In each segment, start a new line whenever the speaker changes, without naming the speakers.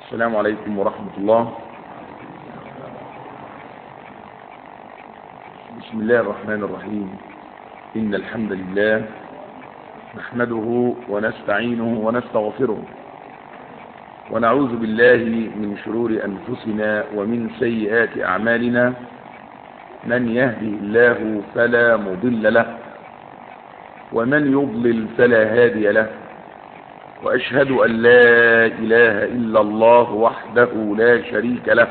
السلام عليكم ورحمة الله بسم الله الرحمن الرحيم إن الحمد لله نحمده ونستعينه ونستغفره ونعوذ بالله من شرور أنفسنا ومن سيئات أعمالنا من يهدي الله فلا مضل له ومن يضلل فلا هادي له وأشهد أن لا إله إلا الله وحده لا شريك له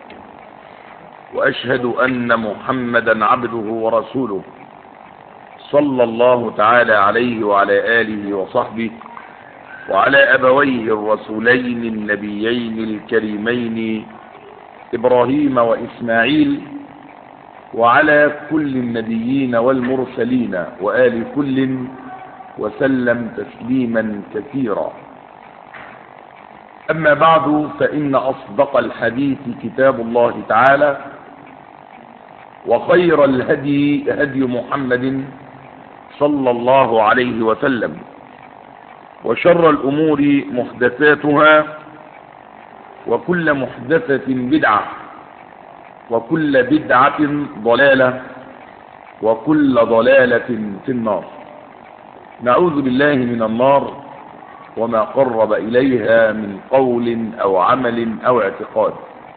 وأشهد أن محمدا عبده ورسوله صلى الله تعالى عليه وعلى آله وصحبه وعلى أبويه الرسولين النبيين الكريمين إبراهيم وإسماعيل وعلى كل النبيين والمرسلين وآل كل وسلم تسليما كثيرا أما بعد فإن أصدق الحديث كتاب الله تعالى وخير الهدي هدي محمد صلى الله عليه وسلم وشر الأمور محدثاتها وكل محدثة بدعة وكل بدعة ضلالة وكل ضلالة في النار نعوذ بالله من النار وما قرب إليها من قول أو عمل أو اعتقاد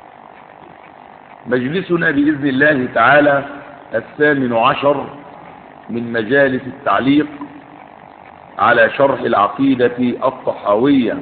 مجلسنا بإذن الله تعالى الثامن عشر من مجالس التعليق على شرح العقيدة الطحاوية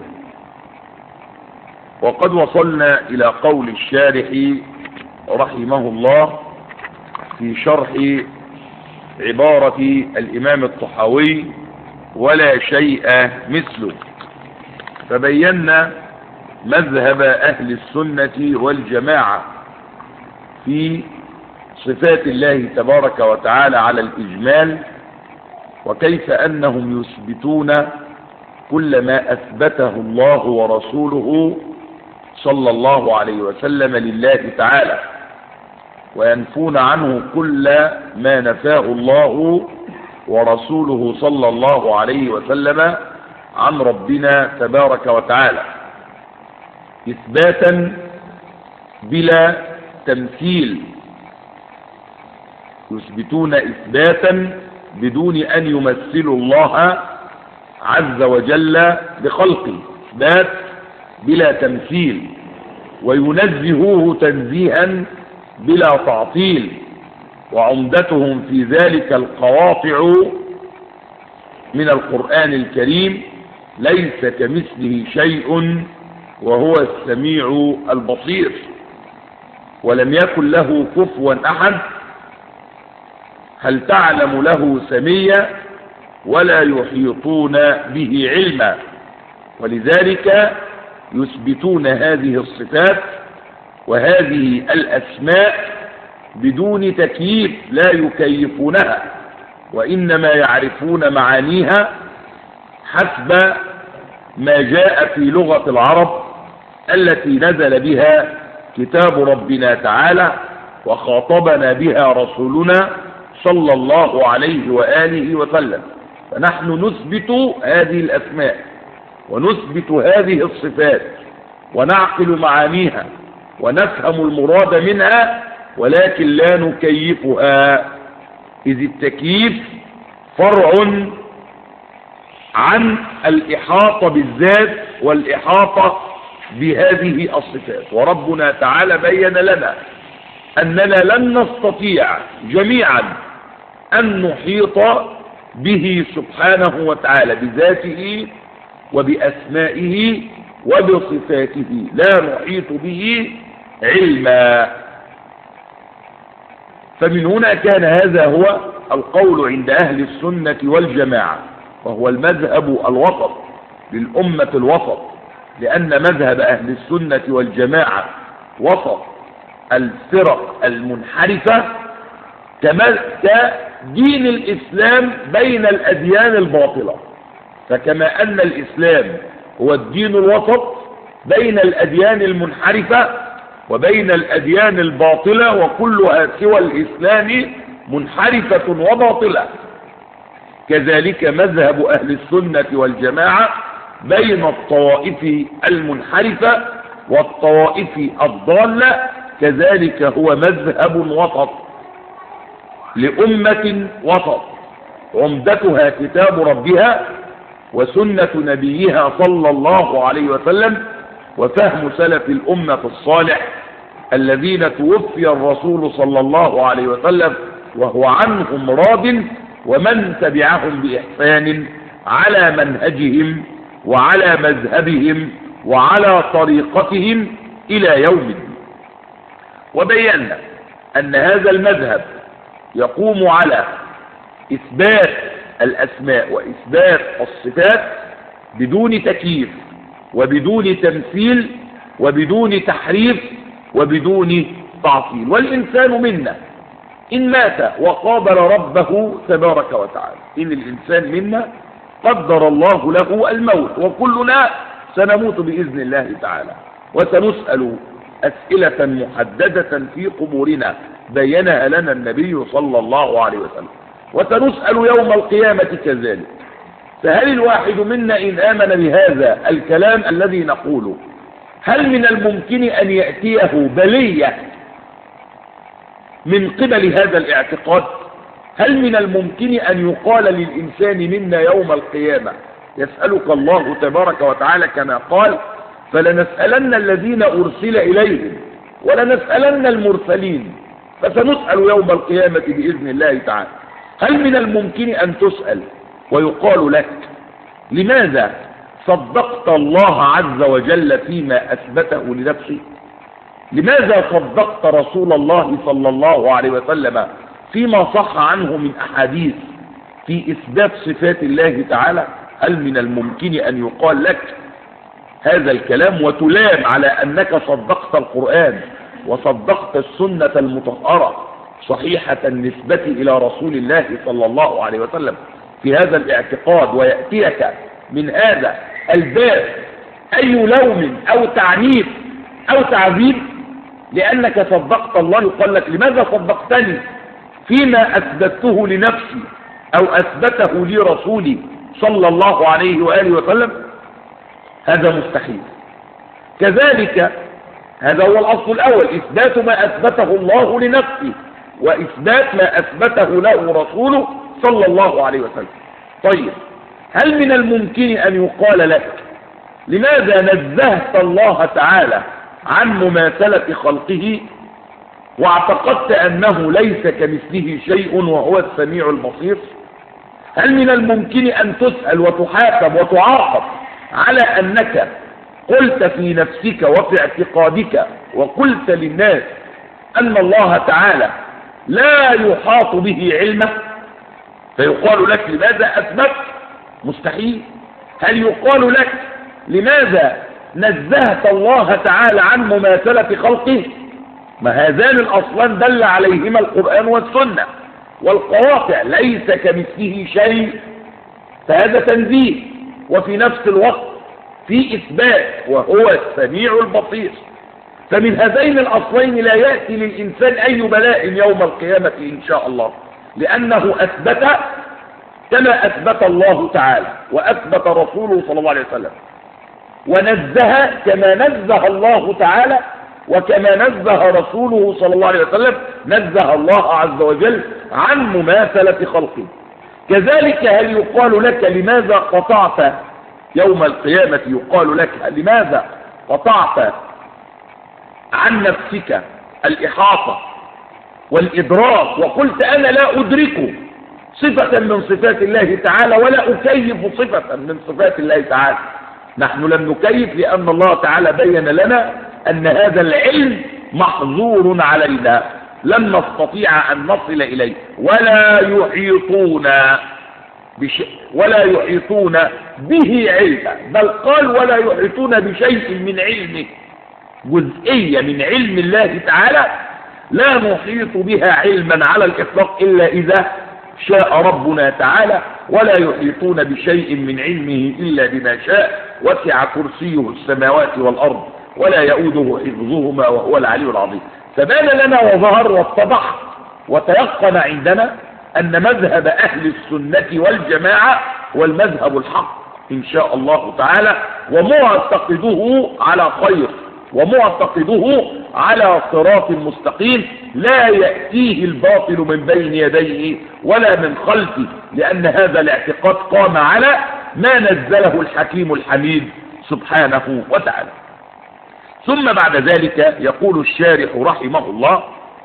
وقد وصلنا إلى قول الشارح رحمه الله في شرح عبارة الإمام الطحاوي ولا شيء مثله فبينا مذهب أهل السنة والجماعة في صفات الله تبارك وتعالى على الإجمال وكيف أنهم يثبتون كل ما أثبته الله ورسوله صلى الله عليه وسلم لله تعالى وينفون عنه كل ما نفاه الله ورسوله صلى الله عليه وسلم عن ربنا تبارك وتعالى إثباتا بلا تمثيل يثبتون إثباتا بدون أن يمثلوا الله عز وجل بخلقه إثبات بلا تمثيل وينزهوه تنزيها بلا تعطيل وعمدتهم في ذلك القواطع من القرآن الكريم ليس كمثله شيء وهو السميع البصير ولم يكن له كفوا أحد هل تعلم له سميا ولا يحيطون به علما ولذلك يثبتون هذه الصفات وهذه الأسماء بدون تكييف لا يكيفونها وإنما يعرفون معانيها حسب ما جاء في لغة العرب التي نزل بها كتاب ربنا تعالى وخاطبنا بها رسولنا صلى الله عليه وآله وسلم فنحن نثبت هذه الأسماء ونثبت هذه الصفات ونعقل معانيها ونفهم المراد منها ولكن لا نكيفها إذ التكييف فرع عن الإحاطة بالذات والإحاطة بهذه الصفات وربنا تعالى بين لنا أننا لن نستطيع جميعا أن نحيط به سبحانه وتعالى بذاته وبأسمائه وبصفاته لا نحيط به علما فمن هنا كان هذا هو القول عند أهل السنة والجماعة وهو المذهب الوسط للأمة الوسط لأن مذهب أهل السنة والجماعة وسط الفرق المنحرفة كدين الإسلام بين الأديان الباطلة فكما أن الإسلام هو الدين الوسط بين الأديان المنحرفة وبين الأديان الباطلة وكلها سوى الإسلام منحرفة وباطلة كذلك مذهب أهل السنة والجماعة بين الطوائف المنحرفة والطوائف الضالة كذلك هو مذهب وسط لأمة وسط عمدتها كتاب ربها وسنة نبيها صلى الله عليه وسلم وفهم سلف الأمة الصالح الذين توفي الرسول صلى الله عليه وسلم وهو عنهم راض ومن تبعهم بإحسان على منهجهم وعلى مذهبهم وعلى طريقتهم إلى يوم الدين وبينا أن هذا المذهب يقوم على إثبات الأسماء وإثبات الصفات بدون تكييف وبدون تمثيل وبدون تحريف وبدون تعطيل والإنسان منا إن مات وقابل ربه تبارك وتعالى إن الإنسان منا قدر الله له الموت وكلنا سنموت بإذن الله تعالى وسنسأل أسئلة محددة في قبورنا بينها لنا النبي صلى الله عليه وسلم وسنسأل يوم القيامة كذلك فهل الواحد منا إن آمن بهذا الكلام الذي نقوله هل من الممكن أن يأتيه بلية من قبل هذا الاعتقاد هل من الممكن أن يقال للإنسان منا يوم القيامة يسألك الله تبارك وتعالى كما قال فلنسألن الذين أرسل إليهم ولنسألن المرسلين فسنسأل يوم القيامة بإذن الله تعالى هل من الممكن أن تسأل ويقال لك لماذا صدقت الله عز وجل فيما أثبته لنفسه لماذا صدقت رسول الله صلى الله عليه وسلم فيما صح عنه من أحاديث في إثبات صفات الله تعالى هل من الممكن أن يقال لك هذا الكلام وتلام على أنك صدقت القرآن وصدقت السنة المطهرة صحيحة النسبة إلى رسول الله صلى الله عليه وسلم في هذا الاعتقاد ويأتيك من هذا الباب أي لوم أو تعنيف أو تعذيب لأنك صدقت الله يقول لك لماذا صدقتني فيما أثبته لنفسي أو أثبته لي رسولي صلى الله عليه وآله وسلم هذا مستحيل كذلك هذا هو الأصل الأول إثبات ما أثبته الله لنفسه وإثبات ما أثبته له رسوله صلى الله عليه وسلم طيب هل من الممكن أن يقال لك لماذا نزهت الله تعالى عن مماثلة خلقه واعتقدت أنه ليس كمثله شيء وهو السميع البصير هل من الممكن أن تسأل وتحاسب وتعاقب على أنك قلت في نفسك وفي اعتقادك وقلت للناس أن الله تعالى لا يحاط به علمه فيقال لك لماذا أثبت مستحيل هل يقال لك لماذا نزهت الله تعالى عن مماثلة خلقه ما هذان الأصلان دل عليهما القرآن والسنة والقواطع ليس كمثله شيء فهذا تنزيه وفي نفس الوقت في إثبات وهو السميع البصير فمن هذين الأصلين لا يأتي للإنسان أي بلاء يوم القيامة إن شاء الله لأنه أثبت كما أثبت الله تعالى وأثبت رسوله صلى الله عليه وسلم ونزه كما نزه الله تعالى وكما نزه رسوله صلى الله عليه وسلم نزه الله عز وجل عن مماثلة خلقه كذلك هل يقال لك لماذا قطعت يوم القيامة يقال لك لماذا قطعت عن نفسك الإحاطة والإدراك وقلت أنا لا أدرك صفة من صفات الله تعالى ولا أكيف صفة من صفات الله تعالى نحن لم نكيف لأن الله تعالى بين لنا أن هذا العلم محظور علينا لن نستطيع أن نصل إليه ولا يحيطون بشيء ولا يحيطون به علما بل قال ولا يحيطون بشيء من علمه جزئية من علم الله تعالى لا نحيط بها علما على الإطلاق إلا إذا شاء ربنا تعالى ولا يحيطون بشيء من علمه إلا بما شاء وسع كرسيه السماوات والأرض ولا يؤوده حفظهما وهو العلي العظيم فبان لنا وظهر واتضح وتيقن عندنا أن مذهب أهل السنة والجماعة والمذهب الحق إن شاء الله تعالى ومعتقده على خير ومعتقده على صراط مستقيم لا يأتيه الباطل من بين يديه ولا من خلفه لأن هذا الاعتقاد قام على ما نزله الحكيم الحميد سبحانه وتعالى ثم بعد ذلك يقول الشارح رحمه الله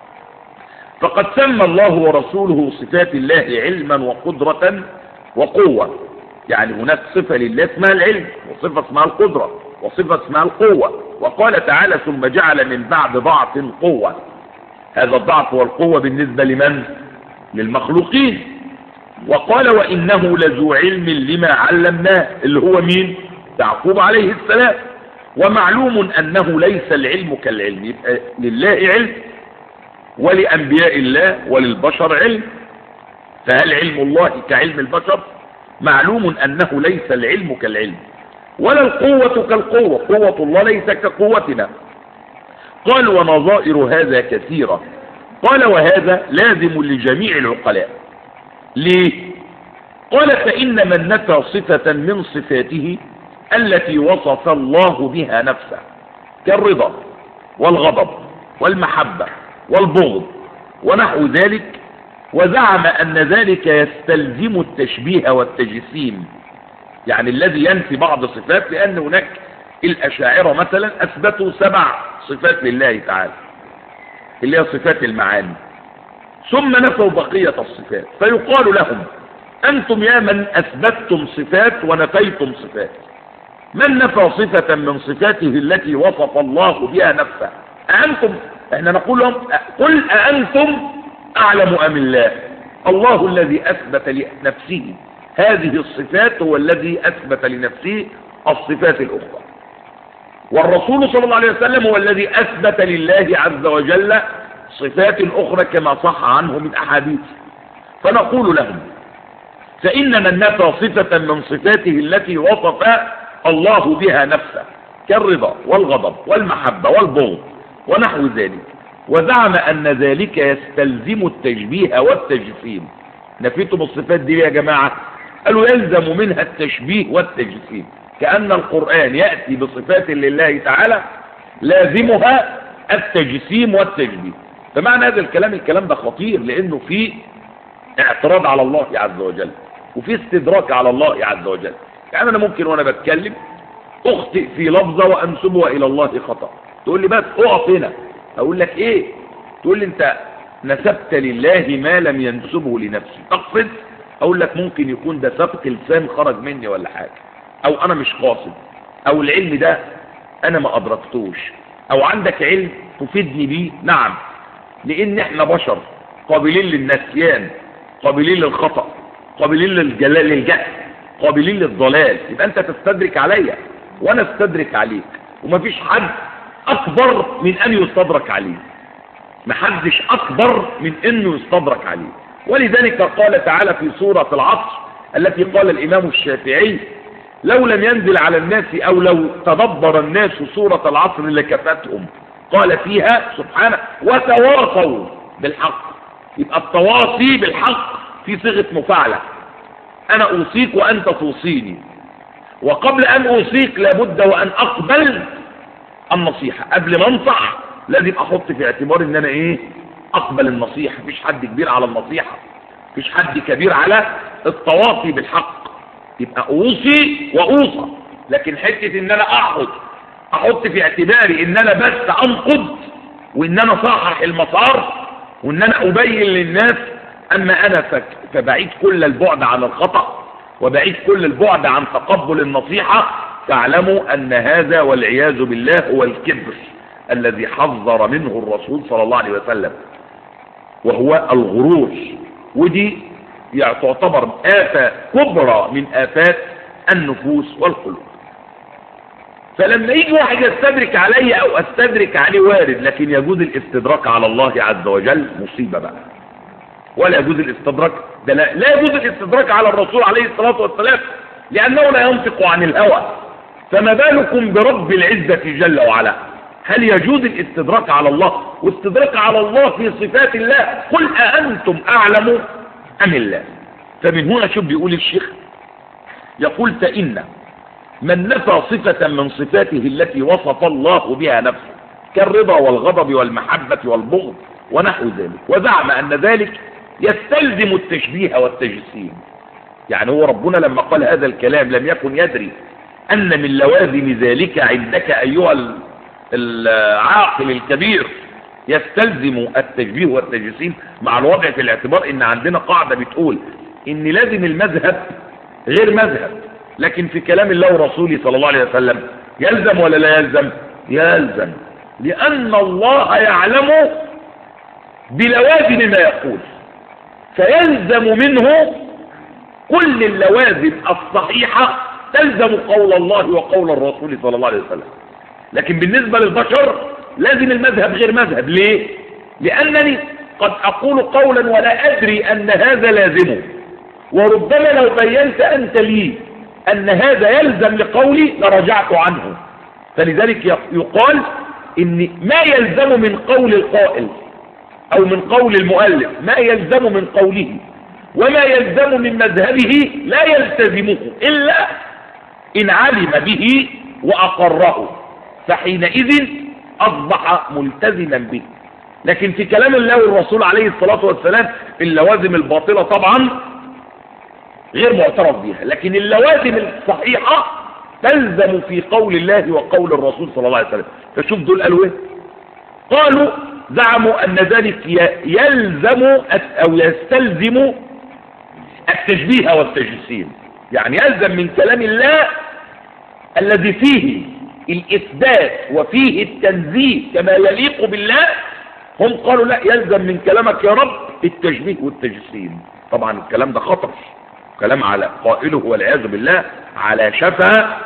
فقد سمى الله ورسوله صفات الله علما وقدرة وقوة يعني هناك صفة لله اسمها العلم وصفة اسمها القدرة وصفة اسمها القوة وقال تعالى ثم جعل من بعد ضعف قوة هذا الضعف والقوة بالنسبة لمن للمخلوقين وقال وإنه لذو علم لما علمناه اللي هو مين يعقوب عليه السلام ومعلوم أنه ليس العلم كالعلم يبقى لله علم ولأنبياء الله وللبشر علم فهل علم الله كعلم البشر معلوم أنه ليس العلم كالعلم ولا القوة كالقوة قوة الله ليس كقوتنا قال ونظائر هذا كثيرة قال وهذا لازم لجميع العقلاء ليه قال فإن من نفى صفة من صفاته التي وصف الله بها نفسه كالرضا والغضب والمحبة والبغض ونحو ذلك وزعم أن ذلك يستلزم التشبيه والتجسيم يعني الذي ينفي بعض الصفات لأن هناك الأشاعرة مثلا أثبتوا سبع صفات لله تعالى اللي هي صفات المعاني ثم نفوا بقية الصفات فيقال لهم أنتم يا من أثبتتم صفات ونفيتم صفات من نفى صفة من صفاته التي وصف الله بها نفسه أأنتم احنا نقول لهم قل أأنتم أعلم أم الله الله الذي أثبت لنفسه هذه الصفات هو الذي أثبت لنفسه الصفات الأخرى والرسول صلى الله عليه وسلم هو الذي أثبت لله عز وجل صفات أخرى كما صح عنه من أحاديث فنقول لهم فإن من نفى صفة من صفاته التي وصف الله بها نفسه كالرضا والغضب والمحبة والبغض ونحو ذلك وزعم أن ذلك يستلزم التشبيه والتجسيم نفيتم الصفات دي يا جماعة قالوا يلزم منها التشبيه والتجسيم كأن القرآن يأتي بصفات لله تعالى لازمها التجسيم والتشبيه فمعنى هذا الكلام الكلام ده خطير لأنه فيه اعتراض على الله عز وجل وفي استدراك على الله عز وجل يعني أنا ممكن وأنا بتكلم أخطئ في لفظة وأنسبها إلى الله خطأ تقول لي بس اقف هنا أقول لك إيه تقول لي أنت نسبت لله ما لم ينسبه لنفسه تقصد أقول لك ممكن يكون ده سبق لسان خرج مني ولا حاجة أو أنا مش قاصد أو العلم ده أنا ما أدركتوش أو عندك علم تفيدني بيه نعم لأن إحنا بشر قابلين للنسيان قابلين للخطأ قابلين للجلال للجهل قابلين للضلال يبقى انت تستدرك عليا وانا استدرك عليك ومفيش حد اكبر من ان يستدرك عليه محدش اكبر من انه يستدرك عليه ولذلك قال تعالى في سورة العصر التي قال الامام الشافعي لو لم ينزل على الناس او لو تدبر الناس سورة العصر لكفتهم قال فيها سبحانه وتواصوا بالحق يبقى التواصي بالحق في صيغة مفاعلة انا اوصيك وانت توصيني وقبل ان اوصيك لابد وان اقبل النصيحة قبل ما انصح لازم احط في اعتبار ان انا ايه اقبل النصيحة مفيش حد كبير على النصيحة مفيش حد كبير على التواصي بالحق يبقى اوصي واوصى لكن حتة ان انا احط احط في اعتباري ان انا بس انقض وان انا صحح المسار وان انا ابين للناس اما انا فك فبعيد كل البعد عن الخطأ وبعيد كل البعد عن تقبل النصيحة تعلموا ان هذا والعياذ بالله هو الكبر الذي حذر منه الرسول صلى الله عليه وسلم وهو الغرور ودي يعني تعتبر آفة كبرى من آفات النفوس والقلوب فلما يجي واحد يستدرك علي او استدرك عليه وارد لكن يجوز الاستدراك على الله عز وجل مصيبة بقى ولا يجوز الاستدراك ده لا, لا يجوز الاستدراك على الرسول عليه الصلاة والسلام لأنه لا ينطق عن الهوى فما بالكم برب العزة جل وعلا هل يجوز الاستدراك على الله واستدراك على الله في صفات الله قل أأنتم أعلم أم الله فمن هنا شوف بيقول الشيخ يقول فإن من نفى صفة من صفاته التي وصف الله بها نفسه كالرضا والغضب والمحبة والبغض ونحو ذلك وزعم أن ذلك يستلزم التشبيه والتجسيم يعني هو ربنا لما قال هذا الكلام لم يكن يدري أن من لوازم ذلك عندك أيها العاقل الكبير يستلزم التشبيه والتجسيم مع الوضع في الاعتبار ان عندنا قاعدة بتقول ان لازم المذهب غير مذهب لكن في كلام الله ورسوله صلى الله عليه وسلم يلزم ولا لا يلزم يلزم لأن الله يعلم بلوازم ما يقول فيلزم منه كل اللوازم الصحيحة تلزم قول الله وقول الرسول صلى الله عليه وسلم لكن بالنسبة للبشر لازم المذهب غير مذهب ليه لأنني قد أقول قولا ولا أدري أن هذا لازمه وربما لو بينت أنت لي أن هذا يلزم لقولي لرجعت عنه فلذلك يقال إن ما يلزم من قول القائل أو من قول المؤلف ما يلزم من قوله وما يلزم من مذهبه لا يلتزمه إلا إن علم به وأقره فحينئذ أصبح ملتزما به لكن في كلام الله والرسول عليه الصلاة والسلام اللوازم الباطلة طبعا غير معترف بها لكن اللوازم الصحيحة تلزم في قول الله وقول الرسول صلى الله عليه وسلم فشوف دول قالوا ايه قالوا زعموا ان ذلك يلزم او يستلزم التشبيه والتجسيم يعني يلزم من كلام الله الذي فيه الإثبات وفيه التنزيه كما يليق بالله هم قالوا لا يلزم من كلامك يا رب التشبيه والتجسيم طبعا الكلام ده خطر كلام على قائله والعياذ بالله على شفا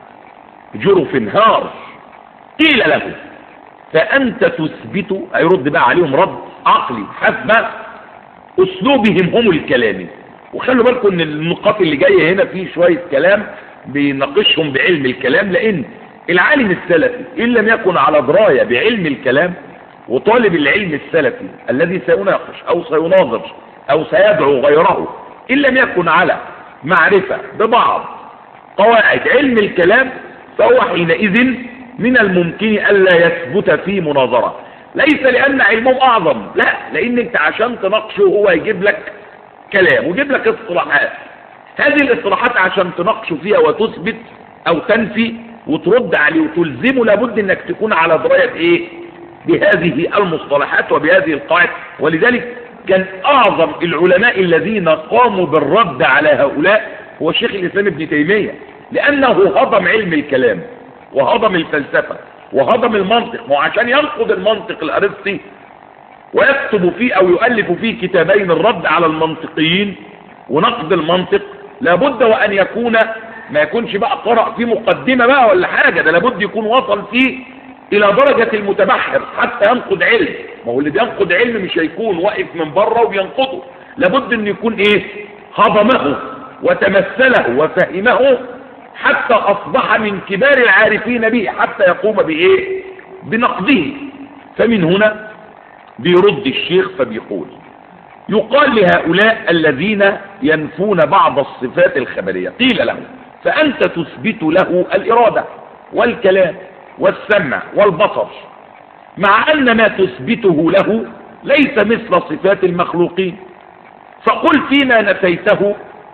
جرف نهار قيل له فأنت تثبت هيرد بقى عليهم رد عقلي حسب أسلوبهم هم الكلامي وخلوا بالكم ان النقاط اللي جايه هنا فيه شويه كلام بيناقشهم بعلم الكلام لان العالم السلفي ان لم يكن على درايه بعلم الكلام وطالب العلم السلفي الذي سيناقش او سيناظر او سيدعو غيره ان لم يكن على معرفه ببعض قواعد علم الكلام فهو حينئذ من الممكن الا يثبت في مناظره ليس لان علمهم اعظم لا لان انت عشان تناقشه هو يجيب لك كلام ويجيب لك اصطلاحات هذه الاصطلاحات عشان تناقشه فيها وتثبت او تنفي وترد عليه وتلزمه لابد انك تكون على درايه ايه بهذه المصطلحات وبهذه القواعد ولذلك كان اعظم العلماء الذين قاموا بالرد على هؤلاء هو شيخ الاسلام ابن تيميه لانه هضم علم الكلام وهضم الفلسفه وهضم المنطق وعشان ينقض المنطق الارسطي ويكتب فيه او يؤلف فيه كتابين الرد على المنطقيين ونقد المنطق لابد وان يكون ما يكونش بقى قرأ فيه مقدمة بقى ولا حاجة ده لابد يكون وصل فيه الى درجة المتبحر حتى ينقد علم ما هو اللي بينقد علم مش هيكون واقف من بره وبينقده لابد ان يكون ايه هضمه وتمثله وفهمه حتى اصبح من كبار العارفين به حتى يقوم بايه بنقده فمن هنا بيرد الشيخ فبيقول يقال لهؤلاء الذين ينفون بعض الصفات الخبرية قيل لهم فأنت تثبت له الإرادة والكلام والسمع والبصر مع أن ما تثبته له ليس مثل صفات المخلوقين فقل فيما نفيته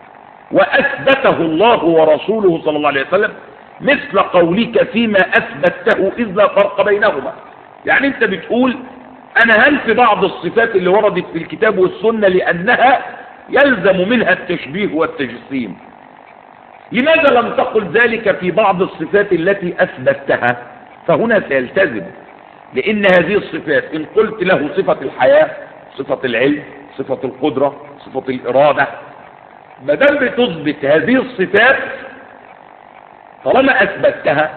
وأثبته الله ورسوله صلى الله عليه وسلم مثل قولك فيما أثبته إذ لا فرق بينهما يعني أنت بتقول أنا هنفي بعض الصفات اللي وردت في الكتاب والسنة لأنها يلزم منها التشبيه والتجسيم لماذا لم تقل ذلك في بعض الصفات التي أثبتها فهنا سيلتزم لأن هذه الصفات إن قلت له صفة الحياة صفة العلم صفة القدرة صفة الإرادة ما دام بتثبت هذه الصفات طالما أثبتها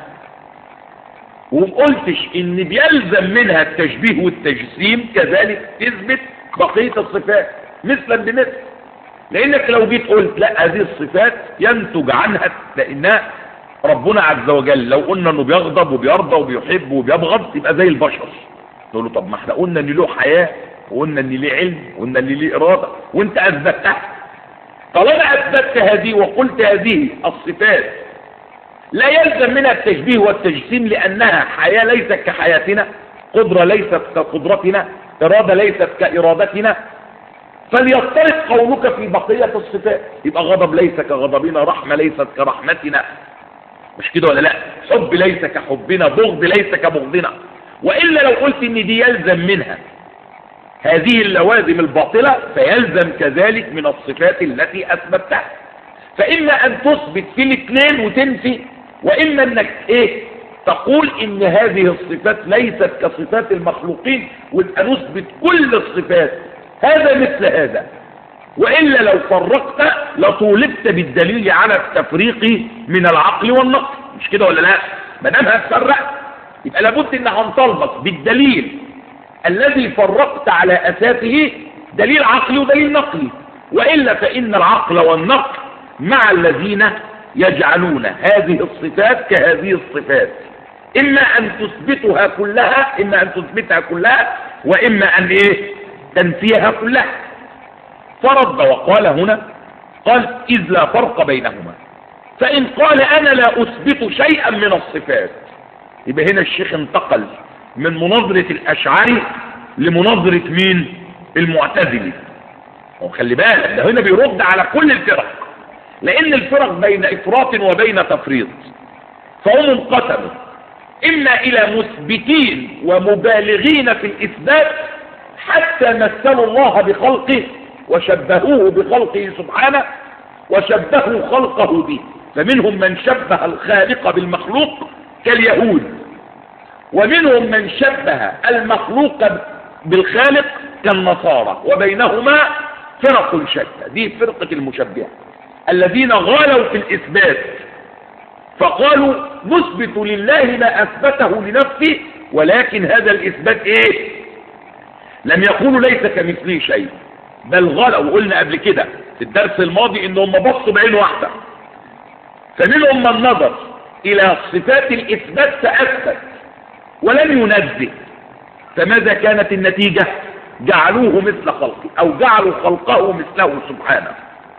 ومقلتش إن بيلزم منها التشبيه والتجسيم كذلك تثبت بقية الصفات مثلا بمثل لانك لو جيت قلت لا هذه الصفات ينتج عنها لانها ربنا عز وجل لو قلنا انه بيغضب وبيرضى وبيحب وبيبغض يبقى زي البشر تقول له طب ما احنا قلنا ان له حياه وقلنا ان ليه علم وقلنا ان ليه اراده وانت اثبتها طالما اثبتت هذه وقلت هذه الصفات لا يلزم منها التشبيه والتجسيم لأنها حياة ليست كحياتنا قدرة ليست كقدرتنا إرادة ليست كإرادتنا فليضطرب قولك في بقية الصفات يبقى غضب ليس كغضبنا رحمة ليست كرحمتنا مش كده ولا لا حب ليس كحبنا بغض ليس كبغضنا وإلا لو قلت ان دي يلزم منها هذه اللوازم الباطلة فيلزم كذلك من الصفات التي أثبتها فإما أن تثبت في الاثنين وتنفي وإما أنك إيه تقول إن هذه الصفات ليست كصفات المخلوقين ويبقى نثبت كل الصفات هذا مثل هذا وإلا لو فرقت لطولبت بالدليل على التفريق من العقل والنقل مش كده ولا لا ما دام هتفرق يبقى لابد ان هنطالبك بالدليل الذي فرقت على اساسه دليل عقلي ودليل نقلي والا فان العقل والنقل مع الذين يجعلون هذه الصفات كهذه الصفات اما ان تثبتها كلها اما ان تثبتها كلها واما ان ايه تنفيها كلها فرد وقال هنا قال اذ لا فرق بينهما فان قال انا لا اثبت شيئا من الصفات يبقى هنا الشيخ انتقل من مناظرة الاشعري لمناظرة مين المعتزلي وخلي بالك ده هنا بيرد على كل الفرق لان الفرق بين افراط وبين تفريط فهم انقسموا اما الى مثبتين ومبالغين في الاثبات حتى مثلوا الله بخلقه وشبهوه بخلقه سبحانه وشبهوا خلقه به فمنهم من شبه الخالق بالمخلوق كاليهود ومنهم من شبه المخلوق بالخالق كالنصارى وبينهما فرق شتى دي فرقة المشبهة الذين غالوا في الإثبات فقالوا نثبت لله ما أثبته لنفسه ولكن هذا الإثبات إيه لم يقولوا ليس كمثله شيء بل غلوا وقلنا قبل كده في الدرس الماضي انهم بصوا بعين واحدة فمنهم من نظر الى صفات الاثبات فاثبت ولم ينزه فماذا كانت النتيجة جعلوه مثل خلقه او جعلوا خلقه مثله سبحانه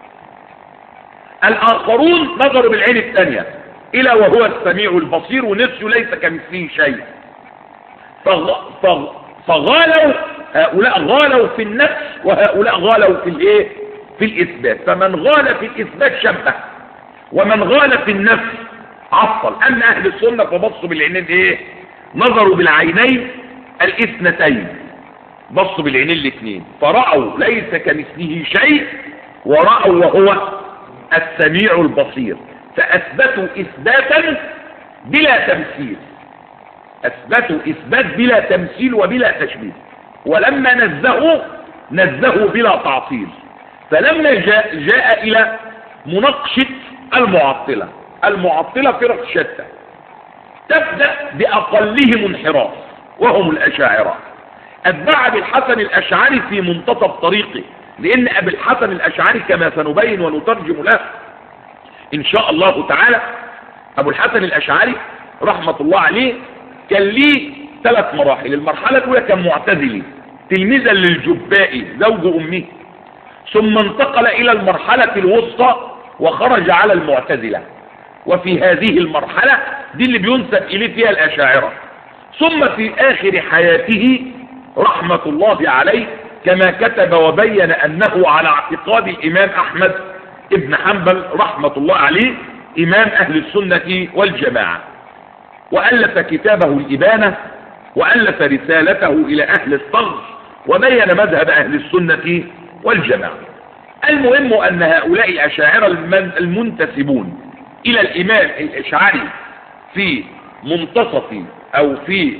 الاخرون نظروا بالعين الثانية الى وهو السميع البصير ونسيوا ليس كمثله شيء فغ... فغ... فغالوا هؤلاء غالوا في النفس وهؤلاء غالوا في الايه في الاثبات فمن غال في الاثبات شبه ومن غال في النفس عطل اما اهل السنه فبصوا بالعينين ايه نظروا بالعينين الاثنتين بصوا بالعينين الاثنين فراوا ليس كمثله شيء وراوا وهو السميع البصير فاثبتوا اثباتا بلا تمثيل اثبتوا اثبات بلا تمثيل وبلا تشبيه ولما نزهوا نزهوا بلا تعطيل فلما جاء, جاء الى مناقشة المعطلة المعطلة فرق شتى تبدأ بأقلهم انحراف وهم الأشاعرة أتبع أبي الحسن الأشعري في منتصف طريقه لأن أبي الحسن الأشعري كما سنبين ونترجم له إن شاء الله تعالى أبو الحسن الأشعري رحمة الله عليه كان ليه ثلاث مراحل المرحلة الأولى كان معتزلي تلميذا للجبائي زوج أمه ثم انتقل إلى المرحلة الوسطى وخرج على المعتزلة وفي هذه المرحلة دي اللي بينسب إليه فيها الأشاعرة ثم في آخر حياته رحمة الله عليه كما كتب وبين أنه على اعتقاد الإمام أحمد ابن حنبل رحمة الله عليه إمام أهل السنة والجماعة وألف كتابه الإبانة وألف رسالته إلى أهل الصغر وبين مذهب أهل السنة والجماعة المهم أن هؤلاء الأشاعرة المنتسبون إلى الإمام الأشعري في منتصف أو في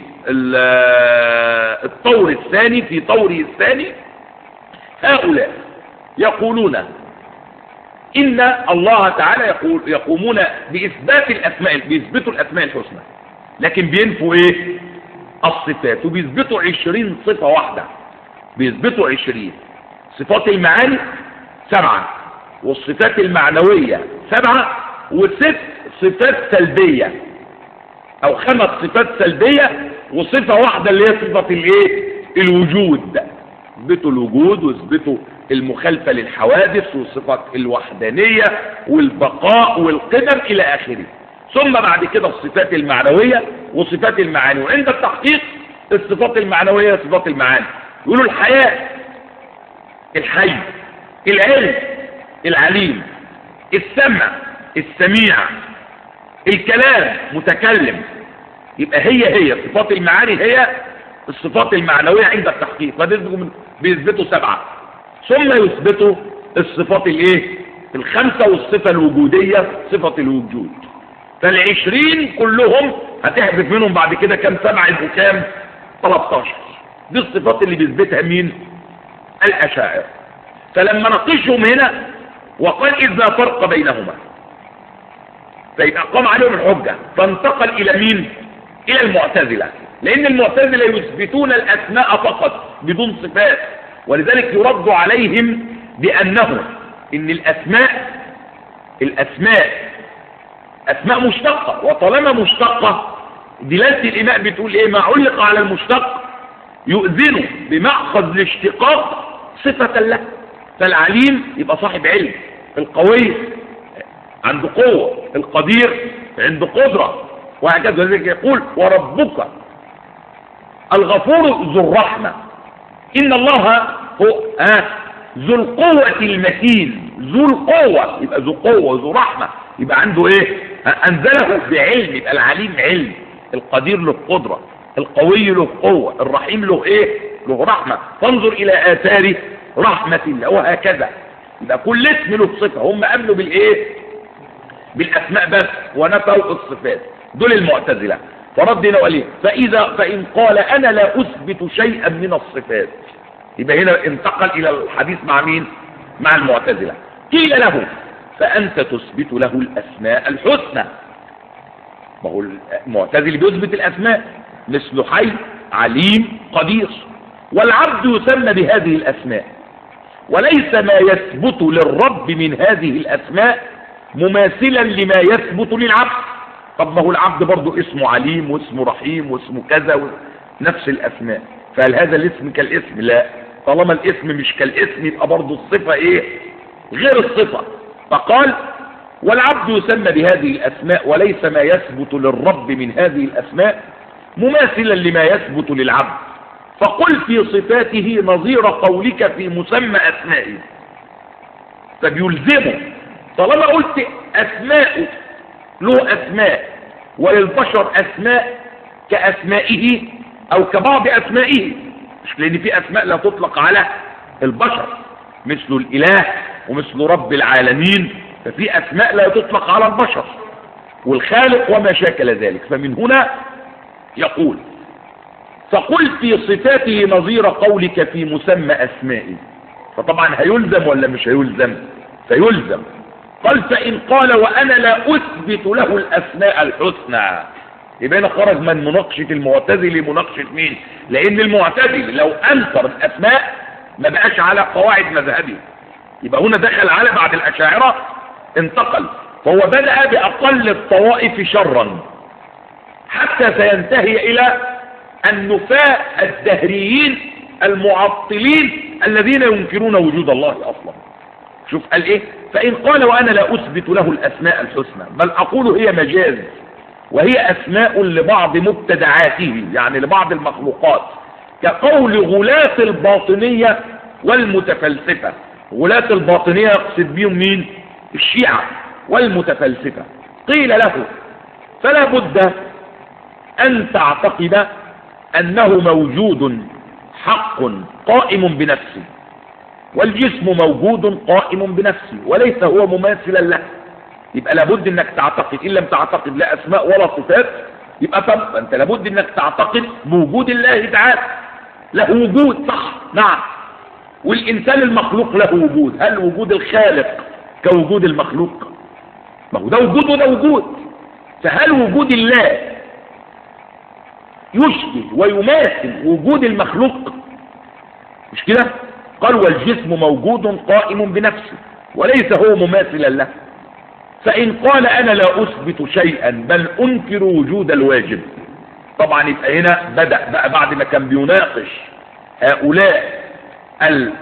الطور الثاني في طوره الثاني هؤلاء يقولون إن الله تعالى يقول يقومون بإثبات الأسماء بيثبتوا الأسماء الحسنى لكن بينفوا إيه الصفات وبيثبتوا عشرين صفة واحدة بيثبتوا عشرين صفات المعاني سبعة والصفات المعنوية سبعة وست صفات سلبية او خمس صفات سلبية وصفة واحدة اللي هي صفة الايه الوجود اثبتوا الوجود واثبتوا المخالفة للحوادث وصفة الوحدانية والبقاء والقدم الى اخره ثم بعد كده الصفات المعنوية وصفات المعاني وعند التحقيق الصفات المعنوية صفات المعاني يقولوا الحياة الحي العلم العليم السمع السميع الكلام متكلم يبقى هي هي صفات المعاني هي الصفات المعنوية عند التحقيق فبيثبتوا سبعة ثم يثبتوا الصفات الايه الخمسة والصفة الوجودية صفة الوجود فالعشرين كلهم هتحذف منهم بعد كده كام سبعة يبقوا كام 13 دي الصفات اللي بيثبتها مين الأشاعر فلما ناقشهم هنا وقال إذ لا فرق بينهما فيبقى قام عليهم الحجة فانتقل إلى مين إلى المعتزلة لأن المعتزلة يثبتون الأسماء فقط بدون صفات ولذلك يرد عليهم بأنه إن الأسماء الأسماء أسماء مشتقة وطالما مشتقة دلالة الإماء بتقول إيه ما علق على المشتق يؤذنه بمأخذ الاشتقاق صفة له فالعليم يبقى صاحب علم القوي عنده قوة القدير عنده قدرة وهكذا ذلك يقول وربك الغفور ذو الرحمة إن الله هو آه ذو القوة المتين ذو القوة يبقى ذو قوة ذو رحمة يبقى عنده ايه انزله بعلم يبقى العليم علم القدير له قدرة القوي له قوة الرحيم له ايه له رحمة فانظر الى اثار رحمة الله وهكذا يبقى كل اسم له صفة هم امنوا بالايه بالاسماء بس ونفوا الصفات دول المعتزلة فردنا وقال ايه فاذا فان قال انا لا اثبت شيئا من الصفات يبقى هنا انتقل الى الحديث مع مين مع المعتزلة قيل له فأنت تثبت له الأسماء الحسنى ما هو المعتزل بيثبت الأسماء مثل حي عليم قدير والعبد يسمى بهذه الأسماء وليس ما يثبت للرب من هذه الأسماء مماثلا لما يثبت للعبد طب ما هو العبد برضه اسمه عليم واسمه رحيم واسمه كذا نفس الأسماء فهل هذا الاسم كالاسم لا طالما الاسم مش كالاسم يبقى برضه الصفة ايه غير الصفة فقال والعبد يسمى بهذه الأسماء وليس ما يثبت للرب من هذه الأسماء مماثلا لما يثبت للعبد فقل في صفاته نظير قولك في مسمى أسمائه فبيلزمه طالما قلت أسماء له أسماء وللبشر أسماء كأسمائه أو كبعض أسمائه مش لأن في أسماء لا تطلق على البشر مثل الإله ومثل رب العالمين ففي أسماء لا تطلق على البشر والخالق وما شاكل ذلك فمن هنا يقول فقل في صفاته نظير قولك في مسمى أسمائه فطبعا هيلزم ولا مش هيلزم فيلزم قال فإن قال وأنا لا أثبت له الأسماء الحسنى يبقى هنا خرج من مناقشة المعتزل مناقشة مين لأن المعتزل لو أنكر الأسماء ما بقاش على قواعد مذهبه يبقى هنا دخل على بعد الأشاعرة انتقل فهو بدأ بأقل الطوائف شرا حتى سينتهي إلى النفاء الدهريين المعطلين الذين ينكرون وجود الله أصلا شوف قال إيه فإن قال وأنا لا أثبت له الأسماء الحسنى بل أقول هي مجاز وهي أسماء لبعض مبتدعاته يعني لبعض المخلوقات كقول غلاة الباطنية والمتفلسفة غلاة الباطنية يقصد بهم مين الشيعة والمتفلسفة قيل له فلا بد أن تعتقد أنه موجود حق قائم بنفسه والجسم موجود قائم بنفسه وليس هو مماثلا له يبقى لابد انك تعتقد ان لم تعتقد لا اسماء ولا صفات يبقى طب انت لابد انك تعتقد بوجود الله تعالى له وجود صح نعم والإنسان المخلوق له وجود هل وجود الخالق كوجود المخلوق ما هو ده وجود وده وجود فهل وجود الله يشبه ويماثل وجود المخلوق مش كده قال والجسم موجود قائم بنفسه وليس هو مماثلا له فإن قال أنا لا أثبت شيئا بل أنكر وجود الواجب طبعا يبقى هنا بدأ بقى بعد ما كان بيناقش هؤلاء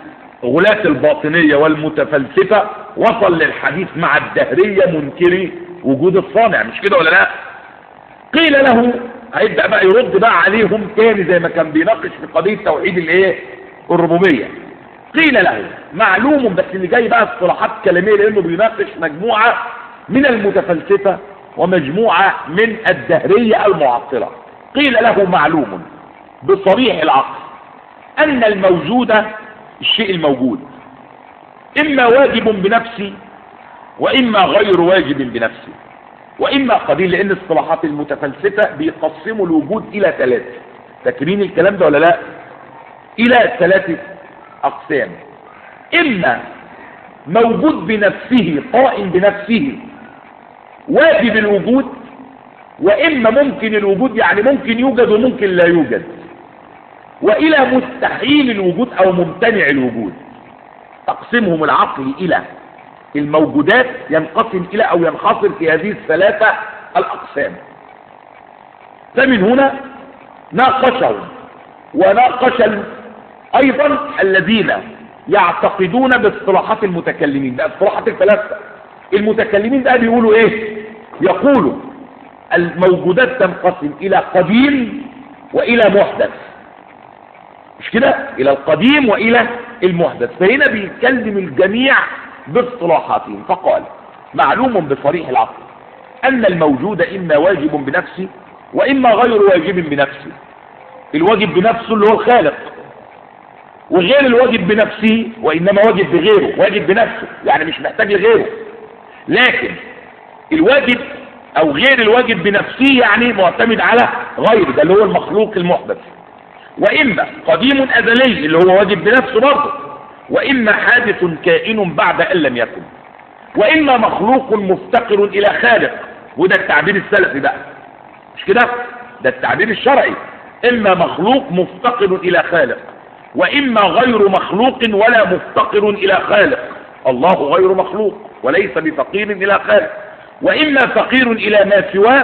الغلاة الباطنية والمتفلسفة وصل للحديث مع الدهرية منكري وجود الصانع مش كده ولا لا قيل له هيبدأ بقى يرد بقى عليهم تاني زي ما كان بيناقش في قضية توحيد الايه الربوبية قيل له معلوم بس اللي جاي بقى اصطلاحات كلامية لانه بيناقش مجموعة من المتفلسفة ومجموعة من الدهرية المعطلة قيل له معلوم بصريح العقل ان الموجود الشيء الموجود اما واجب بنفسه واما غير واجب بنفسه واما قليل لان اصطلاحات المتفلسفه بيقسموا الوجود الى ثلاثه فاكرين الكلام ده ولا لا الى ثلاثه اقسام اما موجود بنفسه قائم بنفسه واجب الوجود واما ممكن الوجود يعني ممكن يوجد وممكن لا يوجد والى مستحيل الوجود او ممتنع الوجود تقسمهم العقل الى الموجودات ينقسم الى او ينحصر في هذه الثلاثة الاقسام فمن هنا ناقشوا وناقش ايضا الذين يعتقدون باصطلاحات المتكلمين ده اصطلاحات الفلاسفه المتكلمين ده بيقولوا ايه يقولوا الموجودات تنقسم الى قديم والى محدث مش كده الى القديم والى المحدث فهنا بيتكلم الجميع باصطلاحاتهم فقال معلوم بصريح العقل ان الموجود اما واجب بنفسه واما غير واجب بنفسه الواجب بنفسه اللي هو الخالق وغير الواجب بنفسه وانما واجب بغيره واجب بنفسه يعني مش محتاج لغيره لكن الواجب او غير الواجب بنفسه يعني معتمد على غيره ده اللي هو المخلوق المحدث واما قديم ازلي اللي هو واجب بنفسه برضه واما حادث كائن بعد ان لم يكن واما مخلوق مفتقر الى خالق وده التعبير السلفي بقى مش كده ده التعبير الشرعي اما مخلوق مفتقر الى خالق واما غير مخلوق ولا مفتقر الى خالق الله غير مخلوق وليس بفقير الى خالق واما فقير الى ما سواه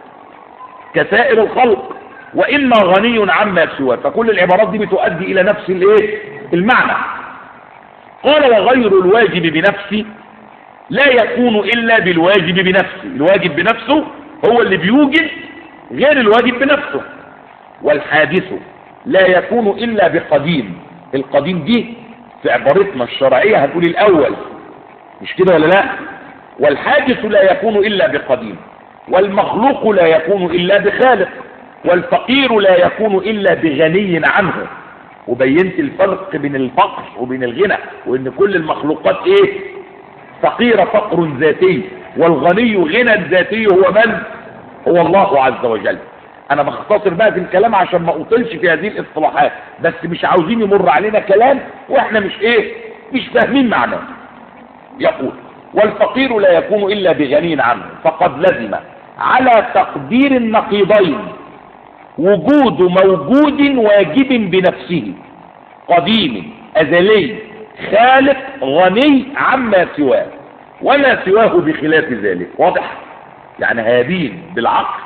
كسائر الخلق واما غني عما سواه فكل العبارات دي بتؤدي الى نفس الايه المعنى قال وغير الواجب بنفسه لا يكون الا بالواجب بنفسه الواجب بنفسه هو اللي بيوجد غير الواجب بنفسه والحادث لا يكون الا بقديم القديم دي في عبارتنا الشرعية هنقول الاول مش كده ولا لا والحادث لا يكون الا بقديم والمخلوق لا يكون الا بخالق والفقير لا يكون الا بغني عنه وبينت الفرق بين الفقر وبين الغنى وان كل المخلوقات ايه فقيرة فقر ذاتي والغني غنى ذاتي هو من هو الله عز وجل انا بختصر بقى في الكلام عشان ما اطلش في هذه الاصطلاحات بس مش عاوزين يمر علينا كلام واحنا مش ايه مش فاهمين معناه يقول والفقير لا يكون الا بغني عنه فقد لزم على تقدير النقيضين وجود موجود واجب بنفسه قديم ازلي خالق غني عما سواه وما سواه بخلاف ذلك واضح يعني هادين بالعقل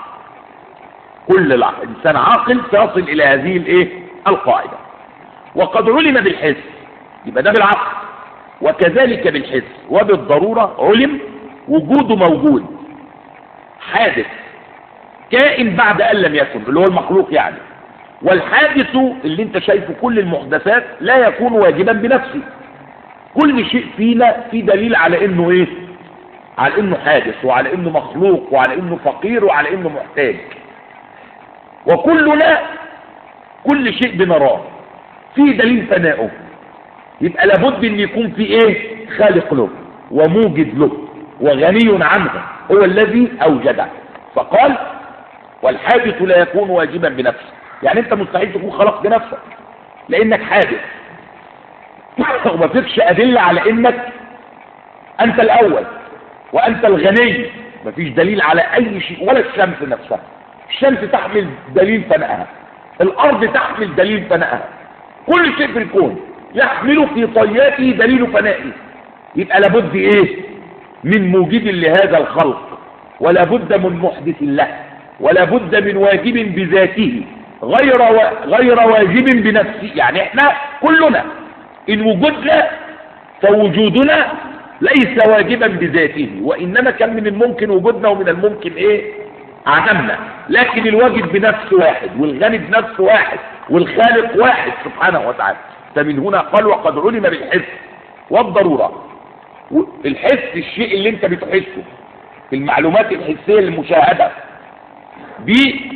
كل العقل. انسان عاقل سيصل الى هذه الايه القاعده وقد علم بالحس يبقى ده بالعقل وكذلك بالحس وبالضروره علم وجود موجود حادث كائن بعد ان لم يكن اللي هو المخلوق يعني والحادث اللي انت شايفه كل المحدثات لا يكون واجبا بنفسه كل شيء فينا في دليل على انه ايه على انه حادث وعلى انه مخلوق وعلى انه فقير وعلى انه محتاج وكلنا كل شيء بنراه في دليل فنائه يبقى لابد ان يكون في ايه خالق له وموجد له وغني عنه هو الذي اوجده فقال والحادث لا يكون واجبا بنفسه يعني انت مستحيل تكون خلقت نفسك لانك حادث وما فيكش ادله على انك انت الاول وانت الغني مفيش دليل على اي شيء ولا الشمس نفسها الشمس تحمل دليل فنائها الارض تحمل دليل فنائها كل شيء في الكون يحمل في طياته دليل فنائه يبقى لابد ايه من موجد لهذا الخلق ولا بد من محدث له ولا بد من واجب بذاته غير و... غير واجب بنفسه يعني احنا كلنا ان وجدنا فوجودنا ليس واجبا بذاته وإنما كان من الممكن وجودنا ومن الممكن إيه عدمنا لكن الواجب بنفس واحد والغني بنفس واحد والخالق واحد سبحانه وتعالى فمن هنا قال وقد علم بالحس والضرورة الحس الشيء اللي انت بتحسه المعلومات الحسية المشاهدة دي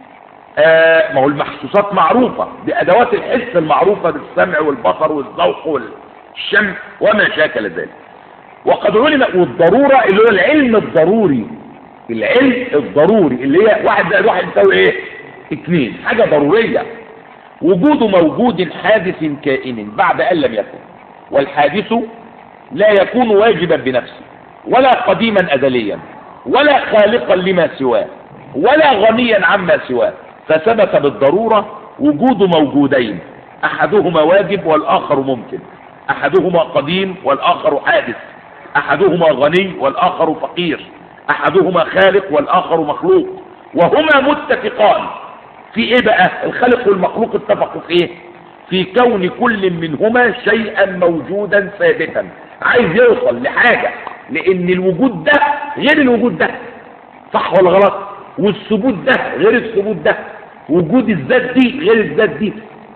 آه ما هو المحسوسات معروفة بأدوات الحس المعروفة بالسمع والبصر والذوق والشم وما شاكل ذلك وقد علم والضرورة اللي هو العلم الضروري العلم الضروري اللي هي واحد زائد واحد يساوي ايه اثنين حاجة ضرورية وجود موجود حادث كائن بعد ان لم يكن والحادث لا يكون واجبا بنفسه ولا قديما ازليا ولا خالقا لما سواه ولا غنيا عما سواه فثبت بالضرورة وجود موجودين احدهما واجب والاخر ممكن احدهما قديم والاخر حادث احدهما غني والاخر فقير احدهما خالق والاخر مخلوق وهما متفقان في ايه بقى الخالق والمخلوق اتفقوا في ايه في كون كل منهما شيئا موجودا ثابتا عايز يوصل لحاجة لان الوجود ده غير الوجود ده صح ولا غلط والثبوت ده غير الثبوت ده وجود الذات دي غير الذات دي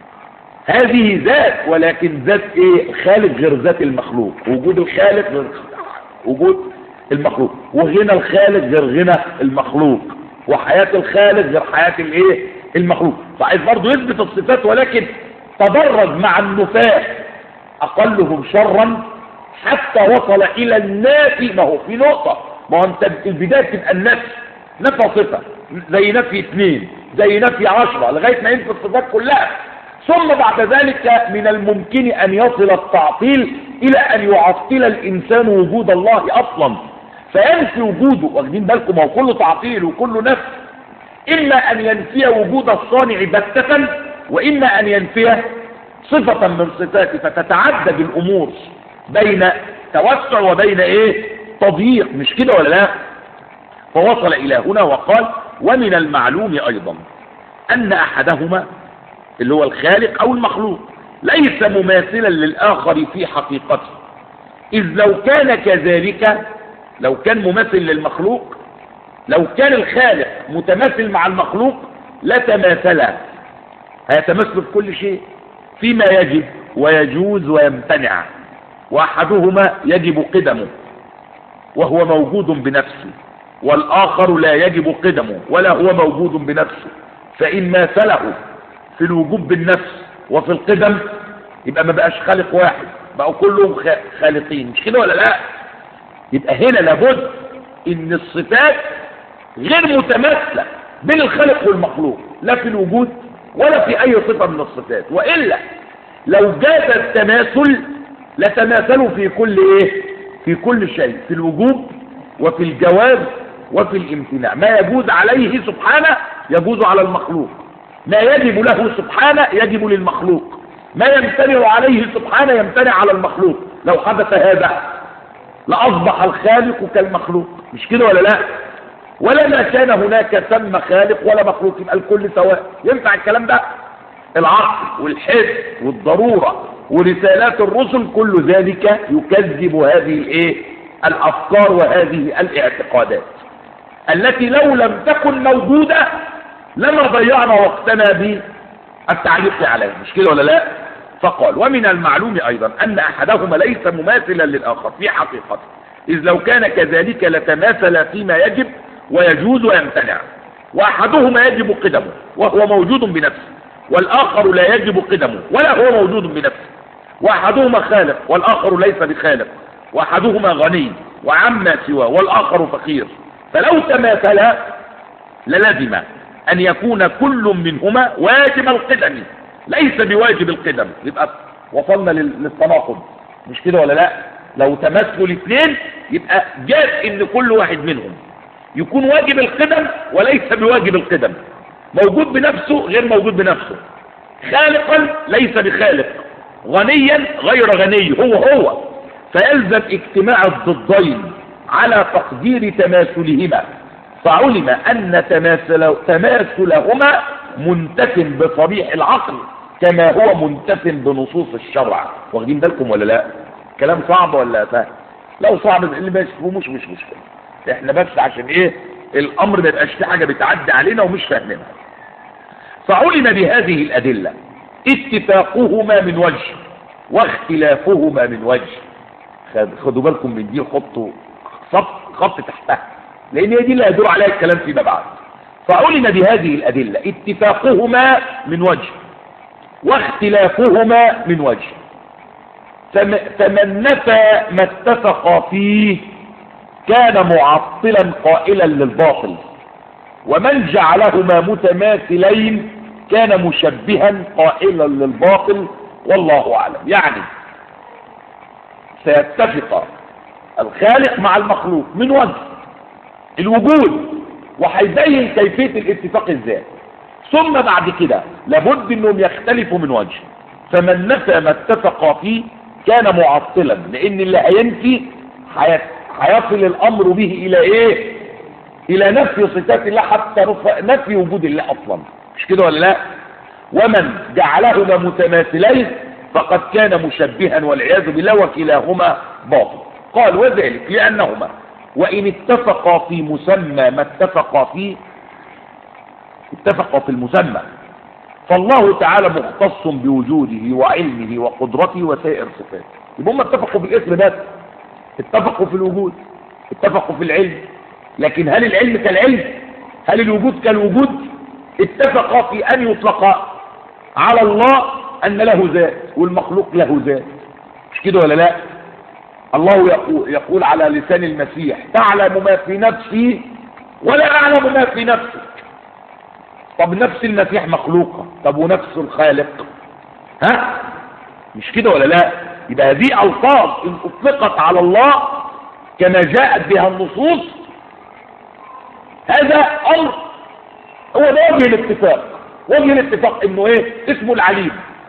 هذه ذات ولكن ذات ايه الخالق غير ذات المخلوق وجود الخالق غير وجود المخلوق وغنى الخالق غير غنى المخلوق وحياة الخالق غير حياة الايه المخلوق فعايز برضه يثبت الصفات ولكن تدرج مع النفاة اقلهم شرا حتى وصل الى النافي ما هو في نقطة ما هو انت البداية تبقى النفي نفى صفة زي نفي اثنين زي نفي عشرة لغاية ما ينفي الصفات كلها ثم بعد ذلك من الممكن ان يصل التعطيل الى ان يعطل الانسان وجود الله اصلا فينفي وجوده واخدين بالكم هو كله تعطيل وكله نفي اما ان ينفي وجود الصانع بتة واما ان ينفي صفة من صفاته فتتعدد الامور بين توسع وبين ايه تضييق مش كده ولا لا فوصل الى هنا وقال ومن المعلوم ايضا ان احدهما اللي هو الخالق او المخلوق ليس مماثلا للاخر في حقيقته اذ لو كان كذلك لو كان مماثل للمخلوق لو كان الخالق متماثل مع المخلوق لتماثلا هيتماثلوا في كل شيء فيما يجب ويجوز ويمتنع واحدهما يجب قدمه وهو موجود بنفسه والاخر لا يجب قدمه ولا هو موجود بنفسه فان ماثله في الوجوب بالنفس وفي القدم يبقى ما بقاش خالق واحد بقوا كلهم خالقين مش كده ولا لا يبقى هنا لابد ان الصفات غير متماثله بين الخالق والمخلوق لا في الوجود ولا في اي صفه من الصفات والا لو جاز التماثل لتماثلوا في كل ايه في كل شيء في الوجوب وفي الجواز وفي الامتناع ما يجوز عليه سبحانه يجوز على المخلوق ما يجب له سبحانه يجب للمخلوق ما يمتنع عليه سبحانه يمتنع على المخلوق لو حدث هذا لأصبح الخالق كالمخلوق مش كده ولا لا ولا ما كان هناك ثم خالق ولا مخلوق يبقى الكل سواء ينفع الكلام ده العقل والحس والضرورة ورسالات الرسل كل ذلك يكذب هذه الايه الافكار وهذه الاعتقادات التي لو لم تكن موجودة لما ضيعنا وقتنا بالتعليق عليه مش كده ولا لا فقال ومن المعلوم ايضا ان احدهما ليس مماثلا للاخر في حقيقته اذ لو كان كذلك لتماثل فيما يجب ويجوز ويمتنع واحدهما يجب قدمه وهو موجود بنفسه والاخر لا يجب قدمه ولا هو موجود بنفسه واحدهما خالق والاخر ليس بخالق واحدهما غني وعما سواه والاخر فقير فلو تماثلا للزم ان يكون كل منهما واجب القدم ليس بواجب القدم يبقى وصلنا للتناقض مش كده ولا لا لو تماثلوا الاثنين يبقى جاز ان كل واحد منهم يكون واجب القدم وليس بواجب القدم موجود بنفسه غير موجود بنفسه خالقا ليس بخالق غنيا غير غني هو هو فيلزم اجتماع الضدين على تقدير تماثلهما فعلم أن تماثل تماثلهما منتف بصريح العقل كما هو منتف بنصوص الشرع واخدين بالكم ولا لا كلام صعب ولا سهل لو صعب اللي ما يفهموش مش مشكله احنا بس عشان ايه الامر ما يبقاش في حاجه بتعدي علينا ومش فاهمينها فعلم بهذه الادله اتفاقهما من وجه واختلافهما من وجه خدوا بالكم من دي حطوا خط خط تحتها لان هي دي اللي هيدور عليها الكلام فيما بعد فعلم بهذه الادله اتفاقهما من وجه واختلافهما من وجه فمن نفى ما اتفق فيه كان معطلا قائلا للباطل ومن جعلهما متماثلين كان مشبها قائلا للباطل والله اعلم يعني سيتفق الخالق مع المخلوق من وجه الوجود وهيبين كيفيه الاتفاق ازاي ثم بعد كده لابد انهم يختلفوا من وجه فمن نفى ما اتفق فيه كان معطلا لان اللي هينفي هيصل الامر به الى ايه الى نفي صفات الله حتى نفي وجود الله اصلا مش كده ولا لا ومن جعلهما متماثلين فقد كان مشبها والعياذ بالله وكلاهما باطل قال وذلك لانهما وان اتفقا في مسمى ما اتفقا فيه اتفقا في المسمى فالله تعالى مختص بوجوده وعلمه وقدرته وسائر صفاته يبقى هم اتفقوا في الاسم بس اتفقوا في الوجود اتفقوا في العلم لكن هل العلم كالعلم هل الوجود كالوجود اتفقا في ان يطلق على الله ان له ذات والمخلوق له ذات مش كده ولا لا الله يقول, يقول على لسان المسيح تعلم ما في نفسي ولا اعلم ما في نفسك طب نفس المسيح مخلوقة طب ونفس الخالق ها مش كده ولا لا يبقى هذه الفاظ ان اطلقت على الله كما جاءت بها النصوص هذا امر هو ده وجه الاتفاق وجه الاتفاق انه ايه اسمه العليم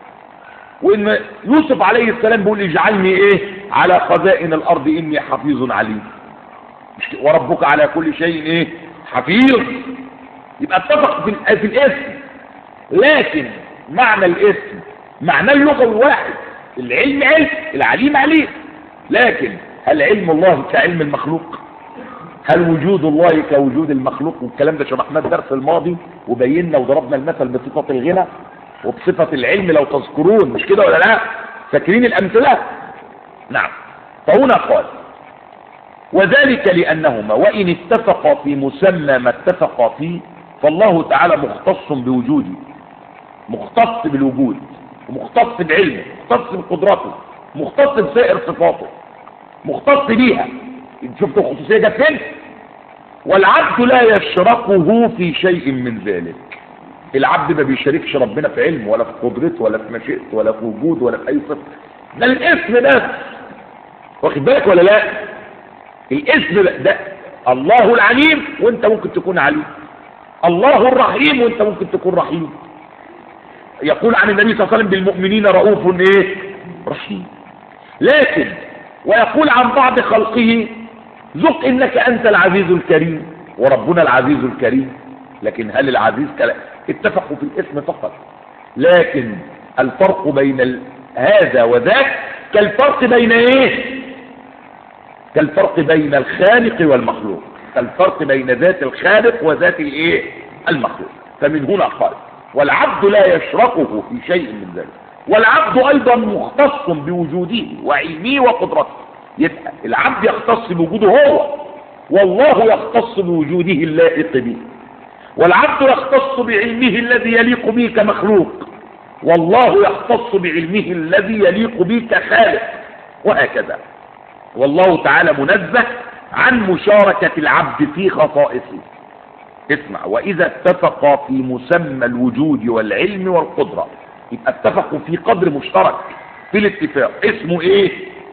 وان يوسف عليه السلام بيقول اجعلني ايه على خزائن الارض اني حفيظ عليم مش وربك على كل شيء ايه حفيظ يبقى اتفق في, في الاسم لكن معنى الاسم معنى اللغوي واحد العلم علم العليم عليم لكن هل علم الله كعلم المخلوق هل وجود الله كوجود المخلوق والكلام ده شرحناه الدرس الماضي وبينا وضربنا المثل بصفة الغنى وبصفة العلم لو تذكرون مش كده ولا لا فاكرين الامثلة نعم فهنا قال وذلك لأنهما وإن اتفقا في مسمى ما اتفقا فيه فالله تعالى مختص بوجوده مختص بالوجود ومختص بعلمه مختص بقدرته مختص بسائر صفاته مختص بيها شفتوا الخصوصية جت فين والعبد لا يشركه في شيء من ذلك العبد ما بيشاركش ربنا في علمه ولا في قدرته ولا في مشيئته ولا في وجود ولا في اي صفه ده الاسم بس واخد بالك ولا لا الاسم ده الله العليم وانت ممكن تكون عليم الله الرحيم وانت ممكن تكون رحيم يقول عن النبي صلى الله عليه وسلم بالمؤمنين رؤوف ايه رحيم لكن ويقول عن بعض خلقه ذق انك انت العزيز الكريم وربنا العزيز الكريم لكن هل العزيز كلا اتفقوا في الاسم فقط لكن الفرق بين ال... هذا وذاك كالفرق بين ايه كالفرق بين الخالق والمخلوق كالفرق بين ذات الخالق وذات الايه المخلوق فمن هنا قال والعبد لا يشركه في شيء من ذلك والعبد ايضا مختص بوجوده وعلمه وقدرته يبقى العبد يختص بوجوده هو والله يختص بوجوده اللائق به والعبد يختص بعلمه الذي يليق به كمخلوق والله يختص بعلمه الذي يليق به كخالق وهكذا والله تعالى منزه عن مشاركة العبد في خصائصه اسمع وإذا اتفقا في مسمى الوجود والعلم والقدرة يبقى اتفقوا في قدر مشترك في الاتفاق اسمه ايه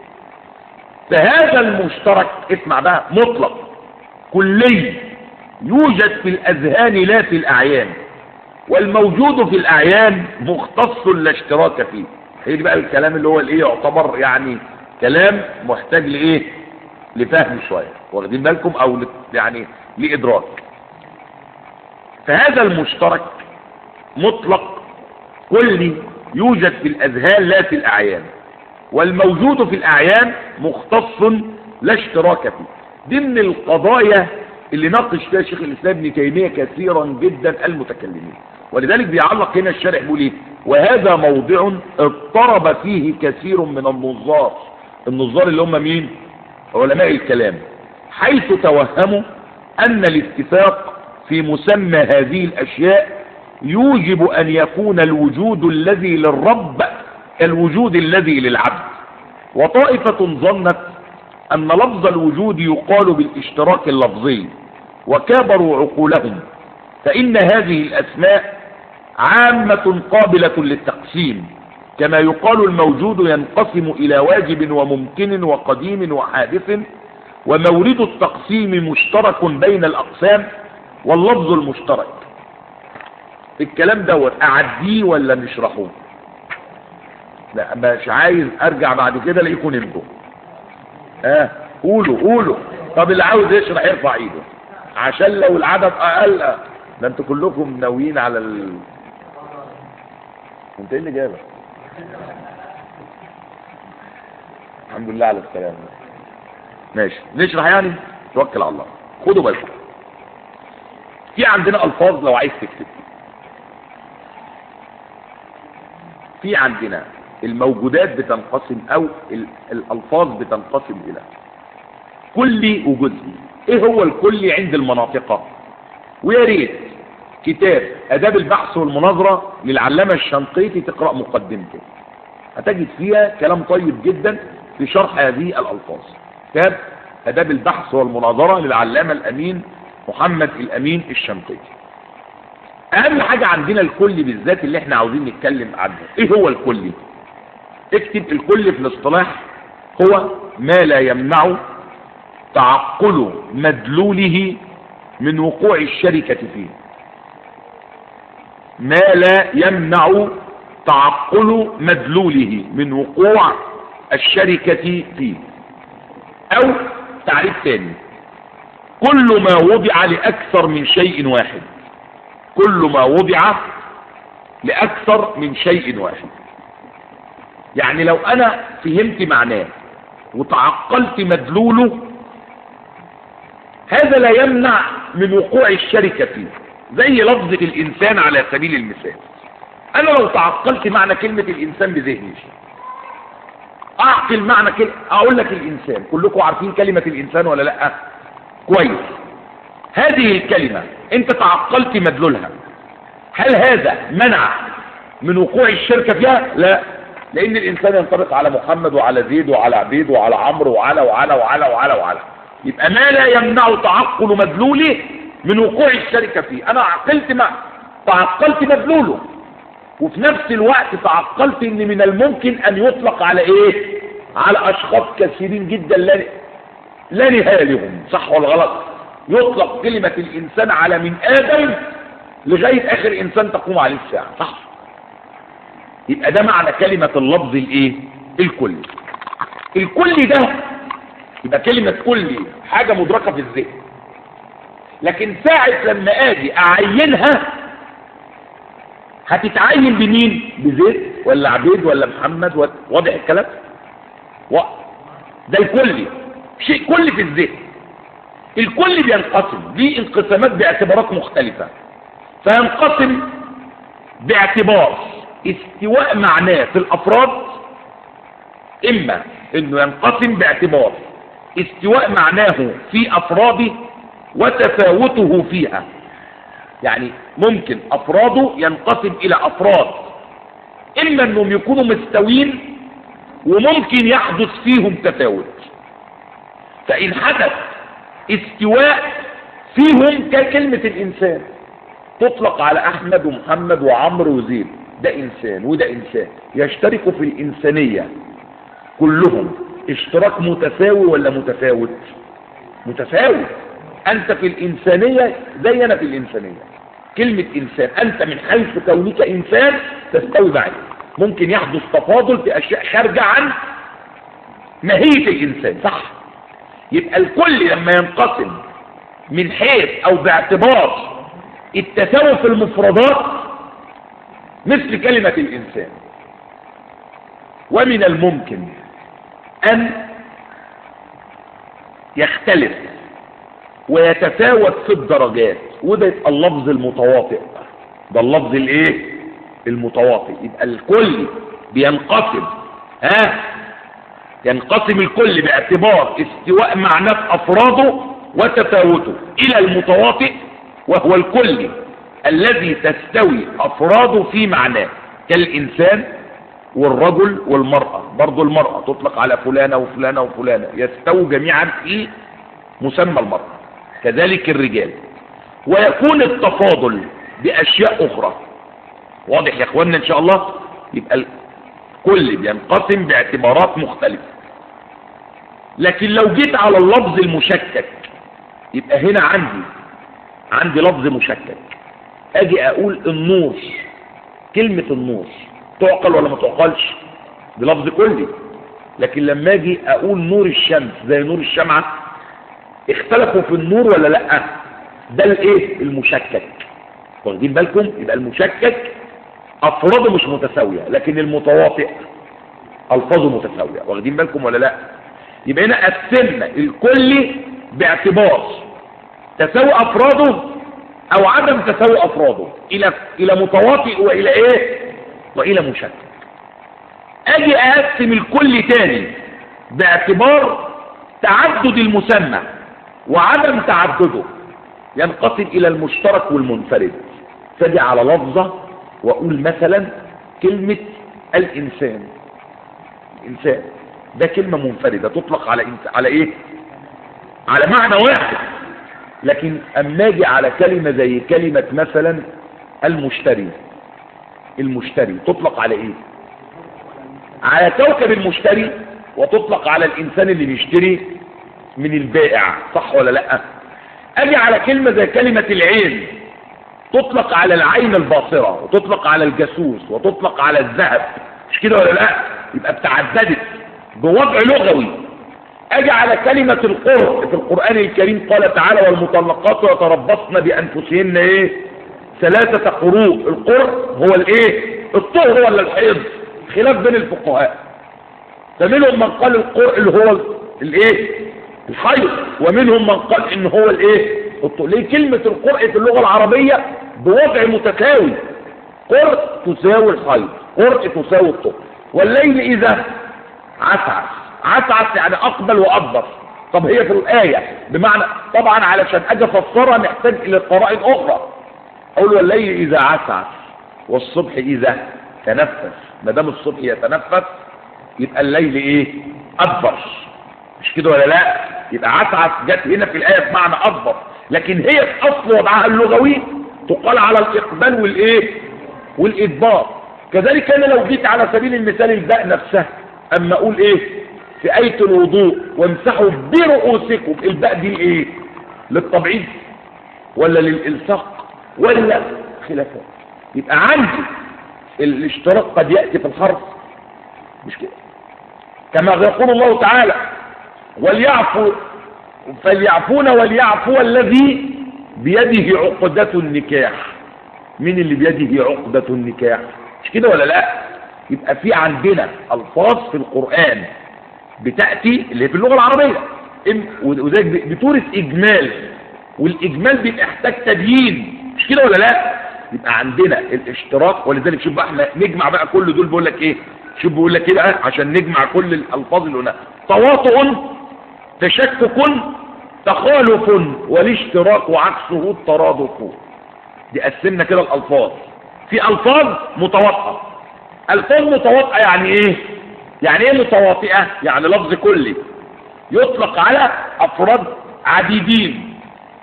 فهذا المشترك اسمع بقى مطلق كلي يوجد في الأذهان لا في الأعيان والموجود في الأعيان مختص لا اشتراك فيه هي دي بقى الكلام اللي هو الايه يعتبر يعني كلام محتاج لايه لفهم شوية واخدين بالكم او يعني لادراك فهذا المشترك مطلق كلي يوجد في الاذهان لا في الاعيان والموجود في الاعيان مختص لا اشتراك فيه دي من القضايا اللي ناقش فيها شيخ الإسلام ابن تيمية كثيرا جدا المتكلمين ولذلك بيعلق هنا الشارح بيقول ايه وهذا موضع اضطرب فيه كثير من النظار النظار اللي هم مين علماء الكلام حيث توهموا أن الاتفاق في مسمى هذه الأشياء يوجب أن يكون الوجود الذي للرب الوجود الذي للعبد وطائفة ظنت أن لفظ الوجود يقال بالاشتراك اللفظي وكابروا عقولهم فإن هذه الأسماء عامة قابلة للتقسيم كما يقال الموجود ينقسم إلى واجب وممكن وقديم وحادث ومورد التقسيم مشترك بين الأقسام واللفظ المشترك الكلام دوت أعديه ولا نشرحه لا مش عايز أرجع بعد كده الاقيكم نمتوا اه قولوا قولوا طب اللي عاوز يشرح يرفع ايده عشان لو العدد اقل ده انتوا كلكم ناويين على ال... انت ايه اللي جابك الحمد لله على السلامه ماشي نشرح يعني توكل على الله خدوا بالكم في عندنا الفاظ لو عايز تكتب في عندنا الموجودات بتنقسم او ال- الالفاظ بتنقسم الى كلي وجزئي ايه هو الكلي عند المناطق ويا ريت كتاب اداب البحث والمناظره للعلامه الشنقيطي تقرا مقدمته هتجد فيها كلام طيب جدا في شرح هذه الالفاظ كتاب اداب البحث والمناظره للعلامه الامين محمد الامين الشنقيطي اهم حاجه عندنا الكلي بالذات اللي احنا عاوزين نتكلم عنه ايه هو الكلي اكتب الكل في الاصطلاح هو ما لا يمنع تعقل مدلوله من وقوع الشركة فيه ما لا يمنع تعقل مدلوله من وقوع الشركة فيه او تعريف ثاني كل ما وضع لأكثر من شيء واحد كل ما وضع لأكثر من شيء واحد يعني لو انا فهمت معناه وتعقلت مدلوله هذا لا يمنع من وقوع الشركة فيه زي لفظة الانسان على سبيل المثال انا لو تعقلت معنى كلمة الانسان بذهني اعقل معنى كلمة اقول لك الانسان كلكم عارفين كلمة الانسان ولا لا كويس هذه الكلمة انت تعقلت مدلولها هل هذا منع من وقوع الشركة فيها لا لان الانسان ينطبق على محمد وعلى زيد وعلى عبيد وعلى عمرو وعلى وعلى وعلى وعلى وعلى يبقى ما لا يمنع تعقل مدلوله من وقوع الشركة فيه انا عقلت ما تعقلت مدلوله وفي نفس الوقت تعقلت ان من الممكن ان يطلق على ايه على اشخاص كثيرين جدا لا لا نهاية لهم صح ولا غلط يطلق كلمة الانسان على من ادم لغاية اخر انسان تقوم عليه الساعة صح يبقى ده معنى كلمة اللفظ الايه الكلي الكلي ده يبقى كلمة كلي حاجة مدركة في الذهن لكن ساعة لما اجي اعينها هتتعين بمين بزيد ولا عبيد ولا محمد ولا واضح الكلام و... ده الكلي شيء كلي في الذهن الكل بينقسم دي انقسامات باعتبارات مختلفة فينقسم باعتبار استواء معناه في الافراد اما انه ينقسم باعتبار استواء معناه في افراده وتفاوته فيها يعني ممكن افراده ينقسم الى افراد اما انهم يكونوا مستوين وممكن يحدث فيهم تفاوت فان حدث استواء فيهم ككلمة الانسان تطلق على احمد ومحمد وعمرو وزيد ده انسان وده انسان يشتركوا في الانسانية كلهم اشتراك متساوي ولا متفاوت متفاوت انت في الانسانية زي انا في الانسانية كلمة انسان انت من حيث كونك انسان تستوي معي ممكن يحدث تفاضل في اشياء خارجة عن ماهية الانسان صح يبقى الكل لما ينقسم من حيث او باعتبار التساوي في المفردات مثل كلمة الانسان ومن الممكن ان يختلف ويتفاوت في الدرجات وده يبقى اللفظ المتواطئ ده اللفظ الايه المتواطئ يبقى الكل بينقسم ها ينقسم الكل باعتبار استواء معناه افراده وتفاوته الى المتواطئ وهو الكل الذي تستوي افراده في معناه كالانسان والرجل والمرأة برضو المرأة تطلق على فلانة وفلانة وفلانة يستووا جميعا في مسمى المرأة كذلك الرجال ويكون التفاضل بأشياء أخرى واضح يا اخوانا ان شاء الله يبقى الكل بينقسم باعتبارات مختلفة لكن لو جيت على اللفظ المشكك يبقى هنا عندي عندي لفظ مشكك اجي اقول النور كلمة النور تعقل ولا ما تعقلش دي لفظ كلي لكن لما اجي اقول نور الشمس زي نور الشمعة اختلفوا في النور ولا لا ده الايه المشكك واخدين بالكم يبقى المشكك افراده مش متساوية لكن المتواطئ الفاظه متساوية واخدين بالكم ولا لا يبقى هنا قسمنا الكلي باعتبار تساوي افراده او عدم تساوي افراده الى الى متواطئ والى ايه والى مشكك اجي اقسم الكل تاني باعتبار تعدد المسمى وعدم تعدده ينقسم الى المشترك والمنفرد فاجي على لفظة واقول مثلا كلمة الانسان الانسان ده كلمة منفردة تطلق على إنس... على ايه على معنى واحد لكن اما اجي على كلمة زي كلمة مثلا المشتري المشتري تطلق على ايه على كوكب المشتري وتطلق على الانسان اللي بيشتري من البائع صح ولا لا اجي على كلمة زي كلمة العين تطلق على العين الباصرة وتطلق على الجاسوس وتطلق على الذهب مش كده ولا لا يبقى بتعددت بوضع لغوي اجي على كلمة القرء في القرآن الكريم قال تعالى والمطلقات يتربصن بانفسهن ايه ثلاثة قروء القرء هو الايه الطهر ولا الحيض خلاف بين الفقهاء فمنهم من قال القرء اللي هو الايه الحيض ومنهم من قال ان هو الايه الطهر ليه كلمة القرء في اللغة العربية بوضع متساوي قرء تساوي الحيض قرء تساوي الطهر والليل اذا عسعس عسعس يعني اقبل واكبر طب هي في الآية بمعنى طبعا علشان اجي افسرها محتاج الى قرائن اخرى اقول والليل اذا عسعس والصبح اذا تنفس ما دام الصبح يتنفس يبقى الليل ايه اكبر مش كده ولا لا يبقى عسعس جت هنا في الايه بمعنى اكبر لكن هي في اصل وضعها اللغوي تقال على الاقبال والايه والادبار كذلك انا لو جيت على سبيل المثال الباء نفسها اما اقول ايه في ايه الوضوء وامسحوا برؤوسكم الباء دي ايه للتبعيد ولا للالصاق ولا خلافات يبقى عندي الاشتراك قد يأتي في الحرف مش كده كما يقول الله تعالى وليعفوا فليعفون وليعفو الذي بيده عقدة النكاح مين اللي بيده عقدة النكاح مش كده ولا لا يبقى في عندنا الفاظ في القرآن بتأتي اللي في اللغة العربية وذلك بتورث اجمال والاجمال بيبقى يحتاج تبيين مش كده ولا لا يبقى عندنا الاشتراك ولذلك شوف بقى احنا نجمع بقى كل دول بيقول لك ايه شوف بيقول لك ايه بقى عشان نجمع كل الالفاظ اللي هنا تواطؤ تشكك تخالف والاشتراك وعكسه الترادف دي قسمنا كده الالفاظ في الفاظ متواطئه الفاظ متواطئه يعني ايه يعني ايه متواطئه يعني لفظ كلي يطلق على افراد عديدين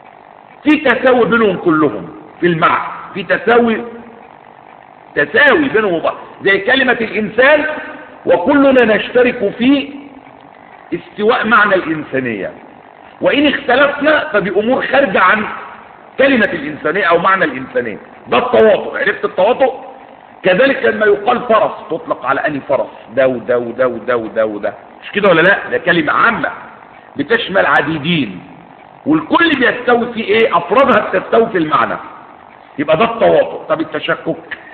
في تساوي بينهم كلهم في المعنى في تساوي تساوي بينهم وبعض زي كلمة الإنسان وكلنا نشترك في استواء معنى الإنسانية وإن اختلفنا فبأمور خارجة عن كلمة الإنسانية أو معنى الإنسانية ده التواطؤ عرفت التواطؤ كذلك لما يقال فرس تطلق على أني فرس ده وده وده وده وده وده مش كده ولا لا ده كلمة عامة بتشمل عديدين والكل بيستوي في ايه افرادها بتستوي في المعنى يبقى ده التواطؤ طب التشكك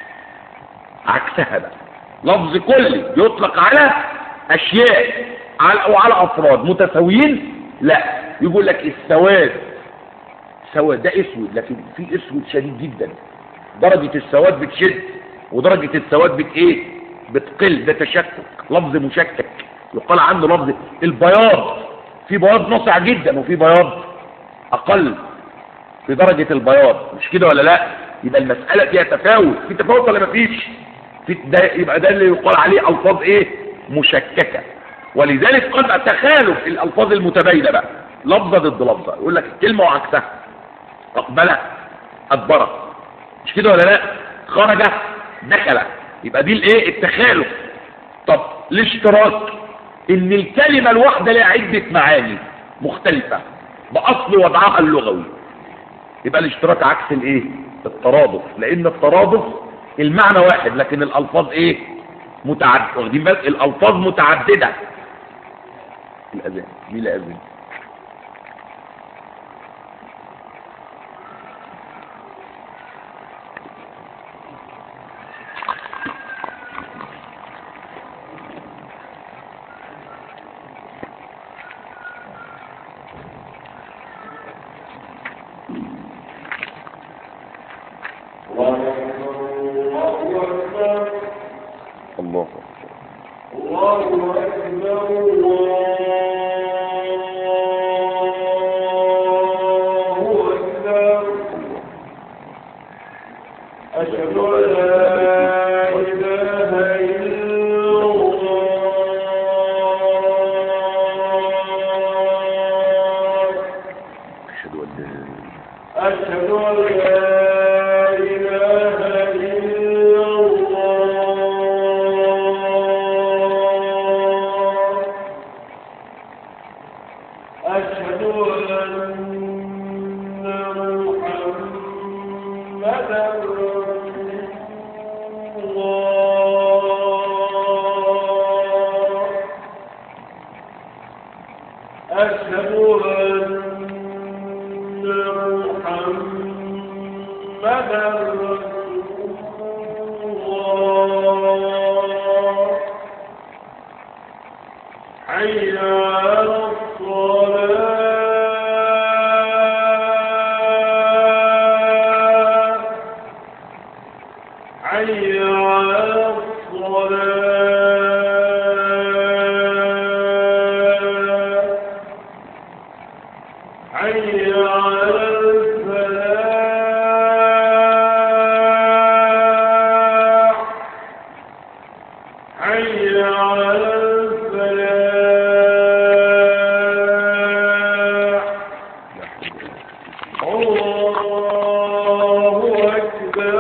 عكسها بقى لفظ كلي يطلق على اشياء على او على افراد متساويين لا يقول لك السواد سواد ده اسود لكن في اسود شديد جدا درجة السواد بتشد ودرجة السواد بت ايه بتقل ده تشكك لفظ مشكك يقال عنه لفظ البياض في بياض ناصع جدا وفي بياض اقل في درجة البياض مش كده ولا لا يبقى المسألة فيها تفاوت في تفاوت ولا مفيش في ده يبقى ده اللي يقال عليه الفاظ ايه مشككة ولذلك قد تخالف الالفاظ المتباينة بقى لفظة ضد لفظة يقول لك الكلمة وعكسها اقبل ادبر مش كده ولا لا خرج دخل يبقى دي الايه التخالف طب الاشتراك ان الكلمة الواحدة لها عدة معاني مختلفة باصل وضعها اللغوي يبقى الاشتراك عكس الايه الترادف لان الترادف المعنى واحد لكن الالفاظ ايه متعدده واخدين بالك الالفاظ متعدده الاذان مين الاذان الله أكبر
أشهد أن لا إله إلا الله
أشهد أن لا
أشهد أن لا إله إلا الله أشهد أن محمدا رسول الله أشهد أن محمدا رسول الله حي على الصلاة حي على الصلاة حي على الفلاح حي على الفلاح الله أكبر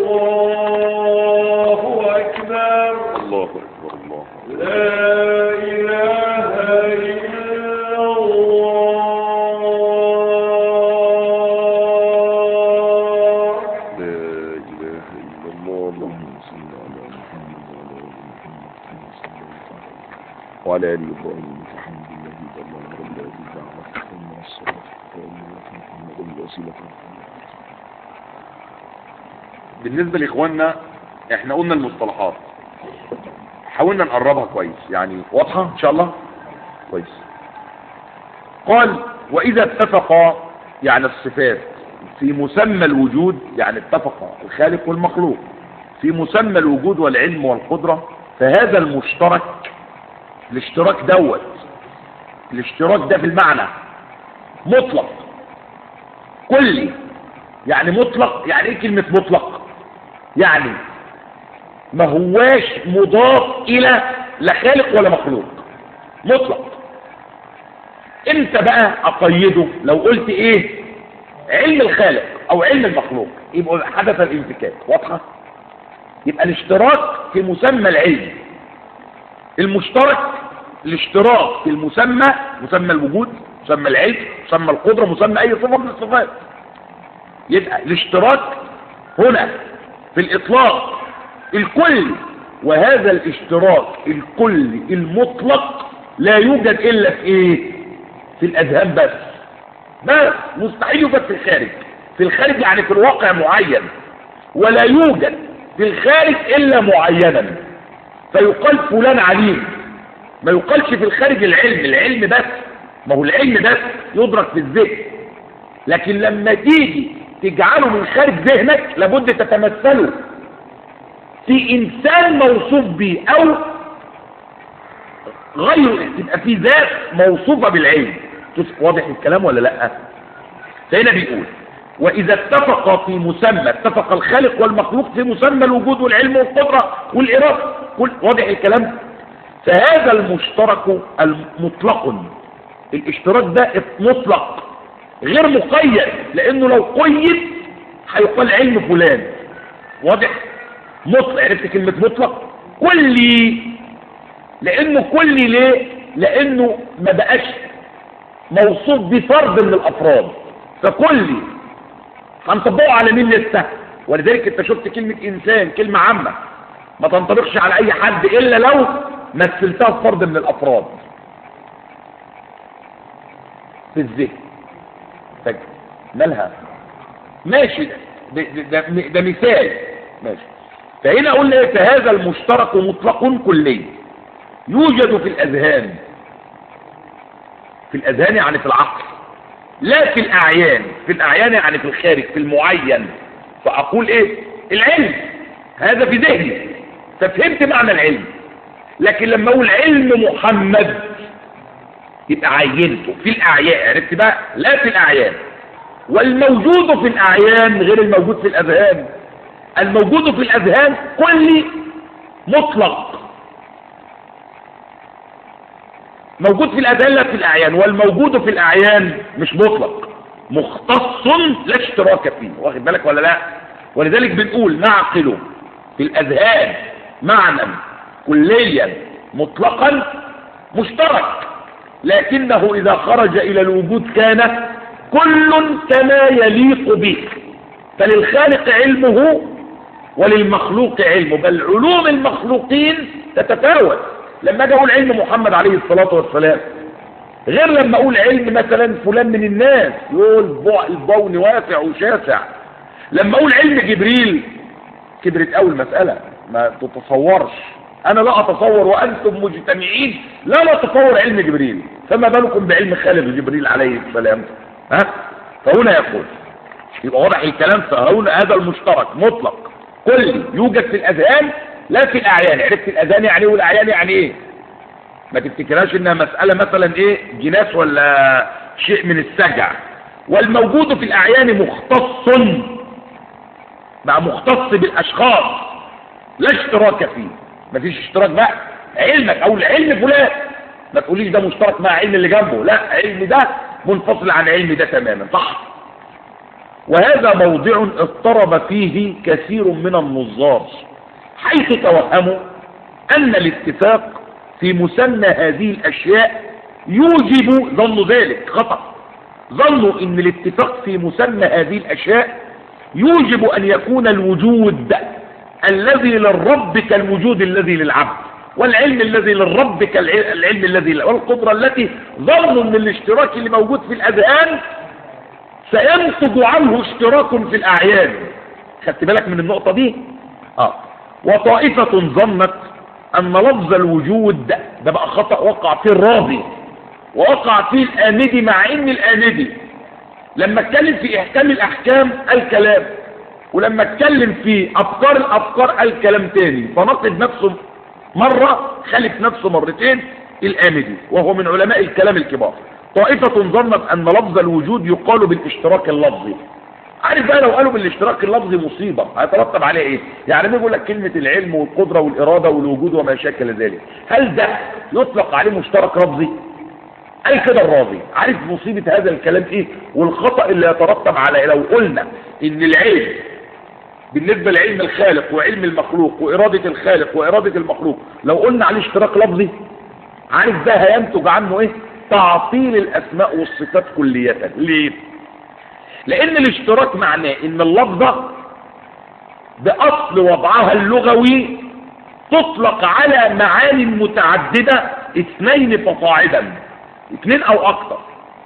الله أكبر
الله أكبر الله
لا إله إلا الله
لا إله إلا الله اللهم صل على محمد وعلى آل إبراهيم
الحمد لله الله رب الذي جعل حكم الصلاة والسلام محمد الوسيلة
بالنسبة لإخواننا احنا قلنا المصطلحات حاولنا نقربها كويس يعني واضحة ان شاء الله كويس قال واذا اتفق يعني الصفات في مسمى الوجود يعني اتفق الخالق والمخلوق في مسمى الوجود والعلم والقدرة فهذا المشترك الاشتراك دوت الاشتراك ده في المعنى مطلق كلي يعني مطلق يعني ايه كلمة مطلق يعني ما هواش مضاف الى لا خالق ولا مخلوق مطلق امتى بقى اقيده لو قلت ايه علم الخالق او علم المخلوق يبقى حدث الانفكاك واضحه يبقى الاشتراك في مسمى العلم المشترك الاشتراك في المسمى مسمى الوجود مسمى العلم مسمى القدره مسمى اي صفه من الصفات يبقى الاشتراك هنا في الاطلاق الكل وهذا الاشتراك الكلي المطلق لا يوجد الا في ايه في الاذهان بس بس مستحيل يوجد في الخارج في الخارج يعني في الواقع معين ولا يوجد في الخارج الا معينا فيقال فلان عليم ما يقالش في الخارج العلم العلم بس ما هو العلم ده يدرك في الذهن لكن لما تيجي تجعله من خارج ذهنك لابد تتمثله في انسان موصوف به او غير تبقى في ذات موصوفة بالعلم تس- واضح الكلام ولا لا فهنا بيقول واذا اتفق في مسمى اتفق الخالق والمخلوق في مسمى الوجود والعلم والقدرة والارادة كل واضح الكلام فهذا المشترك المطلق الاشتراك ده مطلق غير مقيد لانه لو قيد هيقال علم فلان واضح مطلق عرفت كلمة مطلق كلي لانه كلي ليه لانه ما بقاش موصوف بفرد من الافراد فكلي هنطبقه على مين لسه ولذلك انت شفت كلمة انسان كلمة عامة ما تنطبقش على اي حد الا لو مثلتها في فرد من الافراد في الذهن فجأة مالها ماشي ده, ده, ده, ده مثال ماشي فهنا قلنا ايه فهذا المشترك مطلق كلي يوجد في الاذهان في الاذهان يعني في العقل لا في الاعيان في الاعيان يعني في الخارج في المعين فاقول ايه العلم هذا في ذهني ففهمت معنى العلم لكن لما اقول علم محمد يبقى عينته في الاعيان عرفت بقى لا في الاعيان والموجود في الاعيان غير الموجود في الاذهان الموجود في الاذهان كلي مطلق موجود في الاذهان لا في الاعيان والموجود في الاعيان مش مطلق مختص لا اشتراك فيه واخد بالك ولا لا ولذلك بنقول نعقل في الاذهان معنى كليا مطلقا مشترك لكنه اذا خرج الى الوجود كان كل كما يليق به فللخالق علمه وللمخلوق علمه بل علوم المخلوقين تتفاوت لما اجي اقول علم محمد عليه الصلاة والسلام غير لما اقول علم مثلا فلان من الناس يقول البون واسع وشاسع لما اقول علم جبريل كبرت قوي المسألة ما تتصورش انا لا اتصور وانتم مجتمعين لا نتصور علم جبريل فما بالكم بعلم خالد جبريل عليه السلام ها فهنا يقول يبقى واضح الكلام فهنا هذا المشترك مطلق كل يوجد في الاذهان لا في الاعيان عرفت الاذهان يعني ايه والاعيان يعني ايه ما تفتكرهاش انها مسألة مثلا ايه جناس ولا شيء من السجع والموجود في الاعيان مختص بقى مختص بالاشخاص لا اشتراك فيه مفيش اشتراك بقى علمك او العلم فلان ما تقوليش ده مشترك مع علم اللي جنبه لا علم ده منفصل عن علم ده تماما صح وهذا موضع اضطرب فيه كثير من النظار حيث توهموا ان الاتفاق في مسمى هذه الاشياء يوجب ظنوا ذلك خطأ ظنوا ان الاتفاق في مسمى هذه الاشياء يوجب ان يكون الوجود الذي للرب كالوجود الذي للعبد والعلم الذي للرب كالعلم الذي والقدرة التي ظنوا ان الاشتراك اللي موجود في الاذهان سينتج عنه اشتراك في الاعيان خدت بالك من النقطة دي اه وطائفة ظنت ان لفظ الوجود ده, ده بقى خطأ وقع فيه الراضي ووقع فيه الآمدي مع ان الآمدي لما اتكلم في احكام الاحكام الكلام ولما اتكلم في افكار الافكار قال كلام تاني فنقد نفسه مرة خلف نفسه مرتين الآمدي وهو من علماء الكلام الكبار طائفة ظنت ان لفظ الوجود يقال بالاشتراك اللفظي عارف بقى لو قالوا بالاشتراك اللفظي مصيبة هيترتب عليه ايه يعني بيقول لك كلمة العلم والقدرة والارادة والوجود وما شاكل ذلك هل ده يطلق عليه مشترك لفظي قال كده الراضي عارف مصيبة هذا الكلام ايه والخطأ اللي يترتب على لو قلنا ان العلم بالنسبة لعلم الخالق وعلم المخلوق وإرادة الخالق وإرادة المخلوق لو قلنا عليه اشتراك لفظي عارف ده هينتج عنه ايه تعطيل الأسماء والصفات كلية ليه لأن الاشتراك معناه ان اللفظة بأصل وضعها اللغوي تطلق على معاني متعددة اثنين فصاعدا اثنين او اكتر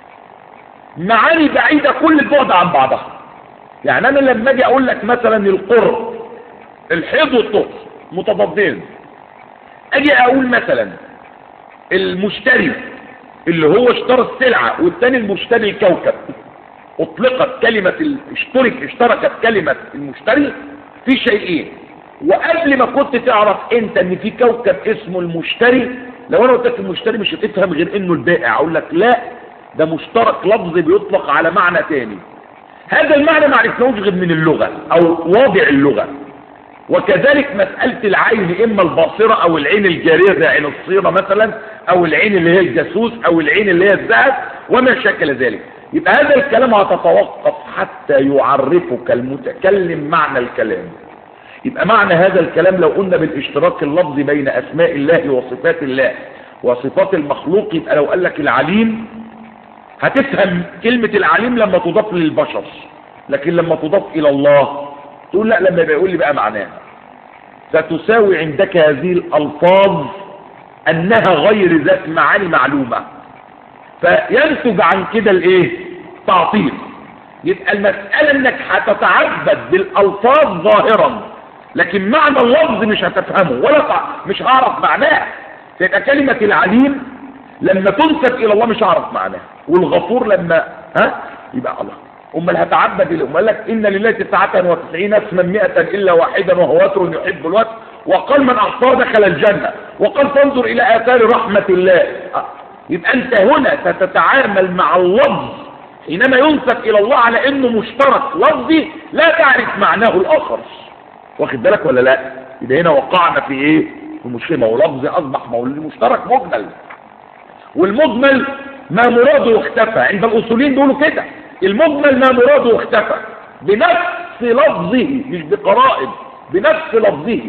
معاني بعيدة كل البعد عن بعضها يعني انا لما اجي اقول لك مثلا القرب الحيض والطهر متضادين اجي اقول مثلا المشتري اللي هو اشترى السلعة والتاني المشتري الكوكب اطلقت كلمة ال- اشترك اشتركت كلمة المشتري في شيئين وقبل ما كنت تعرف انت ان في كوكب اسمه المشتري لو انا قلت لك المشتري مش هتفهم غير انه البائع اقول لك لا ده مشترك لفظي بيطلق على معنى تاني هذا المعنى ما عرفناهوش غير من اللغة او واضع اللغة وكذلك مسألة العين إما الباصرة أو العين الجارية زي عين الصيرة مثلا أو العين اللي هي الجاسوس أو العين اللي هي الذهب وما شكل ذلك يبقى هذا الكلام هتتوقف حتى يعرفك المتكلم معنى الكلام يبقى معنى هذا الكلام لو قلنا بالاشتراك اللفظي بين أسماء الله وصفات الله وصفات المخلوق يبقى لو قال لك العليم هتفهم كلمة العليم لما تضاف للبشر لكن لما تضاف إلى الله تقول لا لما بيقول لي بقى معناها ستساوي عندك هذه الألفاظ أنها غير ذات معاني معلومة فينتج عن كده الايه تعطيل يبقى المسألة انك هتتعبد بالألفاظ ظاهرا لكن معنى اللفظ مش هتفهمه ولا تع... مش هعرف معناه تبقى كلمة العليم لما تنسب إلى الله مش هعرف معناها والغفور لما ها يبقى الله امال هتعبد الى امال لك ان لله 99 اسما 100 الا واحدا وهو وتر يحب الوتر وقال من اعطاه دخل الجنه وقال فانظر الى اثار رحمه الله آه. يبقى انت هنا ستتعامل مع اللفظ حينما ينسب الى الله على انه مشترك لفظي لا تعرف معناه الاخر واخد بالك ولا لا يبقى هنا وقعنا في ايه في مشكله ما هو لفظي اصبح ما هو المشترك مجمل والمجمل ما مراده اختفى عند الاصوليين بيقولوا كده المجمل ما مراده اختفى بنفس لفظه مش بقرائن بنفس لفظه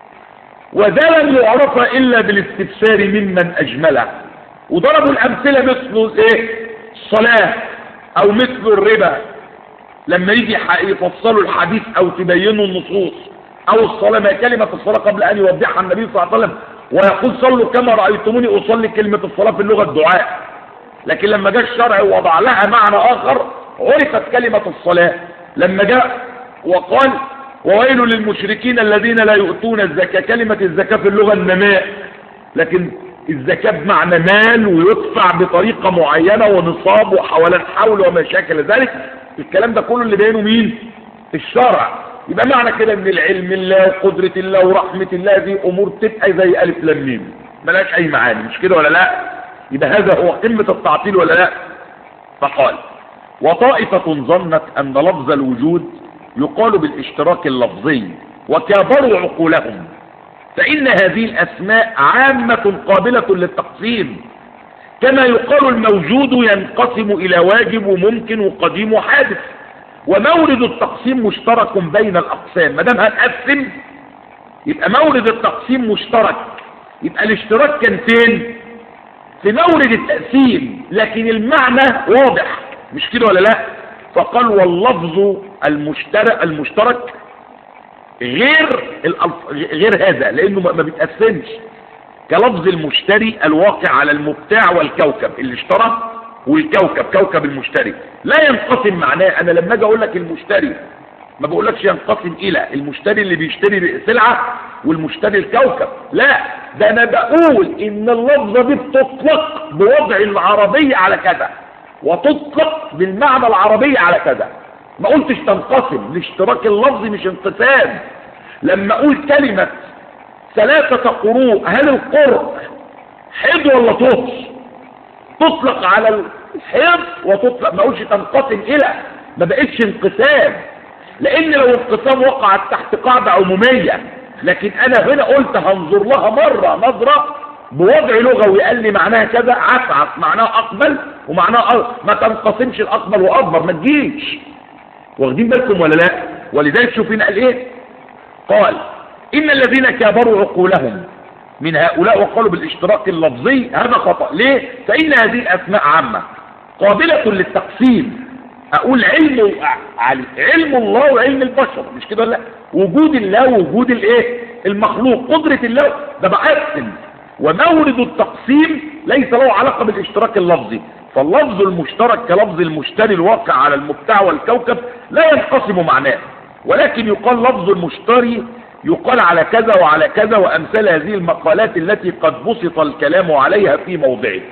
وده لم يعرف الا بالاستفسار ممن اجمله وضربوا الامثله مثل ايه الصلاه او مثل الربا لما يجي يفصلوا الحديث او تبينوا النصوص او الصلاه ما كلمه الصلاه قبل ان يوضحها النبي صلى الله عليه وسلم ويقول صلوا كما رايتموني اصلي كلمه الصلاه في اللغه الدعاء لكن لما جاء الشرع وضع لها معنى اخر عرفت كلمة الصلاة لما جاء وقال وويل للمشركين الذين لا يؤتون الزكاة كلمة الزكاة في اللغة النماء لكن الزكاة بمعنى مال ويدفع بطريقة معينة ونصاب وحوالين حول وما شاكل ذلك الكلام ده كله اللي بينه مين الشرع يبقى معنى كده ان العلم الله وقدرة الله ورحمة الله دي امور تبقى زي الف لام ميم ملاش اي معاني مش كده ولا لا يبقى هذا هو قمة التعطيل ولا لا فقال وطائفة ظنت أن لفظ الوجود يقال بالاشتراك اللفظي وكابروا عقولهم فإن هذه الأسماء عامة قابلة للتقسيم كما يقال الموجود ينقسم إلى واجب وممكن وقديم وحادث ومورد التقسيم مشترك بين الأقسام ما دام هنقسم يبقى مورد التقسيم مشترك يبقى الاشتراك كان فين في مورد التقسيم لكن المعنى واضح مش كده ولا لا فقال واللفظ المشترك المشترك غير الألف... غير هذا لانه ما بيتقسمش كلفظ المشتري الواقع على المبتاع والكوكب اللي اشترى والكوكب كوكب المشتري لا ينقسم معناه انا لما اجي اقول لك المشتري ما بقولكش ينقسم الى المشتري اللي بيشتري سلعة والمشتري الكوكب لا ده انا بقول ان اللفظة دي بتطلق بوضع العربية على كذا وتطلق بالمعنى العربي على كذا ما قلتش تنقسم الاشتراك اللفظي مش انقسام لما اقول كلمة ثلاثة قروء هل القرء حيض ولا طهر تطلق على الحيض وتطلق ما اقولش تنقسم الى ما بقتش انقسام لان لو انقسام وقعت تحت قاعدة عمومية لكن انا هنا قلت هنظر لها مرة نظرة بوضع لغوي قال لي معناها كذا عفعف معناها اقبل ومعناها أرض. ما تنقسمش الاقبل واكبر ما تجيش واخدين بالكم ولا لا ولذلك شوفين قال ايه قال ان الذين كابروا عقولهم من هؤلاء وقالوا بالاشتراك اللفظي هذا خطأ ليه فان هذه الاسماء عامة قابلة للتقسيم اقول علم علم الله وعلم البشر مش كده ولا لا وجود الله ووجود الايه المخلوق قدرة الله ده بقسم ومورد التقسيم ليس له علاقة بالاشتراك اللفظي فاللفظ المشترك كلفظ المشتري الواقع على المبتاع والكوكب لا ينقسم معناه ولكن يقال لفظ المشتري يقال على كذا وعلى كذا وأمثال هذه المقالات التي قد بسط الكلام عليها في موضعه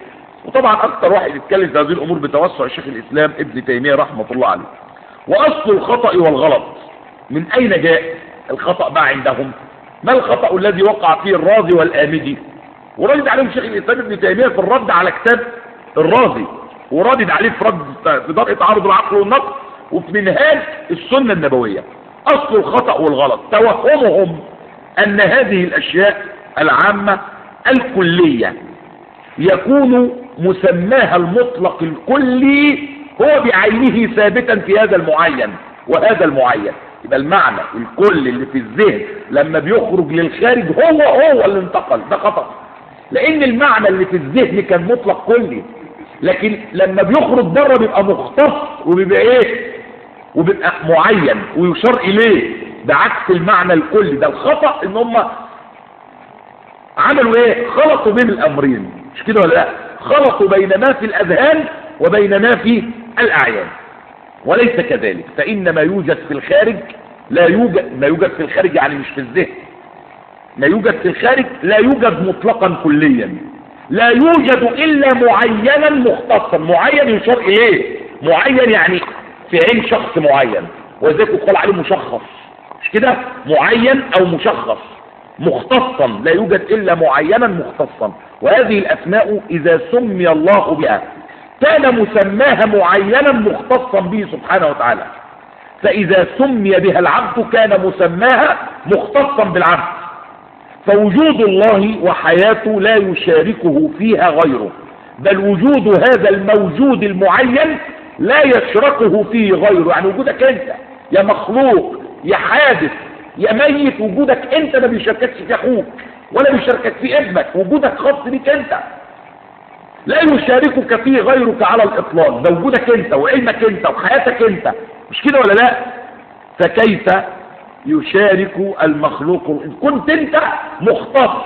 وطبعا اكتر واحد يتكلم في هذه الامور بتوسع شيخ الاسلام ابن تيمية رحمة الله عليه واصل الخطأ والغلط من اين جاء الخطأ بقى عندهم ما الخطأ الذي وقع فيه الرازي والآمدي وردد عليهم شيخ الاسلام ابن تيمية في الرد على كتاب الرازي وردد عليه في رد في درء تعارض العقل والنقل وفي منهاج السنة النبوية اصل الخطأ والغلط توهمهم ان هذه الاشياء العامة الكلية يكون مسماها المطلق الكلي هو بعينه ثابتا في هذا المعين وهذا المعين يبقى المعنى الكل اللي في الذهن لما بيخرج للخارج هو هو اللي انتقل ده خطأ لان المعنى اللي في الذهن كان مطلق كلي لكن لما بيخرج بره بيبقى مختص وبيبقى ايه وبيبقى معين ويشار اليه ده عكس المعنى الكلي ده الخطأ ان هم عملوا ايه خلطوا بين الامرين مش كده ولا لا خلطوا بين ما في الاذهان وبين ما في الاعيان وليس كذلك فان ما يوجد في الخارج لا يوجد ما يوجد في الخارج يعني مش في الذهن ما يوجد في الخارج لا يوجد مطلقا كليا لا يوجد الا معينا مختصا معين يشار اليه معين يعني في عين شخص معين ولذلك يقال عليه مشخص مش كده معين او مشخص مختصا لا يوجد الا معينا مختصا وهذه الاسماء اذا سمي الله بها كان مسماها معينا مختصا به سبحانه وتعالى فاذا سمي بها العبد كان مسماها مختصا بالعبد فوجود الله وحياته لا يشاركه فيها غيره بل وجود هذا الموجود المعين لا يشركه فيه غيره يعني وجودك انت يا مخلوق يا حادث يا ميت وجودك انت ما بيشارككش في اخوك ولا بيشاركك في ابنك وجودك خاص بيك انت لا يشاركك فيه غيرك على الاطلاق ده وجودك انت وعلمك انت وحياتك انت مش كده ولا لا فكيف يشارك المخلوق إن كنت انت مختص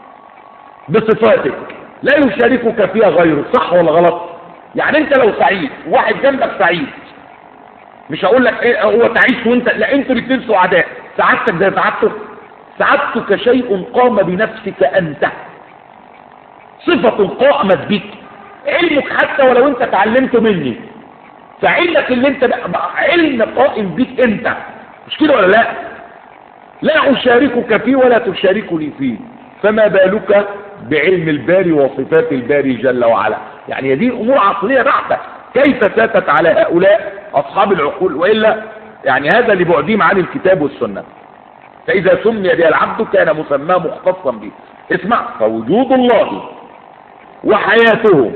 بصفاتك لا يشاركك فيها غيرك صح ولا غلط يعني انت لو سعيد واحد جنبك سعيد مش هقول لك ايه هو تعيش وانت لا انتوا الاثنين سعداء سعادتك ده سعادته سعادتك شيء قام بنفسك انت صفة قامت بك علمك حتى ولو انت تعلمت مني فعلمك اللي انت بقى علم قائم بك انت مش كده ولا لا لا اشاركك فيه ولا تشاركني فيه فما بالك بعلم الباري وصفات الباري جل وعلا يعني هذه امور عقليه بحته كيف فاتت على هؤلاء اصحاب العقول والا يعني هذا لبعدهم عن الكتاب والسنه فاذا سمي بها العبد كان مسماه مختصا به اسمع فوجود الله وحياته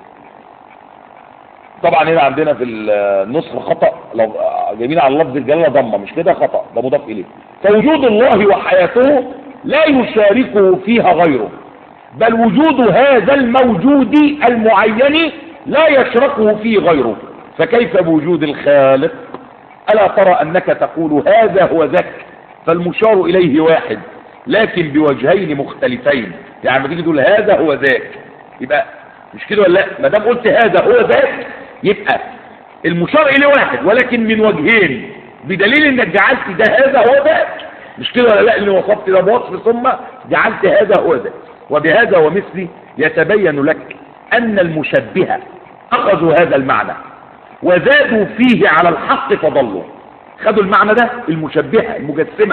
طبعا هنا عندنا في النسخ خطأ لو جايبين على لفظ الجلاله ضمه مش كده خطأ ده مضاف اليه فوجود الله وحياته لا يشاركه فيها غيره بل وجود هذا الموجود المعين لا يشركه فيه غيره فكيف بوجود الخالق ألا ترى أنك تقول هذا هو ذاك فالمشار إليه واحد لكن بوجهين مختلفين يعني ما تيجي تقول هذا هو ذاك يبقى مش كده ولا لا ما دام قلت هذا هو ذاك يبقى المشار إليه واحد ولكن من وجهين بدليل انك جعلت ده هذا هو ذاك مش كده ولا لا اللي وصفت ده بوصف ثم جعلت هذا هو ذاك وبهذا ومثله يتبين لك أن المشبهة أخذوا هذا المعنى وزادوا فيه على الحق فضلوا خدوا المعنى ده المشبهة المجسمة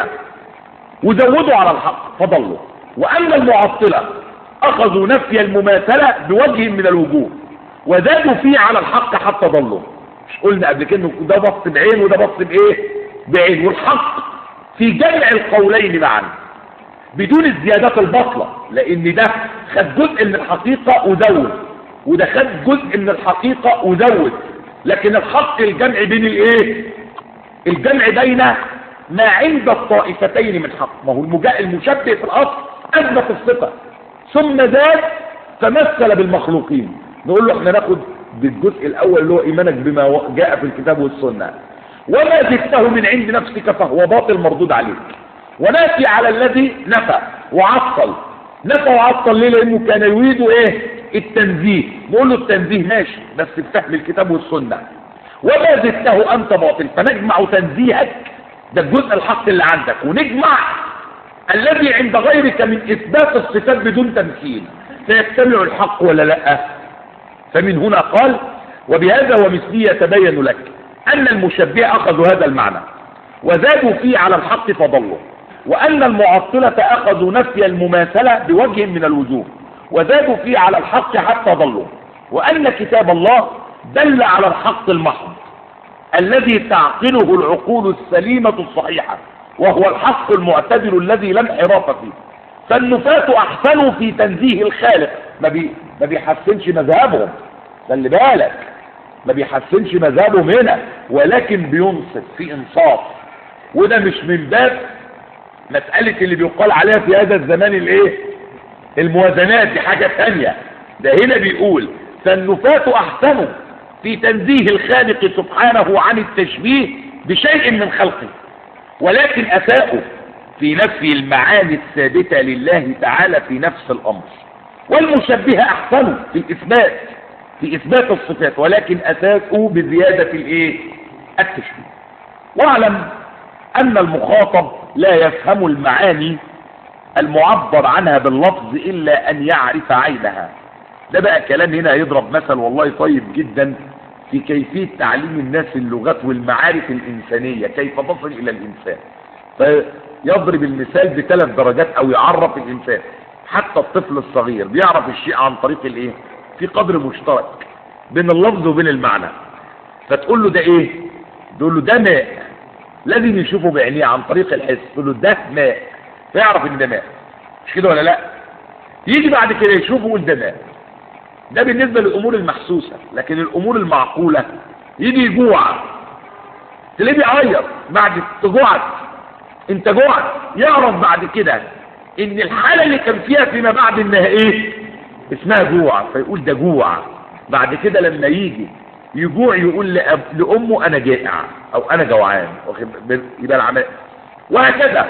وزودوا على الحق فضلوا وأما المعطلة أخذوا نفي المماثلة بوجه من الوجوه وزادوا فيه على الحق حتى ضلوا مش قلنا قبل كده ده بص بعين وده بص بايه بعين والحق في جمع القولين معا بدون الزيادات البطلة لان ده خد جزء من الحقيقة وزود وده خد جزء من الحقيقة وزود لكن الحق الجمع بين الايه الجمع بين ما عند الطائفتين من حق ما هو المجا... المشبه في الاصل اثبت الصفة ثم زاد تمثل بالمخلوقين نقول له احنا ناخد بالجزء الاول اللي هو ايمانك بما جاء في الكتاب والسنة وما زدته من عند نفسك فهو باطل مردود عليك وناتي على الذي نفى وعطل نفى وعطل ليه لانه كان يريد ايه التنزيه نقول له التنزيه ماشي بس بفهم الكتاب والسنة وما زدته انت باطل فنجمع تنزيهك ده الجزء الحق اللي عندك ونجمع الذي عند غيرك من اثبات الصفات بدون تمثيل فيجتمع الحق ولا لا فمن هنا قال وبهذا ومثله يتبين لك أن المشبهة أخذوا هذا المعنى وزادوا فيه على الحق فضلوا وأن المعطلة أخذوا نفي المماثلة بوجه من الوجوه وزادوا فيه على الحق حتى ضلوا وأن كتاب الله دل على الحق المحض الذي تعقله العقول السليمة الصحيحة وهو الحق المعتدل الذي لا انحراف فيه فالنفاة أحسنوا في تنزيه الخالق ما, بي ما بيحسنش مذهبهم خلي بالك ما بيحسنش مذهبهم هنا ولكن بينصف في انصاف وده مش من باب مسألة اللي بيقال عليها في هذا الزمان الايه الموازنات دي حاجة ثانية ده هنا بيقول فالنفاة احسنوا في تنزيه الخالق سبحانه عن التشبيه بشيء من خلقه ولكن اساءوا في نفي المعاني الثابتة لله تعالى في نفس الامر والمشبهة احسنوا في الاثبات في اثبات الصفات ولكن اساءوا بزيادة الايه التشبيه واعلم ان المخاطب لا يفهم المعاني المعبر عنها باللفظ الا ان يعرف عينها ده بقى كلام هنا يضرب مثل والله طيب جدا في كيفية تعليم الناس اللغات والمعارف الإنسانية كيف تصل إلى الإنسان فيضرب المثال بثلاث درجات أو يعرف الإنسان حتى الطفل الصغير بيعرف الشيء عن طريق الإيه في قدر مشترك بين اللفظ وبين المعنى فتقول له ده إيه تقول له ده ماء لازم يشوفه بعينيه عن طريق الحس تقول له ده ماء فيعرف ان ده ماء مش كده ولا لا يجي بعد كده يشوفه يقول ده ماء ده بالنسبة للأمور المحسوسة لكن الأمور المعقولة يجي يجوع تلاقيه بيعيط بعد تجوعت انت جوعت يعرف بعد كده ان الحالة اللي كان فيها فيما بعد انها ايه اسمها جوع فيقول ده جوع بعد كده لما يجي يجوع يقول لأب... لأمه أنا جائع أو أنا جوعان واخد بال- يبقى العمل وهكذا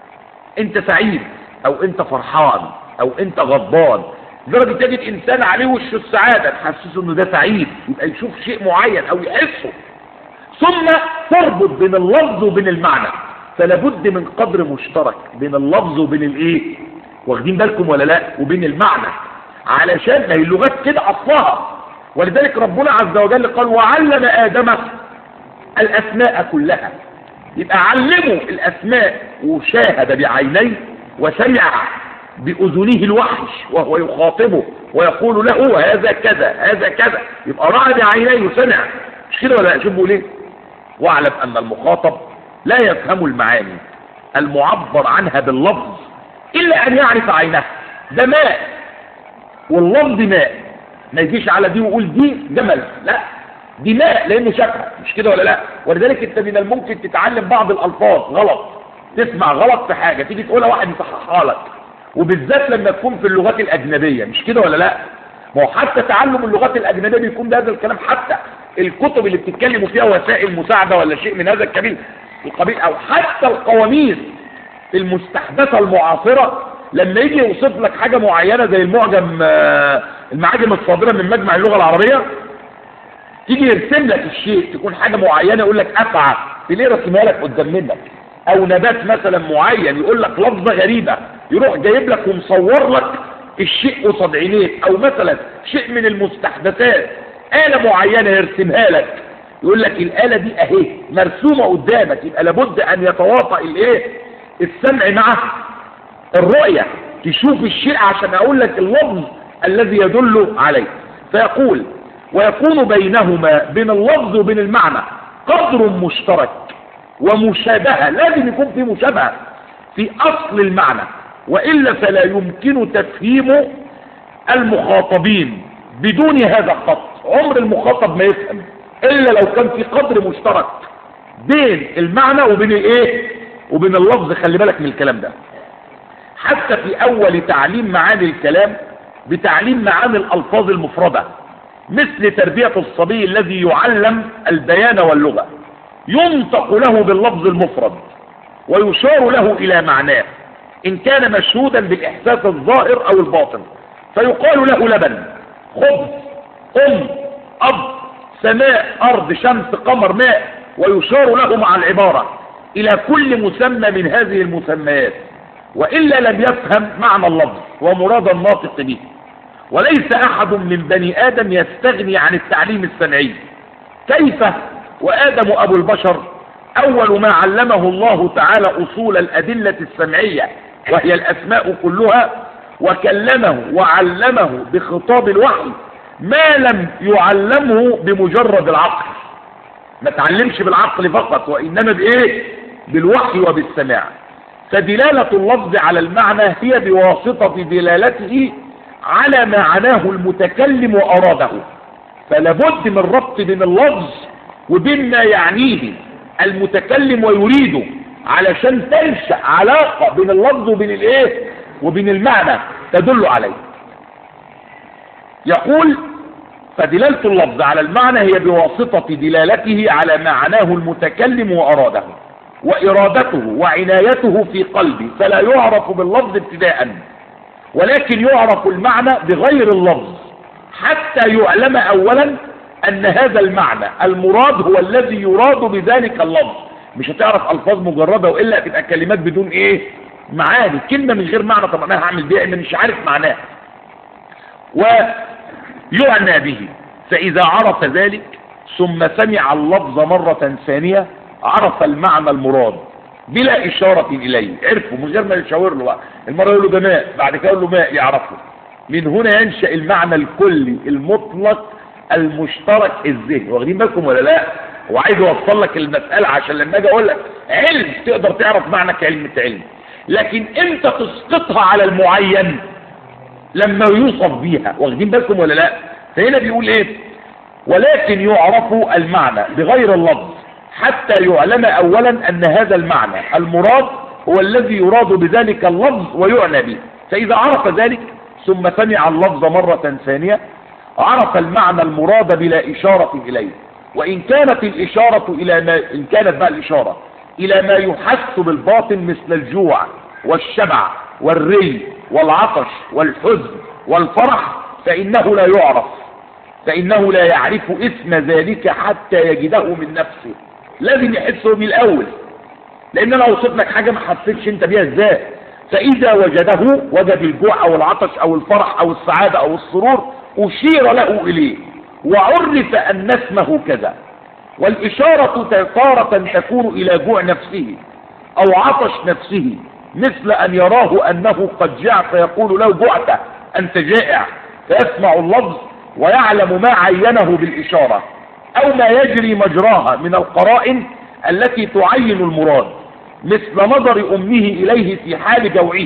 أنت سعيد أو أنت فرحان أو أنت غضبان لدرجة تجد إنسان عليه وش السعادة تحسسه إنه ده سعيد يبقى يشوف شيء معين أو يحسه ثم تربط بين اللفظ وبين المعنى فلا بد من قدر مشترك بين اللفظ وبين الايه واخدين بالكم ولا لا وبين المعنى علشان ما هي اللغات كده اصلها ولذلك ربنا عز وجل قال وعلم ادم الاسماء كلها يبقى علمه الاسماء وشاهد بعينيه وسمع باذنه الوحش وهو يخاطبه ويقول له هذا كذا هذا كذا يبقى راى بعينيه وسمع مش كده ولا لا شوفوا ليه واعلم ان المخاطب لا يفهم المعاني المعبر عنها باللفظ الا ان يعرف عينها ده ماء واللفظ ماء ما يجيش على دي ويقول دي جمل لا دي ماء لانه شافها مش كده ولا لا ولذلك انت من الممكن تتعلم بعض الالفاظ غلط تسمع غلط في حاجه تيجي تقولها واحد يصححها لك وبالذات لما تكون في اللغات الاجنبيه مش كده ولا لا ما هو حتى تعلم اللغات الاجنبيه بيكون بهذا الكلام حتى الكتب اللي بتتكلموا فيها وسائل مساعده ولا شيء من هذا الكبير القبيل او حتى القواميس المستحدثه المعاصره لما يجي يوصف لك حاجه معينه زي المعجم آه، المعاجم الصادره من مجمع اللغه العربيه تيجي يرسم لك الشيء تكون حاجه معينه يقول لك افعى تلاقيه رسمها لك قدام منك او نبات مثلا معين يقول لك لفظه غريبه يروح جايب لك ومصور لك الشيء قصاد عينيك او مثلا شيء من المستحدثات آلة معينة يرسمها لك يقول لك الآلة دي اهي مرسومة قدامك يبقى لابد ان يتواطأ الايه السمع مع الرؤية تشوف الشيء عشان اقول لك اللفظ الذي يدل عليه فيقول ويكون بينهما بين اللفظ وبين المعنى قدر مشترك ومشابهة لازم يكون في مشابهة في اصل المعنى وإلا فلا يمكن تفهيم المخاطبين بدون هذا الخط عمر المخاطب ما يفهم إلا لو كان في قدر مشترك بين المعنى وبين الايه وبين اللفظ خلي بالك من الكلام ده حتى في أول تعليم معاني الكلام بتعليم معاني الألفاظ المفردة مثل تربية الصبي الذي يعلم البيان واللغة ينطق له باللفظ المفرد ويشار له إلى معناه إن كان مشهودا بالإحساس الظاهر أو الباطن فيقال له لبن خبز أم أب سماء أرض شمس قمر ماء ويشار له مع العبارة إلى كل مسمى من هذه المسميات وإلا لم يفهم معنى اللفظ ومراد الناطق به وليس أحد من بني آدم يستغني عن التعليم السمعي كيف وآدم أبو البشر أول ما علمه الله تعالى أصول الأدلة السمعية وهي الأسماء كلها وكلمه وعلمه بخطاب الوحي ما لم يعلمه بمجرد العقل ما تعلمش بالعقل فقط وإنما بإيه بالوحي وبالسماع فدلالة اللفظ على المعنى هي بواسطة دلالته على ما عناه المتكلم وأراده فلابد من ربط بين اللفظ وبين ما يعنيه المتكلم ويريده علشان تنشأ علاقة بين اللفظ وبين الايه وبين المعنى تدل عليه يقول فدلالة اللفظ على المعنى هي بواسطة دلالته على ما عناه المتكلم وأراده وإرادته وعنايته في قلبه فلا يعرف باللفظ ابتداء ولكن يعرف المعنى بغير اللفظ حتى يعلم أولا أن هذا المعنى المراد هو الذي يراد بذلك اللفظ مش هتعرف ألفاظ مجردة وإلا تبقى كلمات بدون إيه معاني كلمة من غير معنى طب أنا هعمل بيها إن مش عارف معناها ويعنى به فإذا عرف ذلك ثم سمع اللفظ مرة ثانية عرف المعنى المراد بلا إشارة إليه عرفه من غير ما يشاور له بقى المرة يقول له ده ماء بعد كده يقول له ماء يعرفه من هنا ينشأ المعنى الكلي المطلق المشترك الذهني واخدين بالكم ولا لا هو عايز يوصل لك المسألة عشان لما اجي اقول لك علم تقدر تعرف معنى كلمة علم لكن انت تسقطها على المعين لما يوصف بيها واخدين بالكم ولا لا فهنا بيقول ايه ولكن يعرف المعنى بغير اللفظ حتى يعلم اولا ان هذا المعنى المراد هو الذي يراد بذلك اللفظ ويعنى به فاذا عرف ذلك ثم سمع اللفظ مرة ثانية عرف المعنى المراد بلا إشارة إليه وإن كانت الإشارة إلى ما إن كانت بقى الإشارة إلى ما يحس بالباطن مثل الجوع والشبع والري والعطش والحزن والفرح فإنه لا يعرف فإنه لا يعرف اسم ذلك حتى يجده من نفسه لازم يحسه من الأول لأن أنا أوصف لك حاجة ما حسيتش أنت بيها إزاي فإذا وجده وجد الجوع أو العطش أو الفرح أو السعادة أو السرور أشير له إليه وعرف أن اسمه كذا والإشارة تارة تكون إلى جوع نفسه أو عطش نفسه مثل أن يراه أنه قد جاع فيقول له جعت أنت جائع فيسمع اللفظ ويعلم ما عينه بالإشارة أو ما يجري مجراها من القرائن التي تعين المراد مثل نظر أمه إليه في حال جوعه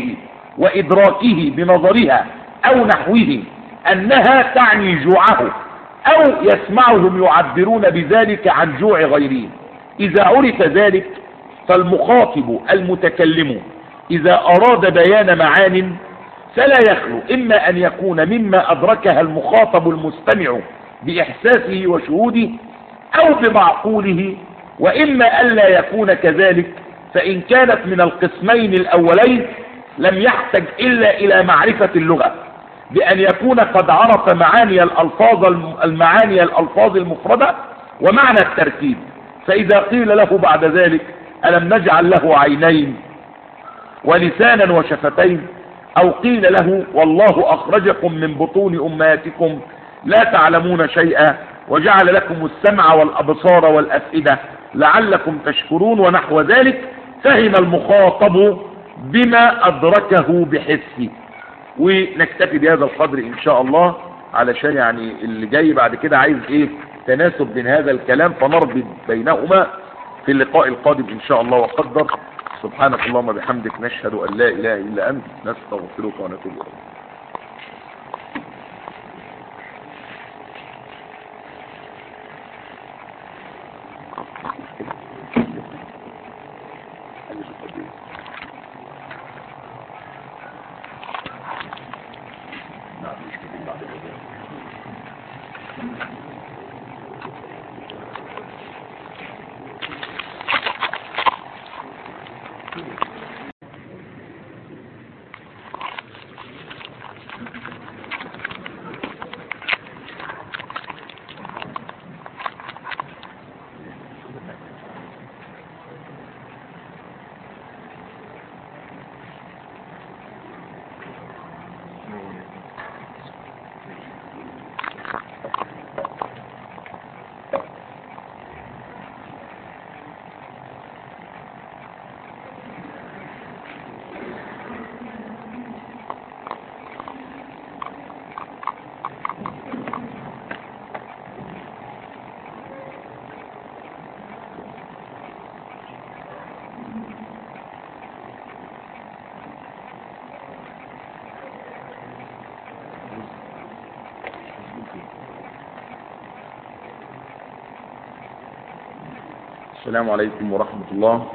وإدراكه بنظرها أو نحوه أنها تعني جوعه أو يسمعهم يعبرون بذلك عن جوع غيرهم إذا عرف ذلك فالمخاطب المتكلم إذا أراد بيان معان فلا يخلو إما أن يكون مما أدركها المخاطب المستمع بإحساسه وشهوده أو بمعقوله وإما ألا يكون كذلك فإن كانت من القسمين الأولين لم يحتج إلا إلى معرفة اللغة بأن يكون قد عرف معاني الألفاظ المعاني الألفاظ المفردة ومعنى التركيب فإذا قيل له بعد ذلك ألم نجعل له عينين ولسانا وشفتين أو قيل له والله أخرجكم من بطون أمهاتكم لا تعلمون شيئا وجعل لكم السمع والأبصار والأفئدة لعلكم تشكرون ونحو ذلك فهم المخاطب بما أدركه بحسه ونكتفي بهذا القدر إن شاء الله علشان يعني اللي جاي بعد كده عايز إيه تناسب بين هذا الكلام فنربط بينهما في اللقاء القادم إن شاء الله وقدر سبحانك اللهم بحمدك نشهد أن لا إله إلا أنت نستغفرك ونتوب إليك السلام عليكم ورحمة الله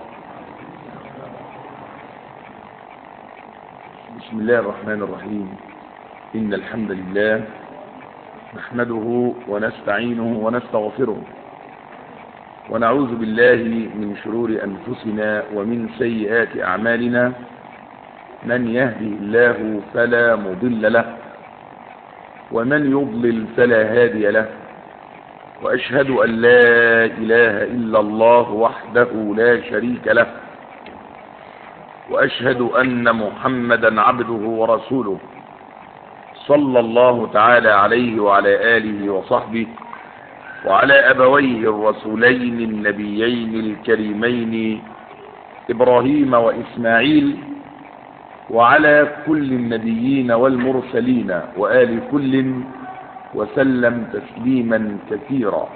بسم الله الرحمن الرحيم إن الحمد لله نحمده ونستعينه ونستغفره ونعوذ بالله من شرور أنفسنا ومن سيئات أعمالنا من يهدي الله فلا مضل له ومن يضلل فلا هادي له وأشهد أن لا إله إلا الله وحده لا شريك له وأشهد أن محمدا عبده ورسوله صلى الله تعالى عليه وعلى آله وصحبه وعلى أبويه الرسولين النبيين الكريمين إبراهيم وإسماعيل وعلى كل النبيين والمرسلين وآل كل وسلم تسليما كثيرا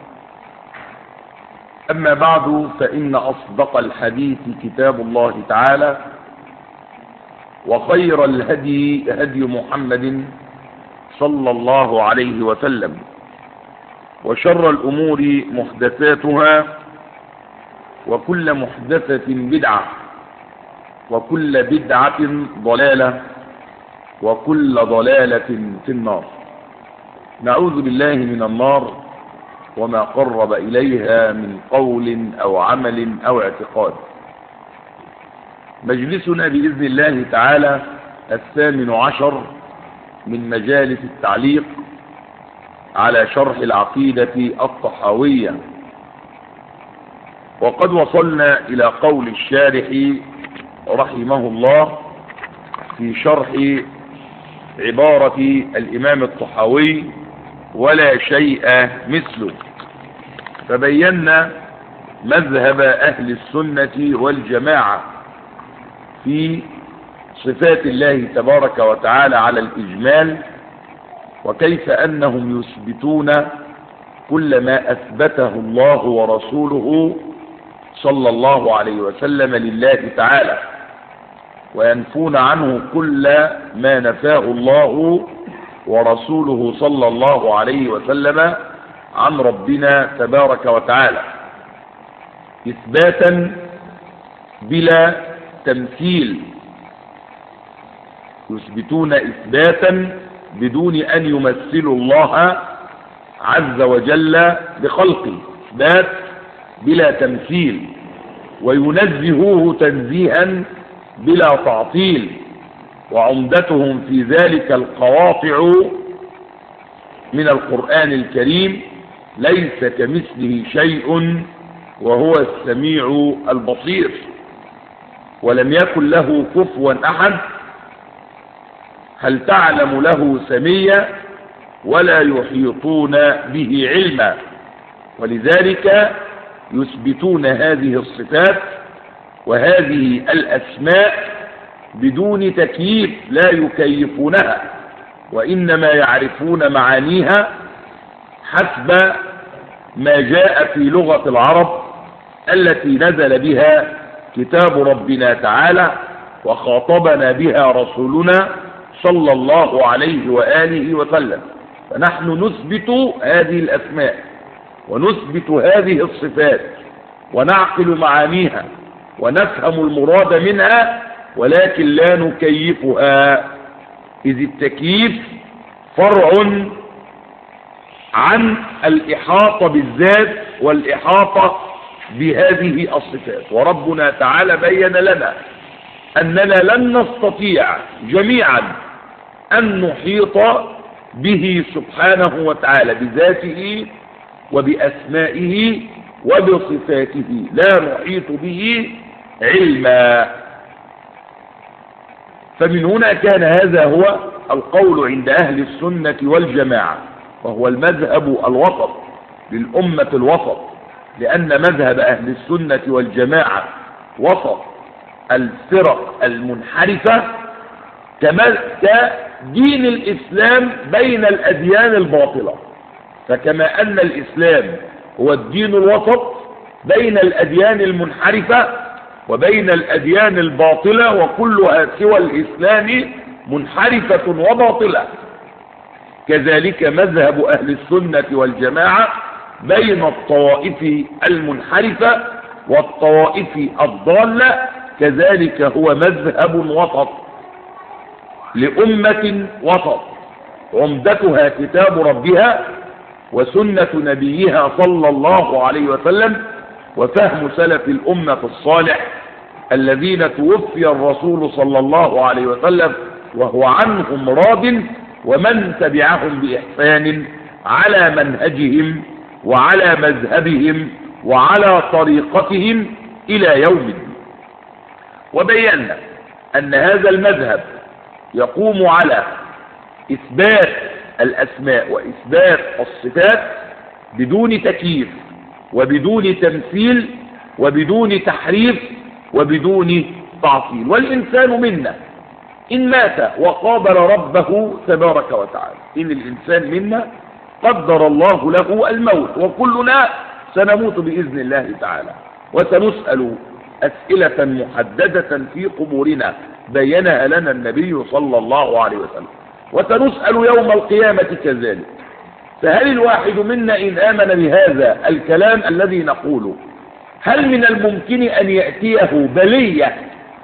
أما بعد فإن أصدق الحديث كتاب الله تعالى وخير الهدي هدي محمد صلى الله عليه وسلم وشر الأمور محدثاتها وكل محدثة بدعة وكل بدعة ضلالة وكل ضلالة في النار نعوذ بالله من النار وما قرب إليها من قول أو عمل أو اعتقاد مجلسنا بإذن الله تعالى الثامن عشر من مجالس التعليق على شرح العقيدة الطحاوية وقد وصلنا إلى قول الشارح رحمه الله في شرح عبارة الإمام الطحاوي ولا شيء مثله فبينا مذهب أهل السنة والجماعة في صفات الله تبارك وتعالى على الإجمال وكيف أنهم يثبتون كل ما أثبته الله ورسوله صلى الله عليه وسلم لله تعالى وينفون عنه كل ما نفاه الله ورسوله صلى الله عليه وسلم عن ربنا تبارك وتعالى إثباتا بلا تمثيل يثبتون إثباتا بدون أن يمثلوا الله عز وجل بخلقه إثبات بلا تمثيل وينزهوه تنزيها بلا تعطيل وعمدتهم في ذلك القواطع من القرآن الكريم ليس كمثله شيء وهو السميع البصير ولم يكن له كفوا أحد هل تعلم له سميا ولا يحيطون به علما ولذلك يثبتون هذه الصفات وهذه الأسماء بدون تكييف لا يكيفونها وإنما يعرفون معانيها حسب ما جاء في لغة العرب التي نزل بها كتاب ربنا تعالى وخاطبنا بها رسولنا صلى الله عليه وآله وسلم فنحن نثبت هذه الأسماء ونثبت هذه الصفات ونعقل معانيها ونفهم المراد منها ولكن لا نكيفها إذ التكييف فرع عن الإحاطة بالذات والإحاطة بهذه الصفات وربنا تعالى بين لنا أننا لن نستطيع جميعا أن نحيط به سبحانه وتعالى بذاته وبأسمائه وبصفاته لا نحيط به علما فمن هنا كان هذا هو القول عند أهل السنة والجماعة وهو المذهب الوسط للأمة الوسط لأن مذهب أهل السنة والجماعة وسط الفرق المنحرفة كما كدين الإسلام بين الأديان الباطلة فكما أن الإسلام هو الدين الوسط بين الأديان المنحرفة وبين الأديان الباطلة وكلها سوى الإسلام منحرفة وباطلة كذلك مذهب أهل السنة والجماعة بين الطوائف المنحرفة والطوائف الضالة كذلك هو مذهب وسط لأمة وسط عمدتها كتاب ربها وسنة نبيها صلى الله عليه وسلم وفهم سلف الأمة الصالح الذين توفي الرسول صلى الله عليه وسلم وهو عنهم راض ومن تبعهم بإحسان على منهجهم وعلى مذهبهم وعلى طريقتهم إلى يوم الدين وبينا أن هذا المذهب يقوم على إثبات الأسماء وإثبات الصفات بدون تكييف وبدون تمثيل وبدون تحريف وبدون تعطيل والإنسان منا إن مات وقابل ربه تبارك وتعالى إن الإنسان منا قدر الله له الموت وكلنا سنموت بإذن الله تعالى وسنسأل أسئلة محددة في قبورنا بينها لنا النبي صلى الله عليه وسلم وسنسأل يوم القيامة كذلك فهل الواحد منا إن آمن بهذا الكلام الذي نقوله هل من الممكن أن يأتيه بلية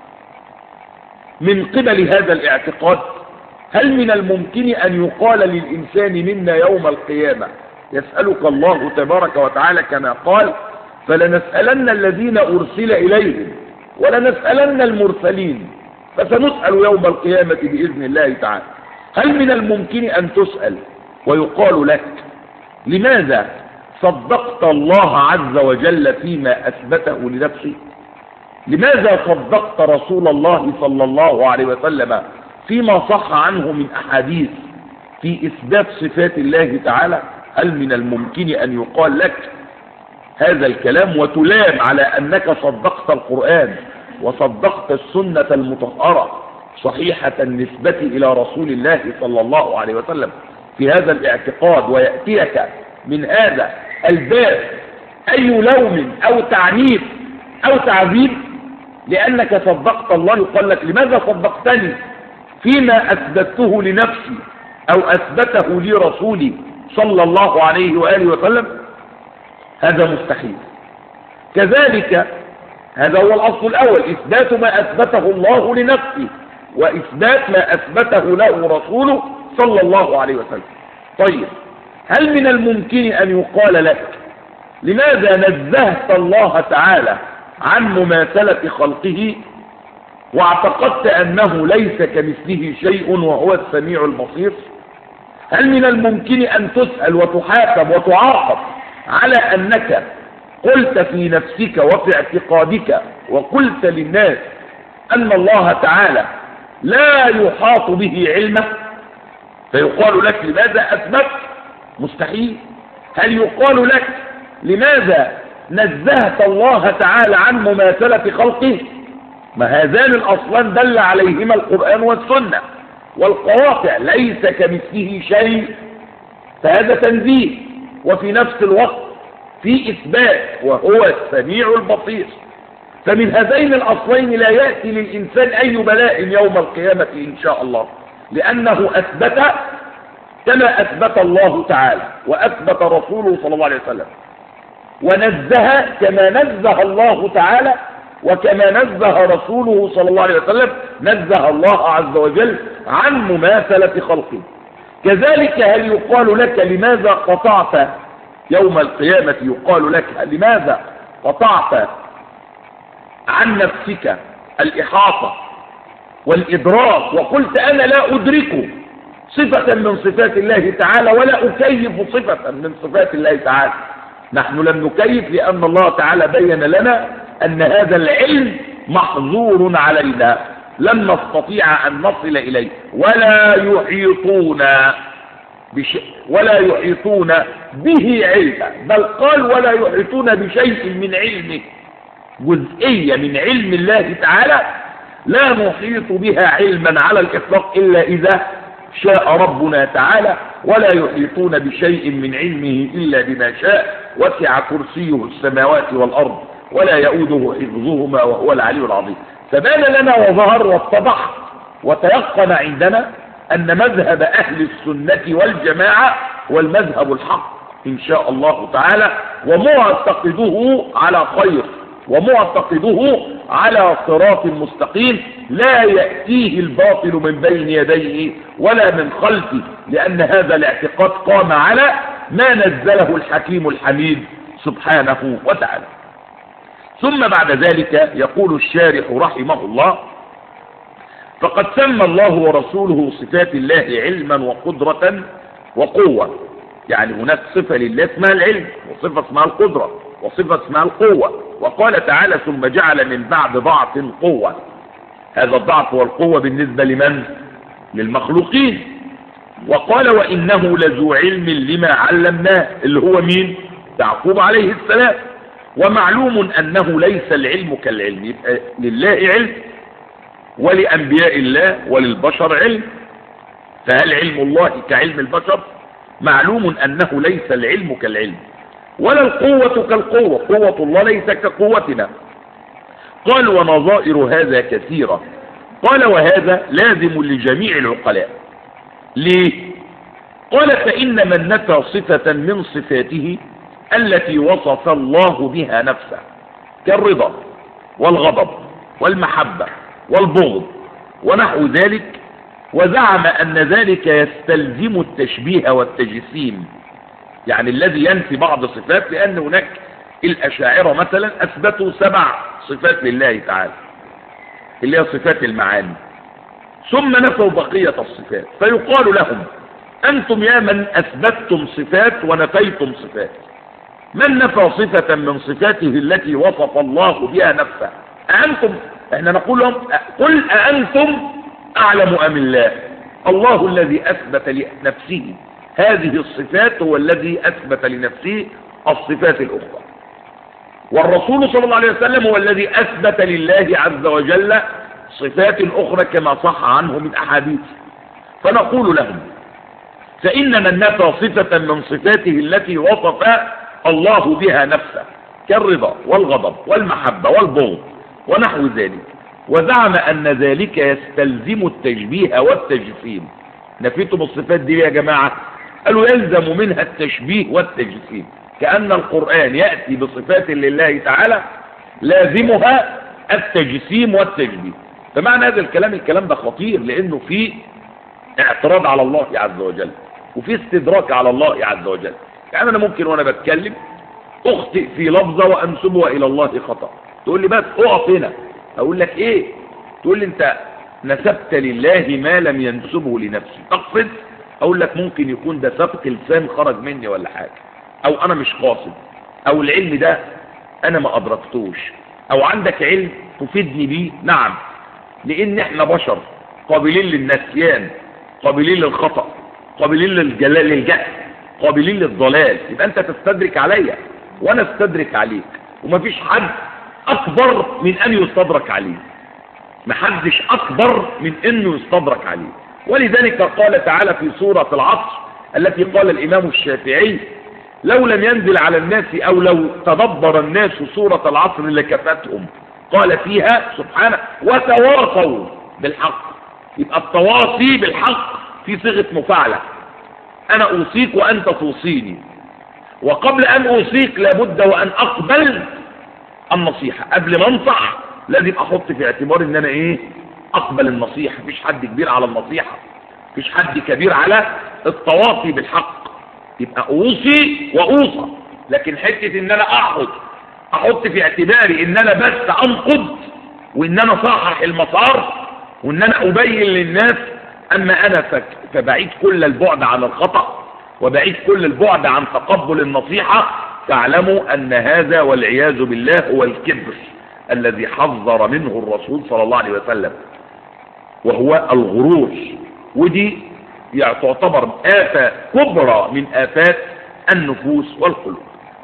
من قبل هذا الاعتقاد هل من الممكن أن يقال للإنسان منا يوم القيامة يسألك الله تبارك وتعالى كما قال فلنسألن الذين أرسل إليهم ولنسألن المرسلين فسنسأل يوم القيامة بإذن الله تعالى هل من الممكن أن تسأل ويقال لك لماذا صدقت الله عز وجل فيما أثبته لنفسه لماذا صدقت رسول الله صلى الله عليه وسلم فيما صح عنه من أحاديث في إثبات صفات الله تعالى هل من الممكن أن يقال لك هذا الكلام وتلام على أنك صدقت القرآن وصدقت السنة المطهرة صحيحة النسبة إلى رسول الله صلى الله عليه وسلم في هذا الاعتقاد ويأتيك من هذا الباب أي لوم أو تعنيف أو تعذيب لأنك صدقت الله يقول لك لماذا صدقتني فيما أثبته لنفسي أو أثبته لي رسولي صلى الله عليه وآله وسلم هذا مستحيل كذلك هذا هو الأصل الأول إثبات ما أثبته الله لنفسه وإثبات ما أثبته له رسوله صلى الله عليه وسلم طيب هل من الممكن أن يقال لك لماذا نزهت الله تعالى عن مماثلة خلقه واعتقدت أنه ليس كمثله شيء وهو السميع البصير هل من الممكن أن تسأل وتحاسب وتعاقب على أنك قلت في نفسك وفي اعتقادك وقلت للناس أن الله تعالى لا يحاط به علمه فيقال لك لماذا أثبت مستحيل هل يقال لك لماذا نزهت الله تعالى عن مماثلة خلقه ما هذان الأصلان دل عليهما القرآن والسنة والقواطع ليس كمثله شيء فهذا تنزيه وفي نفس الوقت في إثبات وهو السميع البصير فمن هذين الأصلين لا يأتي للإنسان أي بلاء يوم القيامة إن شاء الله لأنه أثبت كما أثبت الله تعالى وأثبت رسوله صلى الله عليه وسلم ونزه كما نزه الله تعالى وكما نزه رسوله صلى الله عليه وسلم نزه الله عز وجل عن مماثلة خلقه كذلك هل يقال لك لماذا قطعت يوم القيامة يقال لك لماذا قطعت عن نفسك الإحاطة والإدراك وقلت أنا لا أدرك صفة من صفات الله تعالى ولا أكيف صفة من صفات الله تعالى نحن لم نكيف لأن الله تعالى بين لنا أن هذا العلم محظور علينا لن نستطيع أن نصل إليه ولا يحيطون بشيء ولا يحيطون به علما بل قال ولا يحيطون بشيء من علمه جزئية من علم الله تعالى لا نحيط بها علما على الإطلاق إلا إذا شاء ربنا تعالى ولا يحيطون بشيء من علمه إلا بما شاء وسع كرسيه السماوات والأرض ولا يؤوده حفظهما وهو العلي العظيم فبان لنا وظهر واتضح وتيقن عندنا أن مذهب أهل السنة والجماعة هو المذهب الحق إن شاء الله تعالى ومعتقده على خير ومعتقده على صراط مستقيم لا يأتيه الباطل من بين يديه ولا من خلفه لأن هذا الاعتقاد قام على ما نزله الحكيم الحميد سبحانه وتعالى ثم بعد ذلك يقول الشارح رحمه الله فقد سمى الله ورسوله صفات الله علما وقدرة وقوة يعني هناك صفة لله اسمها العلم وصفة اسمها القدرة وصفة اسمها القوة وقال تعالى ثم جعل من بعد ضعف قوة هذا الضعف والقوة بالنسبة لمن للمخلوقين وقال وإنه لذو علم لما علمناه اللي هو مين يعقوب عليه السلام ومعلوم أنه ليس العلم كالعلم يبقى لله علم ولأنبياء الله وللبشر علم فهل علم الله كعلم البشر معلوم أنه ليس العلم كالعلم ولا القوة كالقوة قوة الله ليس كقوتنا قال ونظائر هذا كثيرة قال وهذا لازم لجميع العقلاء ليه قال فإن من نفى صفة من صفاته التي وصف الله بها نفسه كالرضا والغضب والمحبة والبغض ونحو ذلك وزعم أن ذلك يستلزم التشبيه والتجسيم يعني الذي ينفي بعض صفات لأن هناك الأشاعرة مثلا أثبتوا سبع صفات لله تعالى اللي هي صفات المعاني ثم نفوا بقية الصفات فيقال لهم أنتم يا من أثبتتم صفات ونفيتم صفات من نفى صفة من صفاته التي وصف الله بها نفسه أأنتم احنا نقول لهم قل أأنتم أعلم أم الله الله الذي أثبت لنفسه هذه الصفات هو الذي أثبت لنفسه الصفات الأخرى والرسول صلى الله عليه وسلم هو الذي أثبت لله عز وجل صفات أخرى كما صح عنه من أحاديث فنقول لهم فإن من نفى صفة من صفاته التي وصف الله بها نفسه كالرضا والغضب والمحبة والبغض ونحو ذلك وزعم أن ذلك يستلزم التشبيه والتجسيم نفيتم الصفات دي يا جماعة قالوا يلزم منها التشبيه والتجسيم كأن القرآن يأتي بصفات لله تعالى لازمها التجسيم والتشبيه فمعنى هذا الكلام الكلام ده خطير لأنه فيه اعتراض على الله عز وجل وفي استدراك على الله عز وجل يعني أنا ممكن وأنا بتكلم أخطئ في لفظة وأنسبها إلى الله خطأ تقول لي بس أقف هنا أقول لك إيه تقول لي أنت نسبت لله ما لم ينسبه لنفسه تقصد أقول لك ممكن يكون ده سبق لسان خرج مني ولا حاجة أو أنا مش قاصد أو العلم ده أنا ما أدركتوش أو عندك علم تفيدني بيه نعم لأن إحنا بشر قابلين للنسيان قابلين للخطأ قابلين للجلال للجهل قابلين للضلال يبقى أنت تستدرك عليا وأنا استدرك عليك ومفيش حد أكبر من أن يستدرك عليه محدش أكبر من أنه يستدرك عليه ولذلك قال تعالى في سورة العصر التي قال الإمام الشافعي لو لم ينزل على الناس أو لو تدبر الناس سورة العصر لكفتهم قال فيها سبحانه وتواصوا بالحق يبقى التواصي بالحق في صيغة مفاعلة أنا أوصيك وأنت توصيني وقبل أن أوصيك لابد وأن أقبل النصيحة قبل ما انصح لازم أحط في اعتبار إن أنا إيه أقبل النصيحة مفيش حد كبير على النصيحة مفيش حد كبير على التواصي بالحق يبقى أوصي وأوصى لكن حتة إن أنا أحط أحط في اعتباري إن أنا بس أنقض وإن أنا صحح المسار وإن أنا أبين للناس أما أنا فك فبعيد كل البعد عن الخطأ وبعيد كل البعد عن تقبل النصيحة تعلموا أن هذا والعياذ بالله هو الكبر الذي حذر منه الرسول صلى الله عليه وسلم وهو الغرور ودي يعني تعتبر آفة كبرى من آفات النفوس والقلوب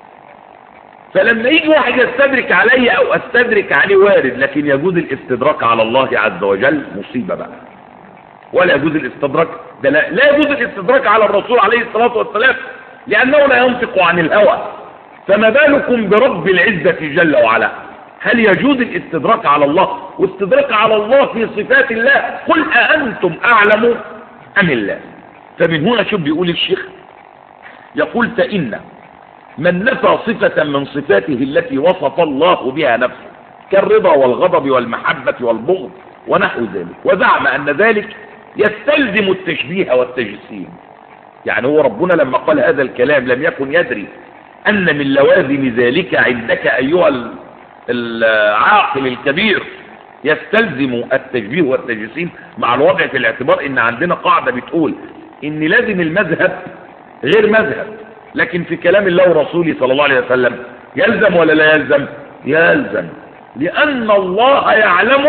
فلما يجي واحد يستدرك علي او استدرك عليه وارد لكن يجوز الاستدراك على الله عز وجل مصيبة بقى ولا يجوز الاستدراك ده لا, لا يجوز الاستدراك على الرسول عليه الصلاة والسلام لأنه لا ينطق عن الهوى فما بالكم برب العزة جل وعلا هل يجوز الاستدراك على الله واستدراك على الله في صفات الله قل أأنتم أعلم أم الله فمن هنا شوف بيقول الشيخ يقول فإن من نفى صفة من صفاته التي وصف الله بها نفسه كالرضا والغضب والمحبة والبغض ونحو ذلك وزعم أن ذلك يستلزم التشبيه والتجسيم يعني هو ربنا لما قال هذا الكلام لم يكن يدري أن من لوازم ذلك عندك أيها ال- العاقل الكبير يستلزم التشبيه والتجسيم مع الوضع في الاعتبار ان عندنا قاعدة بتقول ان لازم المذهب غير مذهب لكن في كلام الله ورسوله صلى الله عليه وسلم يلزم ولا لا يلزم يلزم لأن الله يعلم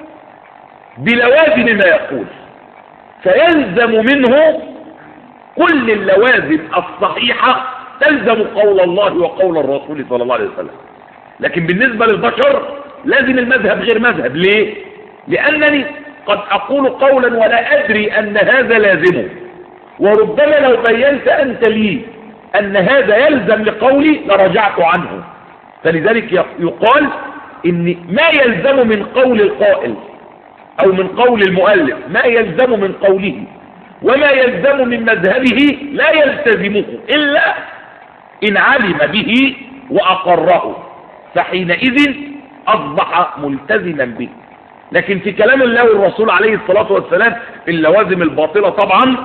بلوازم ما يقول فيلزم منه كل اللوازم الصحيحة تلزم قول الله وقول الرسول صلى الله عليه وسلم لكن بالنسبة للبشر لازم المذهب غير مذهب ليه لأنني قد أقول قولا ولا أدري أن هذا لازمه وربما لو بينت أنت لي أن هذا يلزم لقولي لرجعت عنه فلذلك يقال إن ما يلزم من قول القائل أو من قول المؤلف ما يلزم من قوله وما يلزم من مذهبه لا يلتزمه إلا إن علم به وأقره فحينئذ أصبح ملتزما به لكن في كلام الله والرسول عليه الصلاة والسلام اللوازم الباطلة طبعا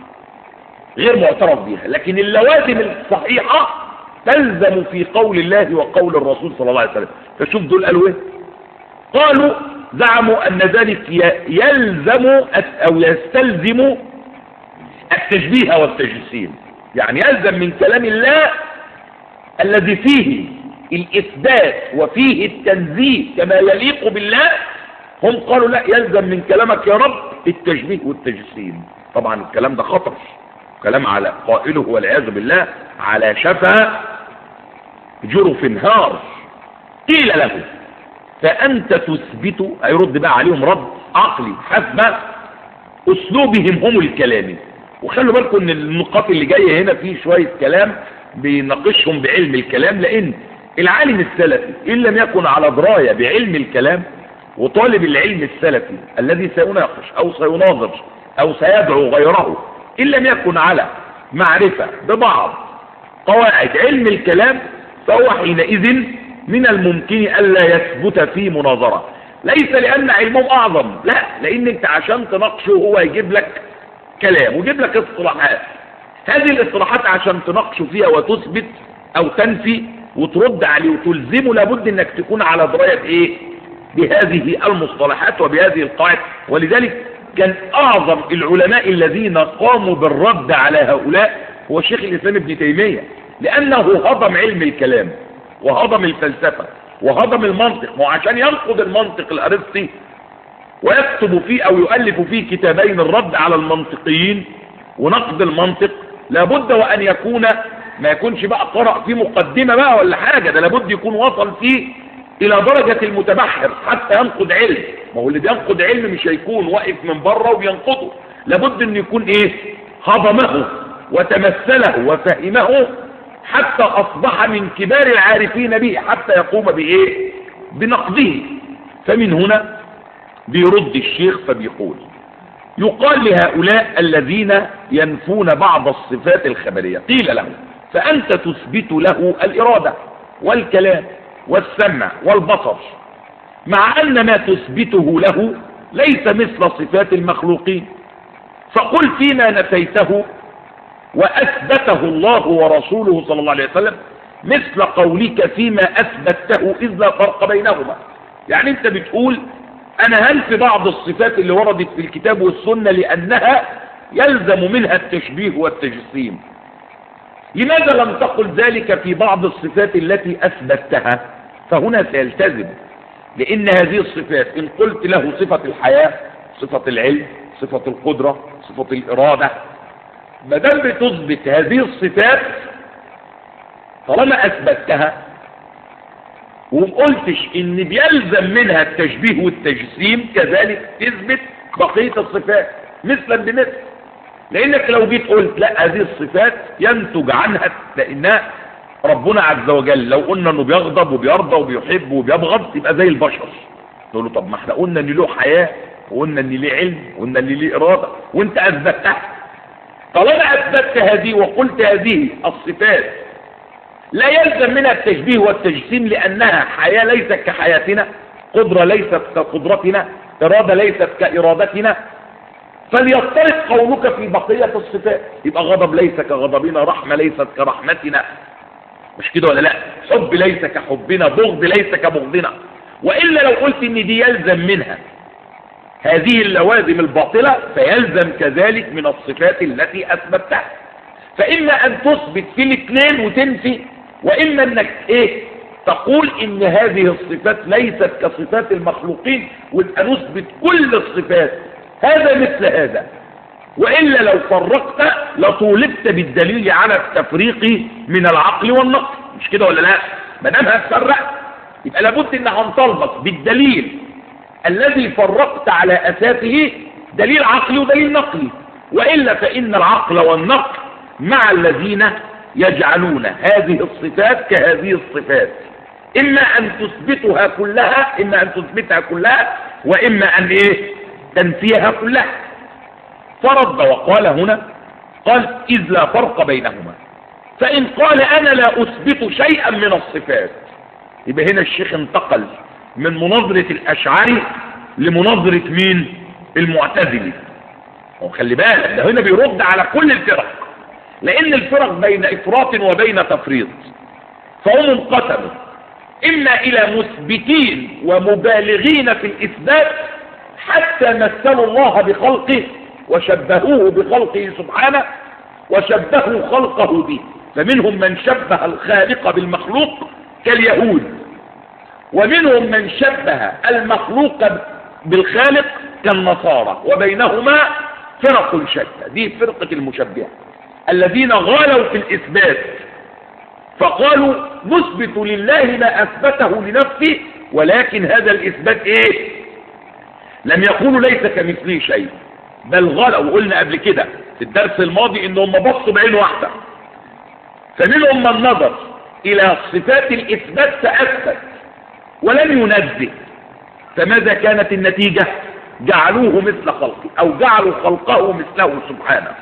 غير معترف بها لكن اللوازم الصحيحة تلزم في قول الله وقول الرسول صلى الله عليه وسلم فشوف دول قالوا ايه قالوا زعموا ان ذلك يلزم او يستلزم التشبيه والتجسيم يعني يلزم من كلام الله الذي فيه الإثبات وفيه التنزيه كما يليق بالله هم قالوا لا يلزم من كلامك يا رب التشبيه والتجسيم طبعا الكلام ده خطر كلام على قائله والعياذ بالله على شفا جرف نهار قيل له فأنت تثبت هيرد بقى عليهم رد عقلي حسب أسلوبهم هم الكلامي وخلوا بالكم ان النقاط اللي جاية هنا فيه شوية كلام بيناقشهم بعلم الكلام لان العالم السلفي ان لم يكن على دراية بعلم الكلام وطالب العلم السلفي الذي سيناقش او سيناظر او سيدعو غيره ان لم يكن على معرفة ببعض قواعد علم الكلام فهو حينئذ من الممكن الا يثبت في مناظرة ليس لان علمهم اعظم لا لان انت عشان تناقشه هو يجيب لك كلام ويجيب لك اصطلاحات هذه الاصطلاحات عشان تناقشه فيها وتثبت او تنفي وترد عليه وتلزمه لابد انك تكون على دراية ايه بهذه المصطلحات وبهذه القواعد ولذلك كان اعظم العلماء الذين قاموا بالرد على هؤلاء هو شيخ الاسلام ابن تيمية لانه هضم علم الكلام وهضم الفلسفة وهضم المنطق وعشان ينقض المنطق الارسطي ويكتب فيه او يؤلف فيه كتابين الرد على المنطقيين ونقد المنطق لابد وان يكون ما يكونش بقى قرأ فيه مقدمة بقى ولا حاجة ده لابد يكون وصل فيه الى درجة المتبحر حتى ينقد علم ما هو اللي بينقد علم مش هيكون واقف من بره وبينقده لابد ان يكون ايه هضمه وتمثله وفهمه حتى اصبح من كبار العارفين به حتى يقوم بايه بنقده فمن هنا بيرد الشيخ فبيقول يقال لهؤلاء الذين ينفون بعض الصفات الخبرية قيل له فأنت تثبت له الإرادة والكلام والسمع والبصر مع أن ما تثبته له ليس مثل صفات المخلوقين فقل فيما نفيته وأثبته الله ورسوله صلى الله عليه وسلم مثل قولك فيما أثبته إذ لا فرق بينهما يعني أنت بتقول أنا هنفي بعض الصفات اللي وردت في الكتاب والسنة لأنها يلزم منها التشبيه والتجسيم لماذا لم تقل ذلك في بعض الصفات التي أثبتها فهنا سيلتزم لأن هذه الصفات إن قلت له صفة الحياة صفة العلم صفة القدرة صفة الإرادة ما دام بتثبت هذه الصفات طالما أثبتها ومقلتش ان بيلزم منها التشبيه والتجسيم كذلك تثبت بقية الصفات مثلا بمثل لانك لو جيت قلت لا هذه الصفات ينتج عنها لانها ربنا عز وجل لو قلنا انه بيغضب وبيرضى وبيحب وبيبغض يبقى زي البشر تقول له طب ما احنا قلنا ان له حياة وقلنا ان ليه علم وقلنا ان ليه ارادة وانت اثبتها طالما اثبتت هذه وقلت هذه الصفات لا يلزم منها التشبيه والتجسيم لأنها حياة ليست كحياتنا قدرة ليست كقدرتنا إرادة ليست كإرادتنا فليضطرب قولك في بقية الصفات يبقى غضب ليس كغضبنا رحمة ليست كرحمتنا مش كده ولا لا حب ليس كحبنا بغض ليس كبغضنا وإلا لو قلت ان دي يلزم منها هذه اللوازم الباطلة فيلزم كذلك من الصفات التي أثبتها فإما أن تثبت في الاثنين وتنفي وإما أنك إيه تقول إن هذه الصفات ليست كصفات المخلوقين ويبقى نثبت كل الصفات هذا مثل هذا وإلا لو فرقت لطولبت بالدليل على التفريق من العقل والنقل مش كده ولا لا ما دام هتفرق يبقى لابد ان هنطالبك بالدليل الذي فرقت على اساسه دليل عقلي ودليل نقلي والا فان العقل والنقل مع الذين يجعلون هذه الصفات كهذه الصفات اما ان تثبتها كلها اما ان تثبتها كلها واما ان ايه تنفيها كلها فرد وقال هنا قال اذ لا فرق بينهما فان قال انا لا اثبت شيئا من الصفات يبقى هنا الشيخ انتقل من مناظرة الاشعري لمناظرة مين المعتزلي وخلي بالك ده هنا بيرد على كل الفرق لان الفرق بين افراط وبين تفريط فهم انقسموا اما الى مثبتين ومبالغين في الاثبات حتى مثلوا الله بخلقه وشبهوه بخلقه سبحانه وشبهوا خلقه به فمنهم من شبه الخالق بالمخلوق كاليهود ومنهم من شبه المخلوق بالخالق كالنصارى وبينهما فرق شتى دي فرقة المشبهة الذين غالوا في الإثبات فقالوا نثبت لله ما أثبته لنفسه ولكن هذا الإثبات إيه لم يقولوا ليس كمثله شيء بل غلوا وقلنا قبل كده في الدرس الماضي انهم بصوا بعين واحدة فمنهم من نظر الى صفات الاثبات فاثبت ولم ينزه فماذا كانت النتيجة جعلوه مثل خلقه او جعلوا خلقه مثله سبحانه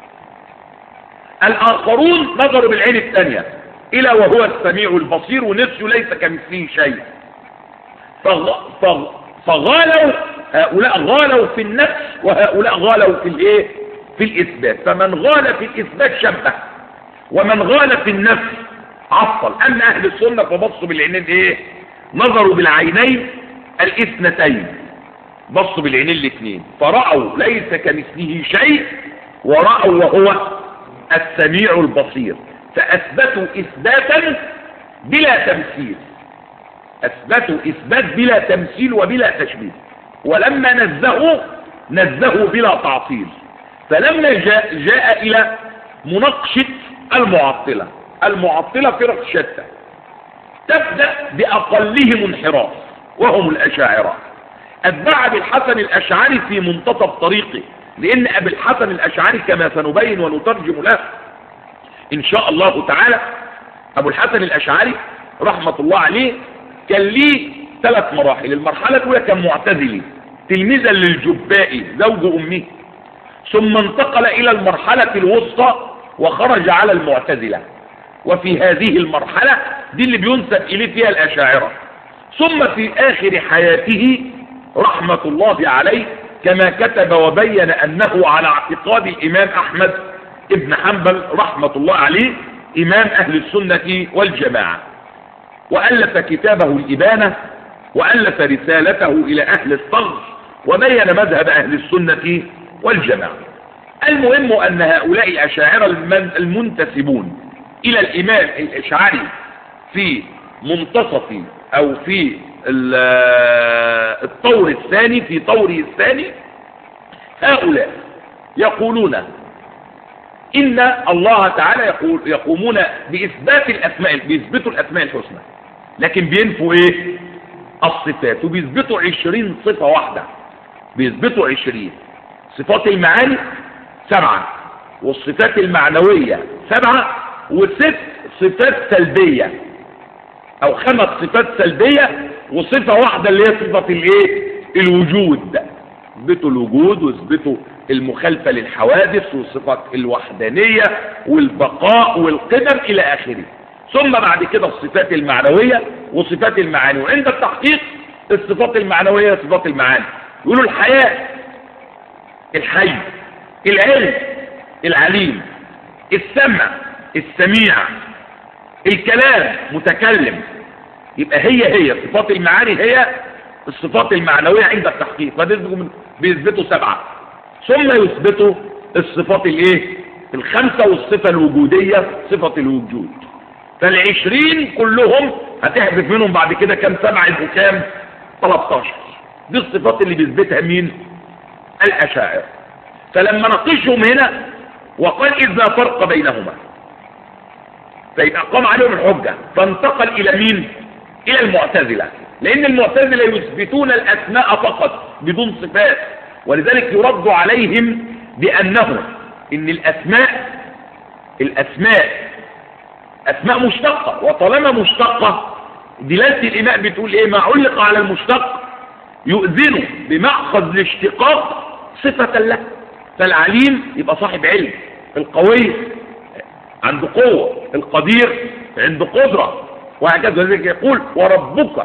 الاخرون نظروا بالعين الثانية الى وهو السميع البصير ونسيوا ليس كمثله شيء فغ... فغ... فغالوا هؤلاء غالوا في النفس وهؤلاء غالوا في الايه في الاثبات فمن غال في الاثبات شبه ومن غال في النفس عطل اما اهل السنه فبصوا بالعينين ايه نظروا بالعينين الاثنتين بصوا بالعينين الاثنين فراوا ليس كمثله شيء وراوا وهو السميع البصير فاثبتوا اثباتا بلا تمثيل اثبتوا اثبات بلا تمثيل وبلا تشبيه ولما نزهوا نزهوا بلا تعطيل فلما جاء, جاء الى مناقشة المعطلة المعطلة فرق شتى تبدأ بأقلهم انحراف وهم الأشاعرة أتبع أبي الحسن الأشعري في منتصف طريقه لأن أبي الحسن الأشعري كما سنبين ونترجم له إن شاء الله تعالى أبو الحسن الأشعري رحمة الله عليه كان ليه ثلاث مراحل المرحلة الأولى كان معتزلي تلميذا للجبائي زوج أمه ثم انتقل إلى المرحلة الوسطى وخرج على المعتزلة وفي هذه المرحلة دي اللي بينسب إليه فيها الأشاعرة ثم في آخر حياته رحمة الله عليه كما كتب وبين أنه على اعتقاد الإمام أحمد ابن حنبل رحمة الله عليه إمام أهل السنة والجماعة وألف كتابه الإبانة وألف رسالته إلى أهل الصغر وبين مذهب أهل السنة والجماعة المهم أن هؤلاء الأشاعرة المنتسبون إلى الإمام الأشعري في منتصف أو في الطور الثاني في طوره الثاني هؤلاء يقولون إن الله تعالى يقول يقومون بإثبات الأسماء بيثبتوا الأسماء الحسنى لكن بينفوا إيه الصفات وبيثبتوا عشرين صفة واحدة بيثبتوا عشرين صفات المعاني سبعة والصفات المعنوية سبعة وست صفات سلبية او خمس صفات سلبية وصفة واحدة اللي هي صفة الايه الوجود اثبتوا الوجود واثبتوا المخالفة للحوادث وصفة الوحدانية والبقاء والقدم الى اخره ثم بعد كده الصفات المعنوية وصفات المعاني وعند التحقيق الصفات المعنوية صفات المعاني يقولوا الحياة الحي العلم العليم السمع السميع الكلام متكلم يبقى هي هي صفات المعاني هي الصفات المعنوية عند التحقيق فبيثبتوا بيثبتوا سبعة ثم يثبتوا الصفات الايه الخمسة والصفة الوجودية صفة الوجود فالعشرين كلهم هتحذف منهم بعد كده كام سبعة يبقوا كام 13 دي الصفات اللي بيثبتها مين الأشاعرة فلما ناقشهم هنا وقال إذ لا فرق بينهما فيبقى قام عليهم الحجة فانتقل إلى مين إلى المعتزلة لأن المعتزلة يثبتون الأسماء فقط بدون صفات ولذلك يرد عليهم بأنه إن الأسماء الأسماء أسماء مشتقة وطالما مشتقة دلالة الإماء بتقول إيه ما علق على المشتق يؤذنه بمأخذ الاشتقاق صفة له فالعليم يبقى صاحب علم القوي عنده قوة القدير عنده قدرة وهكذا ذلك يقول وربك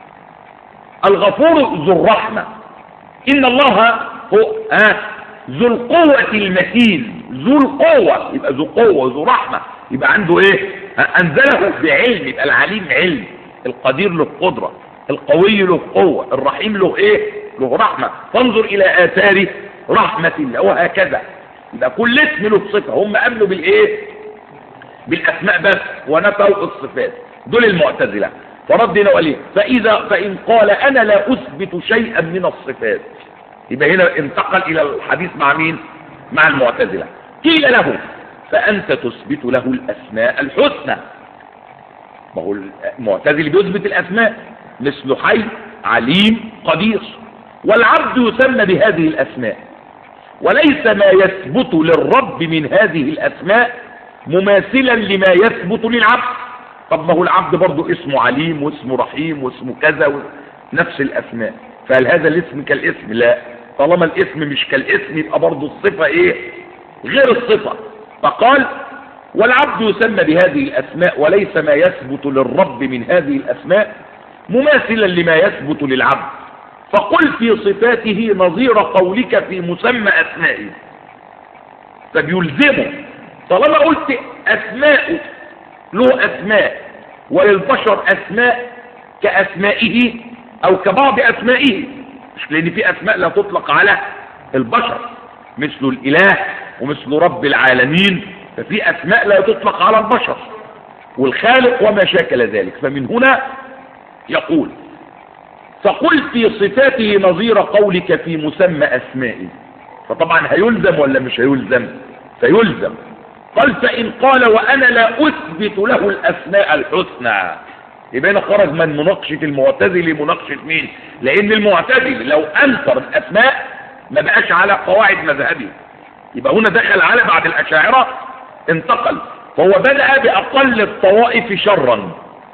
الغفور ذو الرحمة إن الله هو آه ذو القوة المتين ذو القوة يبقى ذو قوة ذو رحمة يبقى عنده ايه انزله بعلم يبقى العليم علم القدير له قدرة القوي له قوة الرحيم له ايه له رحمة فانظر الى اثار رحمة الله وهكذا يبقى كل اسم له صفة هم امنوا بالايه بالاسماء بس ونفوا الصفات دول المعتزلة فردنا وقال ايه فاذا فان قال انا لا اثبت شيئا من الصفات يبقى هنا انتقل الى الحديث مع مين مع المعتزلة قيل له فأنت تثبت له الأسماء الحسنى ما هو المعتزل بيثبت الأسماء مثل حي عليم قدير والعبد يسمى بهذه الأسماء وليس ما يثبت للرب من هذه الأسماء مماثلا لما يثبت للعبد طب ما هو العبد برضه اسمه عليم واسمه رحيم واسمه كذا و... نفس الأسماء فهل هذا الاسم كالاسم لا طالما الاسم مش كالاسم يبقى برضه الصفة ايه غير الصفة فقال والعبد يسمى بهذه الأسماء وليس ما يثبت للرب من هذه الأسماء مماثلا لما يثبت للعبد فقل في صفاته نظير قولك في مسمى أسمائه فبيلزمه طالما قلت أسماء له أسماء وللبشر أسماء كأسمائه أو كبعض أسمائه مش لأن في أسماء لا تطلق على البشر مثل الإله ومثل رب العالمين ففي أسماء لا تطلق على البشر والخالق وما شاكل ذلك فمن هنا يقول فقل في صفاته نظير قولك في مسمى أسمائه فطبعا هيلزم ولا مش هيلزم فيلزم قال فإن قال وأنا لا أثبت له الأسماء الحسنى يبقى هنا خرج من مناقشة المعتزل لمناقشة مين لأن المعتزل لو أنكر الأسماء ما بقاش على قواعد مذهبه يبقى هنا دخل على بعد الأشاعرة انتقل فهو بدأ بأقل الطوائف شرا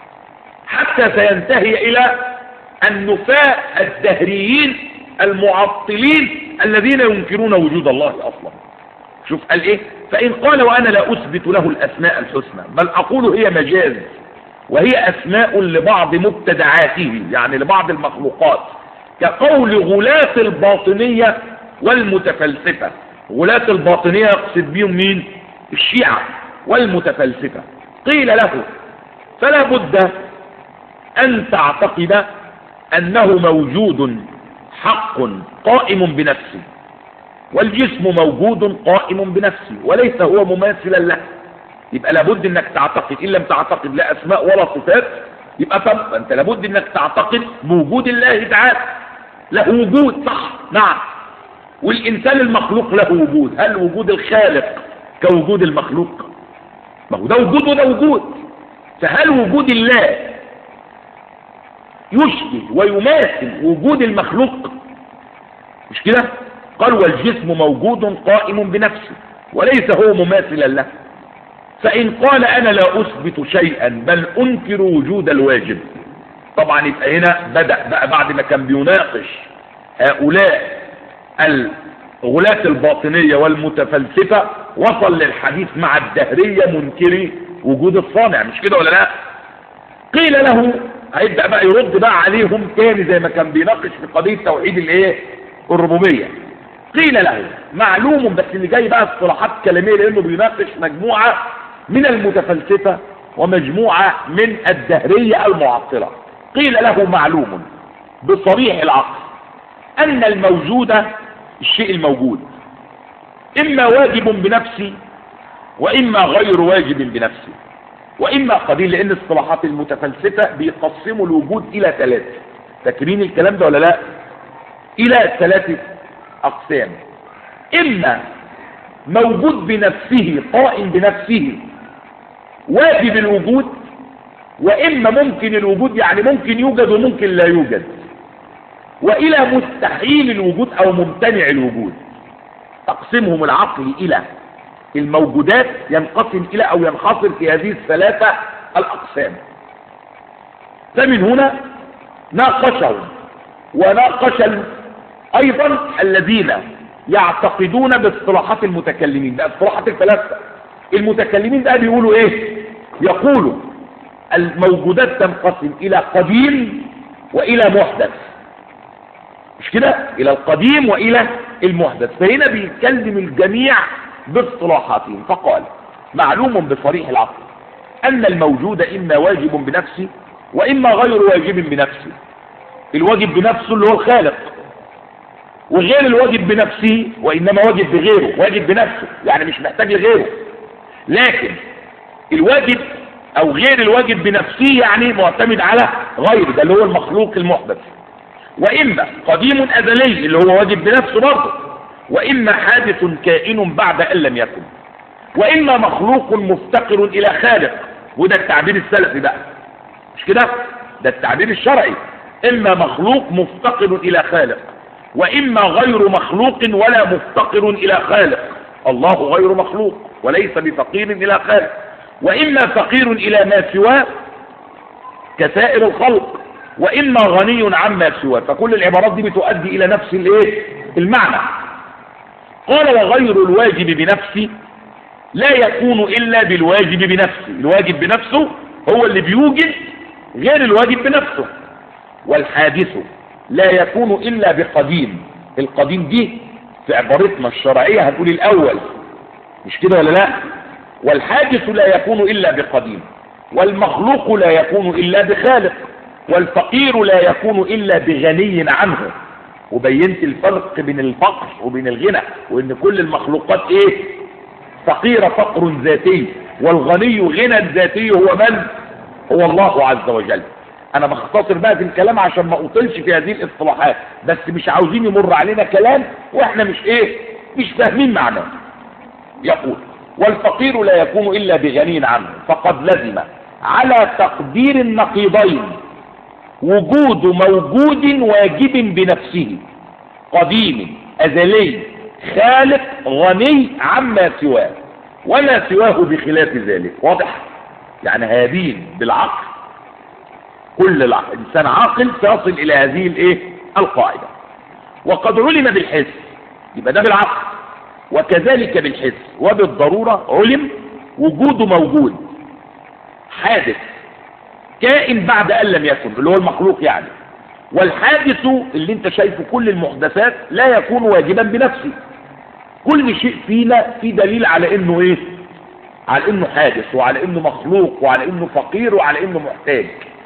حتى سينتهي إلى النفاء الدهريين المعطلين الذين ينكرون وجود الله أصلا شوف قال إيه فإن قال وأنا لا أثبت له الأسماء الحسنى بل أقول هي مجاز وهي أسماء لبعض مبتدعاته يعني لبعض المخلوقات كقول غلاة الباطنية والمتفلسفة غلاة الباطنية يقصد بهم مين الشيعة والمتفلسفة قيل له فلا بد أن تعتقد أنه موجود حق قائم بنفسه والجسم موجود قائم بنفسه وليس هو مماثلا له يبقى لابد انك تعتقد ان لم تعتقد لا اسماء ولا صفات يبقى طب انت لابد انك تعتقد بوجود الله تعالى له وجود صح نعم والإنسان المخلوق له وجود هل وجود الخالق كوجود المخلوق ما هو ده وجود وده وجود فهل وجود الله يشبه ويماثل وجود المخلوق مش كده قال والجسم موجود قائم بنفسه وليس هو مماثلا له فإن قال أنا لا أثبت شيئا بل أنكر وجود الواجب طبعا يبقى هنا بدأ بقى بعد ما كان بيناقش هؤلاء الغلاة الباطنية والمتفلسفة وصل للحديث مع الدهرية منكري وجود الصانع مش كده ولا لا قيل له هيبدا بقى يرد بقى عليهم تاني زي ما كان بيناقش في قضيه توحيد الايه الربوبيه قيل له معلوم بس اللي جاي بقى اصطلاحات كلاميه لانه بيناقش مجموعه من المتفلسفه ومجموعه من الدهريه المعطله قيل له معلوم بصريح العقل ان الموجود الشيء الموجود اما واجب بنفسه واما غير واجب بنفسه واما قليل لان اصطلاحات المتفلسفه بيقسموا الوجود الى ثلاثه فاكرين الكلام ده ولا لا الى ثلاثه اقسام اما موجود بنفسه قائم بنفسه واجب الوجود واما ممكن الوجود يعني ممكن يوجد وممكن لا يوجد والى مستحيل الوجود او ممتنع الوجود تقسمهم العقل الى الموجودات ينقسم الى او ينحصر في هذه الثلاثة الاقسام فمن هنا ناقشهم وناقش ايضا الذين يعتقدون باصطلاحات المتكلمين ده اصطلاحات الفلاسفه المتكلمين ده بيقولوا ايه يقولوا الموجودات تنقسم الى قديم والى محدث مش كده الى القديم والى المحدث فهنا بيتكلم الجميع باصطلاحاتهم فقال معلوم بصريح العقل ان الموجود اما واجب بنفسه واما غير واجب بنفسه الواجب بنفسه اللي هو الخالق وغير الواجب بنفسه وانما واجب بغيره واجب بنفسه يعني مش محتاج لغيره لكن الواجب او غير الواجب بنفسه يعني معتمد على غيره ده اللي هو المخلوق المحدث واما قديم ازلي اللي هو واجب بنفسه برضه واما حادث كائن بعد ان لم يكن واما مخلوق مفتقر الى خالق وده التعبير السلفي بقى مش كده ده التعبير الشرعي اما مخلوق مفتقر الى خالق واما غير مخلوق ولا مفتقر الى خالق الله غير مخلوق وليس بفقير الى خالق واما فقير الى ما سواه كسائر الخلق واما غني عما سواه فكل العبارات دي بتؤدي الى نفس الايه المعنى قال وغير الواجب بنفسه لا يكون الا بالواجب بنفسه الواجب بنفسه هو اللي بيوجد غير الواجب بنفسه والحادث لا يكون الا بقديم القديم دي في عبارتنا الشرعية هتقول الاول مش كده ولا لا والحادث لا يكون الا بقديم والمخلوق لا يكون الا بخالق والفقير لا يكون الا بغني عنه وبينت الفرق بين الفقر وبين الغنى وان كل المخلوقات ايه فقيرة فقر ذاتي والغني غنى ذاتي هو من هو الله عز وجل انا بختصر بقى في الكلام عشان ما اطلش في هذه الاصطلاحات بس مش عاوزين يمر علينا كلام واحنا مش ايه مش فاهمين معناه يقول والفقير لا يكون الا بغني عنه فقد لزم على تقدير النقيضين وجود موجود واجب بنفسه قديم ازلي خالق غني عما سواه ولا سواه بخلاف ذلك واضح يعني هابين بالعقل كل العقل. انسان عاقل تصل الى هذه الايه القاعده وقد علم بالحس يبقى ده بالعقل وكذلك بالحس وبالضروره علم وجوده موجود حادث كائن بعد ان لم يكن اللي هو المخلوق يعني والحادث اللي انت شايفه كل المحدثات لا يكون واجبا بنفسه كل شيء فينا في دليل على انه ايه على انه حادث وعلى انه مخلوق وعلى انه فقير وعلى انه محتاج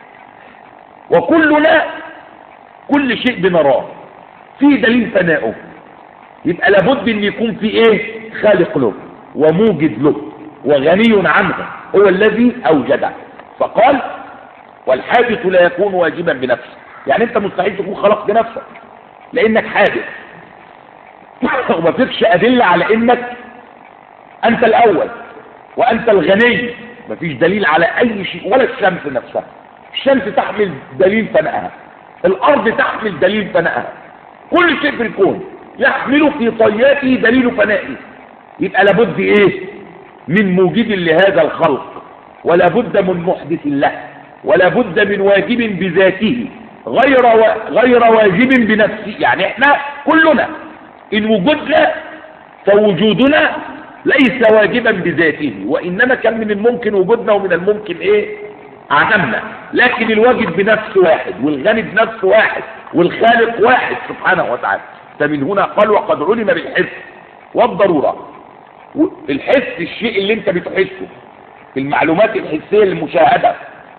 وكلنا كل شيء بنراه في دليل فنائه يبقى لابد ان يكون في ايه خالق له وموجد له وغني عنه هو الذي اوجده فقال والحادث لا يكون واجبا بنفسه يعني انت مستحيل تكون خلقت نفسك لانك حادث وما فيكش ادله على انك انت الاول وانت الغني ما فيش دليل على اي شيء ولا الشمس نفسها الشمس تحمل دليل فنائها الارض تحمل دليل فنائها كل شيء في الكون يحمل في طياته دليل فنائه يبقى لابد ايه من موجد لهذا الخلق ولا بد من محدث له ولا بد من واجب بذاته غير و... غير واجب بنفسه يعني احنا كلنا ان وجدنا فوجودنا ليس واجبا بذاته وإنما كان من الممكن وجودنا ومن الممكن إيه عدمنا لكن الواجب بنفس واحد والغني بنفس واحد والخالق واحد سبحانه وتعالى فمن هنا قال وقد علم بالحس والضرورة الحس الشيء اللي انت بتحسه المعلومات الحسية المشاهدة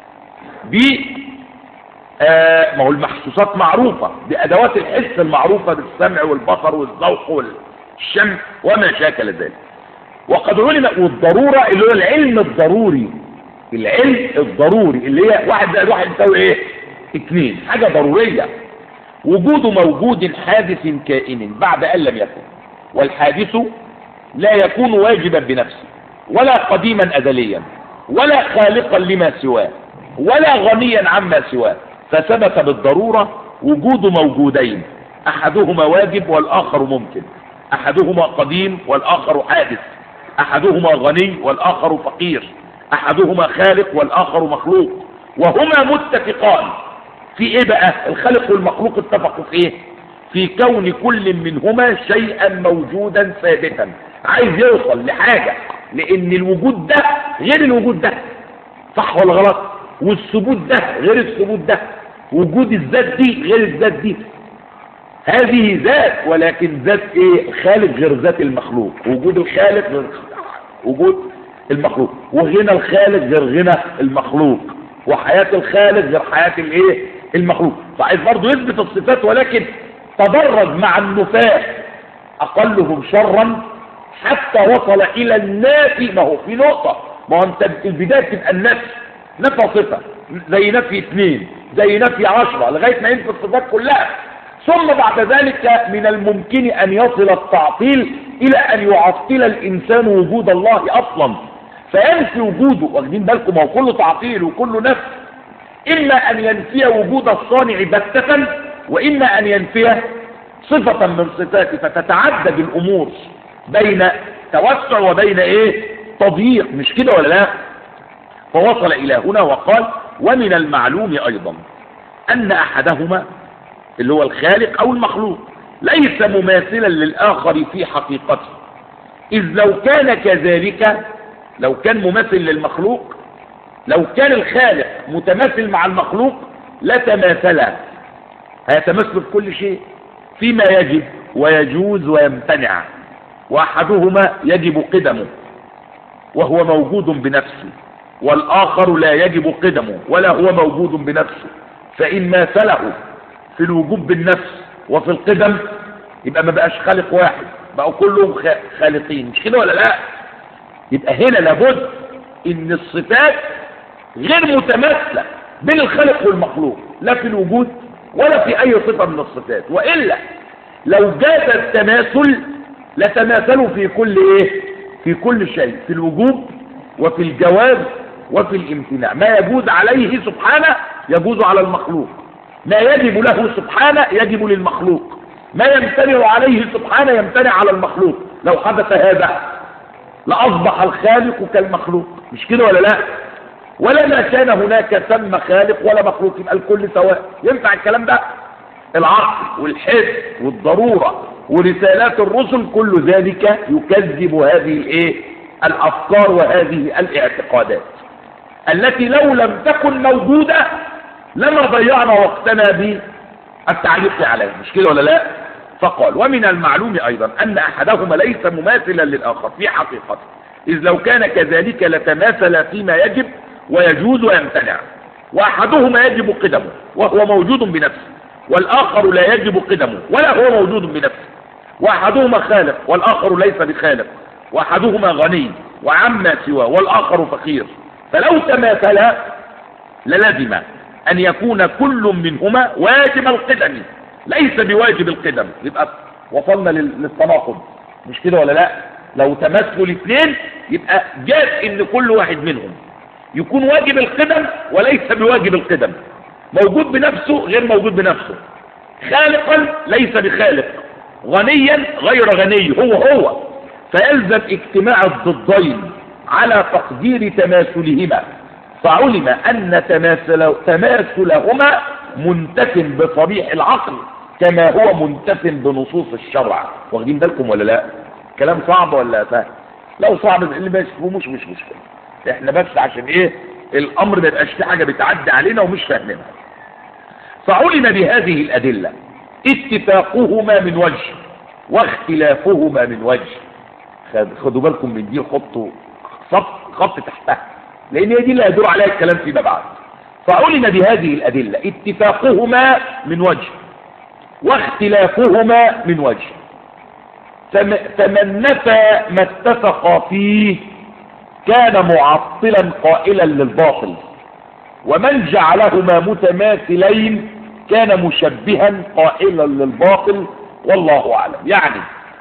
دي آه ما هو المحسوسات معروفة بأدوات الحس المعروفة بالسمع والبصر والذوق والشم وما شاكل ذلك وقد علم والضرورة اللي هو العلم الضروري العلم الضروري اللي هي واحد زائد واحد يساوي ايه اثنين حاجة ضرورية وجود موجود حادث كائن بعد ان لم يكن والحادث لا يكون واجبا بنفسه ولا قديما ازليا ولا خالقا لما سواه ولا غنيا عما سواه فثبت بالضرورة وجود موجودين احدهما واجب والاخر ممكن احدهما قديم والاخر حادث احدهما غني والاخر فقير احدهما خالق والاخر مخلوق وهما متفقان في ايه بقى الخالق والمخلوق اتفقوا في ايه في كون كل منهما شيئا موجودا ثابتا عايز يوصل لحاجة لان الوجود ده غير الوجود ده صح ولا غلط والثبوت ده غير الثبوت ده وجود الذات دي غير الذات دي هذه ذات ولكن ذات ايه الخالق غير ذات المخلوق وجود الخالق غير وجود المخلوق وغنى الخالق غير غنى المخلوق وحياة الخالق غير حياة الايه المخلوق فعايز برضه يثبت الصفات ولكن تدرج مع النفاة اقلهم شرا حتى وصل الى النافي ما هو في نقطة ما هو انت البداية تبقى النفي نفى صفة زي نفي اثنين زي نفي عشرة لغاية ما ينفي الصفات كلها ثم بعد ذلك من الممكن ان يصل التعطيل الى ان يعطل الانسان وجود الله اصلا فينفي وجوده واخدين بالكم هو كله تعطيل وكله نفي اما ان ينفي وجود الصانع بتة واما ان ينفي صفة من صفاته فتتعدد الامور بين توسع وبين ايه تضييق مش كده ولا لا فوصل الى هنا وقال ومن المعلوم ايضا ان احدهما اللي هو الخالق او المخلوق ليس مماثلا للاخر في حقيقته اذ لو كان كذلك لو كان مماثل للمخلوق لو كان الخالق متماثل مع المخلوق لتماثلا هيتماثلوا في كل شيء فيما يجب ويجوز ويمتنع واحدهما يجب قدمه وهو موجود بنفسه والاخر لا يجب قدمه ولا هو موجود بنفسه فان ماثله في الوجوب بالنفس وفي القدم يبقى ما بقاش خالق واحد بقوا كلهم خالقين مش كده ولا لا يبقى هنا لابد ان الصفات غير متماثله بين الخالق والمخلوق لا في الوجود ولا في اي صفه من الصفات والا لو جاز التماثل لتماثلوا في كل ايه في كل شيء في الوجوب وفي الجواز وفي الامتناع ما يجوز عليه سبحانه يجوز على المخلوق ما يجب له سبحانه يجب للمخلوق ما يمتنع عليه سبحانه يمتنع على المخلوق لو حدث هذا لأصبح الخالق كالمخلوق مش كده ولا لا ولا ما كان هناك ثم خالق ولا مخلوق يبقى الكل سواء ينفع الكلام ده العقل والحس والضرورة ورسالات الرسل كل ذلك يكذب هذه الايه الافكار وهذه الاعتقادات التي لو لم تكن موجودة لما ضيعنا وقتنا بالتعليق عليه مش كده ولا لا فقال ومن المعلوم ايضا ان احدهما ليس مماثلا للاخر في حقيقته اذ لو كان كذلك لتماثل فيما يجب ويجوز ويمتنع واحدهما يجب قدمه وهو موجود بنفسه والاخر لا يجب قدمه ولا هو موجود بنفسه واحدهما خالق والاخر ليس بخالق واحدهما غني وعما سواه والاخر فقير فلو تماثلا للزم ان يكون كل منهما واجب القدم ليس بواجب القدم يبقى وصلنا للتناقض مش كده ولا لا لو تماثلوا الاثنين يبقى جاز ان كل واحد منهم يكون واجب القدم وليس بواجب القدم موجود بنفسه غير موجود بنفسه خالقا ليس بخالق غنيا غير غني هو هو فيلزم اجتماع الضدين على تقدير تماثلهما فعلم أن تماثل تماثلهما منتف بصريح العقل كما هو منتف بنصوص الشرع واخدين بالكم ولا لا كلام صعب ولا سهل لو صعب اللي ما يفهموش مش مشكله احنا بس عشان ايه الامر ما يبقاش في حاجه بتعدي علينا ومش فاهمينها فعلم بهذه الادله اتفاقهما من وجه واختلافهما من وجه خد- خدوا بالكم من دي وحطوا خط خط تحتها لان هي دي اللي هيدور عليها الكلام فيما بعد فعلم بهذه الادله اتفاقهما من وجه واختلافهما من وجه فم- فمن نفى ما اتفق فيه كان معطلا قائلا للباطل ومن جعلهما متماثلين كان مشبها قائلا للباطل والله اعلم يعني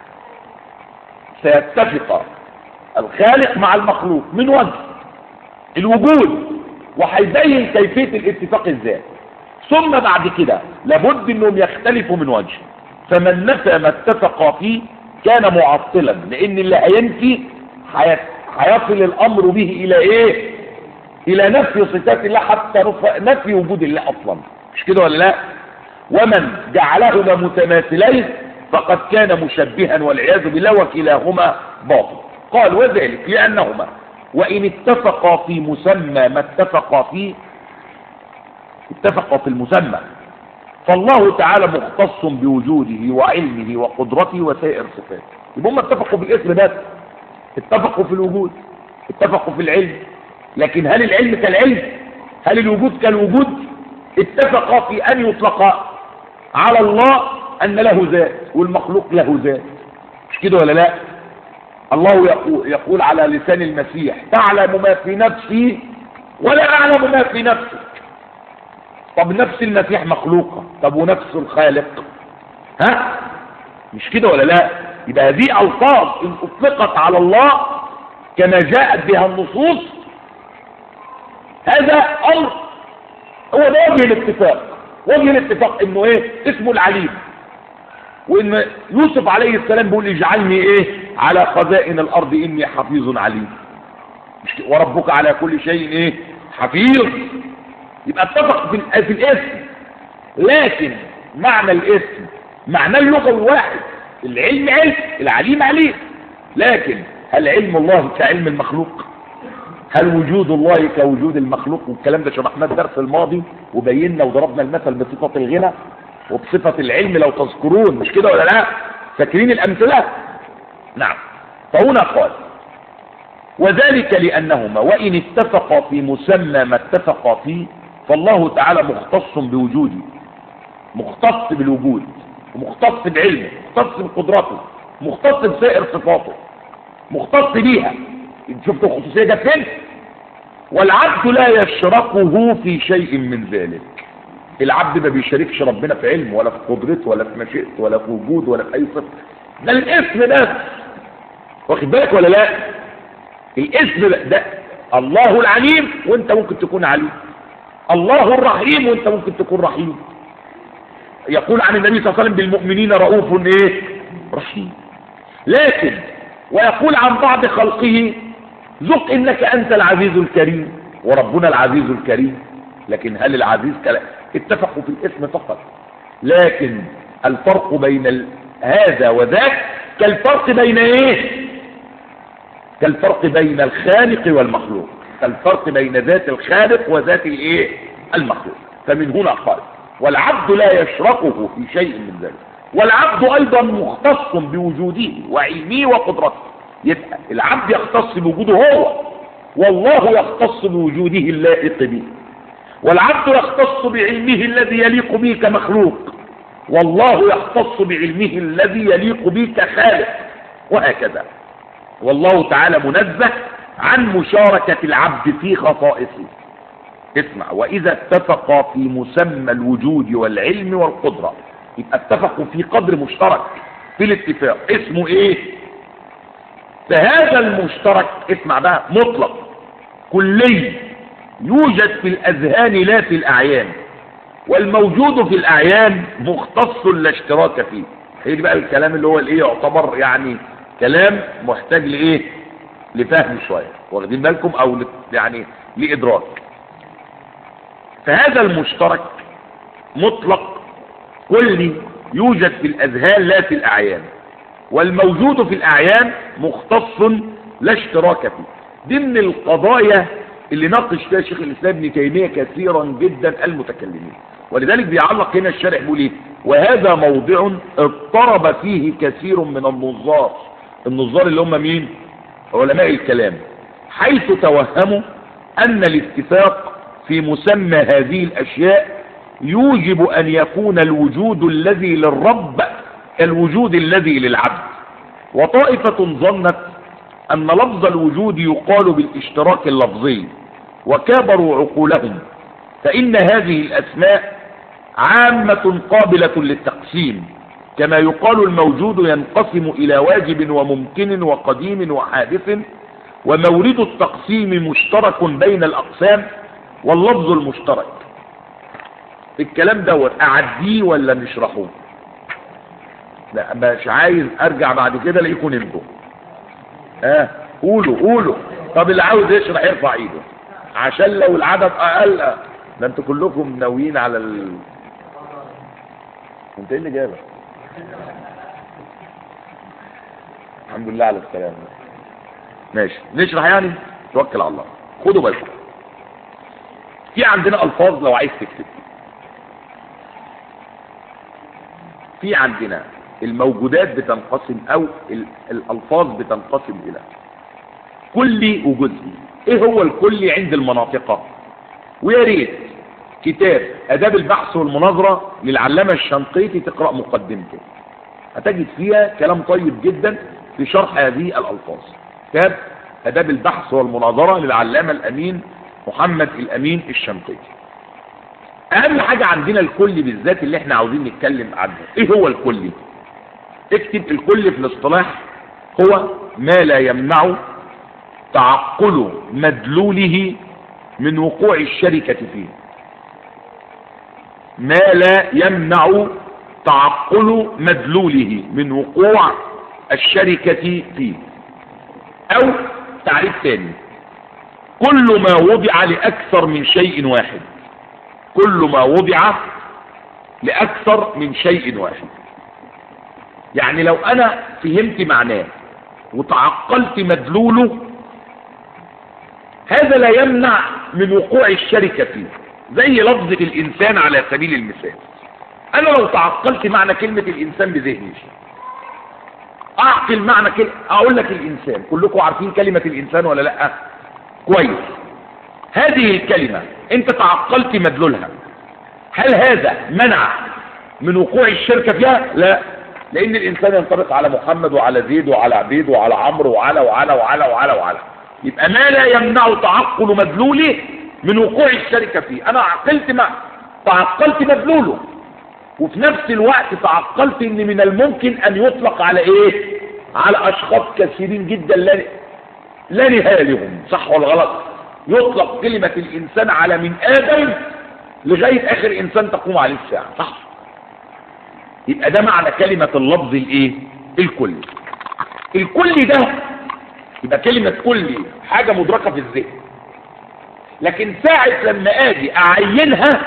سيتفق الخالق مع المخلوق من وجه الوجود وهيبين كيفيه الاتفاق ازاي ثم بعد كده لابد انهم يختلفوا من وجه فمن نفى ما اتفق فيه كان معطلا لان اللي هينفي هي- هيصل الامر به الى ايه الى نفي صفات الله حتى رف- نفي وجود الله اصلا مش كده ولا لا ومن جعلهما متماثلين فقد كان مشبها والعياذ بالله وكلاهما باطل قال وذلك لانهما وان اتفقا في مسمى ما اتفقا فيه اتفقا في المسمى فالله تعالى مختص بوجوده وعلمه وقدرته وسائر صفاته يبقى هم اتفقوا في الاسم بس اتفقوا في الوجود اتفقوا في العلم لكن هل العلم كالعلم هل الوجود كالوجود اتفقا في ان يطلق على الله ان له ذات والمخلوق له ذات مش كده ولا لا الله يقول, يقول على لسان المسيح تعلم ما في نفسي ولا اعلم ما في نفسك طب نفس المسيح مخلوقة طب ونفس الخالق ها مش كده ولا لا يبقى هذه الفاظ ان اطلقت على الله كما جاءت بها النصوص هذا امر هو ده وجه الاتفاق وجه الاتفاق انه ايه اسمه العليم وان يوسف عليه السلام بيقول اجعلني ايه على خزائن الارض اني حفيظ عليم مش كده؟ وربك على كل شيء ايه حفيظ يبقى اتفق في, ال- في الاسم لكن معنى الاسم معنى اللغوي واحد العلم علم العليم عليم لكن هل علم الله كعلم المخلوق هل وجود الله كوجود المخلوق والكلام ده شرحناه الدرس الماضي وبينا وضربنا المثل بصفة الغنى وبصفة العلم لو تذكرون مش كده ولا لا فاكرين الأمثلة نعم فهنا قال وذلك لأنهما وإن اتفقا في مسمى ما اتفقا فيه فالله تعالى مختص بوجوده مختص بالوجود ومختص بعلمه مختص بقدرته مختص بسائر صفاته مختص بيها شفتوا الخصوصية جت فين والعبد لا يشركه في شيء من ذلك العبد ما بيشاركش ربنا في علمه ولا في قدرته ولا في مشيئته ولا في وجوده ولا في اي صفه ده الاسم بس واخد بالك ولا لا الاسم ده, ده الله العليم وانت ممكن تكون عليم الله الرحيم وانت ممكن تكون رحيم يقول عن النبي صلى الله عليه وسلم بالمؤمنين رؤوف ايه رحيم لكن ويقول عن بعض خلقه ذق انك انت العزيز الكريم وربنا العزيز الكريم لكن هل العزيز كلا اتفقوا في الاسم فقط لكن الفرق بين ال... هذا وذاك كالفرق بين ايه كالفرق بين الخالق والمخلوق كالفرق بين ذات الخالق وذات الايه المخلوق فمن هنا قال والعبد لا يشركه في شيء من ذلك والعبد ايضا مختص بوجوده وعلمه وقدرته يبقى العبد يختص بوجوده هو والله يختص بوجوده اللائق به والعبد يختص بعلمه الذي يليق به كمخلوق والله يختص بعلمه الذي يليق به كخالق وهكذا والله تعالى منزه عن مشاركة العبد في خصائصه اسمع وإذا اتفقا في مسمى الوجود والعلم والقدرة يبقى اتفقوا في قدر مشترك في الاتفاق اسمه ايه فهذا المشترك اسمع بقى مطلق كلي يوجد في الأذهان لا في الأعيان والموجود في الأعيان مختص لا اشتراك فيه هي دي بقى الكلام اللي هو الايه يعتبر يعني كلام محتاج لايه لفهم شويه واخدين بالكم او ل- يعني لادراك فهذا المشترك مطلق كلي يوجد في الاذهان لا في الاعيان والموجود في الاعيان مختص لا اشتراك فيه دي من القضايا اللي ناقش فيها شيخ الاسلام ابن تيميه كثيرا جدا المتكلمين ولذلك بيعلق هنا الشارح بيقول ايه وهذا موضع اضطرب فيه كثير من النظار النظار اللي هم مين علماء الكلام حيث توهموا ان الاتفاق في مسمى هذه الاشياء يوجب ان يكون الوجود الذي للرب الوجود الذي للعبد وطائفة ظنت ان لفظ الوجود يقال بالاشتراك اللفظي وكابروا عقولهم فان هذه الاسماء عامة قابلة للتقسيم كما يقال الموجود ينقسم الى واجب وممكن وقديم وحادث ومورد التقسيم مشترك بين الاقسام واللفظ المشترك الكلام دوت اعديه ولا نشرحه لا مش عايز ارجع بعد كده الاقيكم انتوا اه قولوا قولوا طب اللي عاوز يشرح يرفع ايده عشان لو العدد اقل ده انتوا كلكم ناويين على ال انت ايه اللي جابك الحمد لله على السلامه ماشي نشرح يعني توكل على الله خدوا بالكم في عندنا الفاظ لو عايز تكتب في عندنا الموجودات بتنقسم او ال- الالفاظ بتنقسم الى كلي وجزئي ايه هو الكلي عند المناطق ويا ريت كتاب اداب البحث والمناظره للعلامه الشنقيطي تقرا مقدمته هتجد فيها كلام طيب جدا في شرح هذه الالفاظ كتاب اداب البحث والمناظره للعلامه الامين محمد الامين الشنقيطي اهم حاجه عندنا الكلي بالذات اللي احنا عاوزين نتكلم عنه ايه هو الكلي اكتب الكل في الاصطلاح هو ما لا يمنع تعقل مدلوله من وقوع الشركة فيه ما لا يمنع تعقل مدلوله من وقوع الشركة فيه او تعريف ثاني كل ما وضع لأكثر من شيء واحد كل ما وضع لأكثر من شيء واحد يعني لو انا فهمت معناه وتعقلت مدلوله هذا لا يمنع من وقوع الشركة فيه زي لفظة الانسان على سبيل المثال انا لو تعقلت معنى كلمة الانسان بذهني اعقل معنى كلمة اقول لك الانسان كلكم عارفين كلمة الانسان ولا لا كويس هذه الكلمة انت تعقلت مدلولها هل هذا منع من وقوع الشركة فيها لا لان الانسان ينطبق على محمد وعلى زيد وعلى عبيد وعلى عمرو وعلى وعلى وعلى وعلى وعلى يبقى ما لا يمنع تعقل مدلوله من وقوع الشركة فيه انا عقلت ما تعقلت مدلوله وفي نفس الوقت تعقلت ان من الممكن ان يطلق على ايه على اشخاص كثيرين جدا لا لا نهاية لهم صح ولا غلط يطلق كلمة الانسان على من ادم لغاية اخر انسان تقوم عليه الساعة صح يبقى ده معنى كلمة اللفظ الايه الكلي الكلي ده يبقى كلمة كلي حاجة مدركة في الذهن لكن ساعة لما اجي اعينها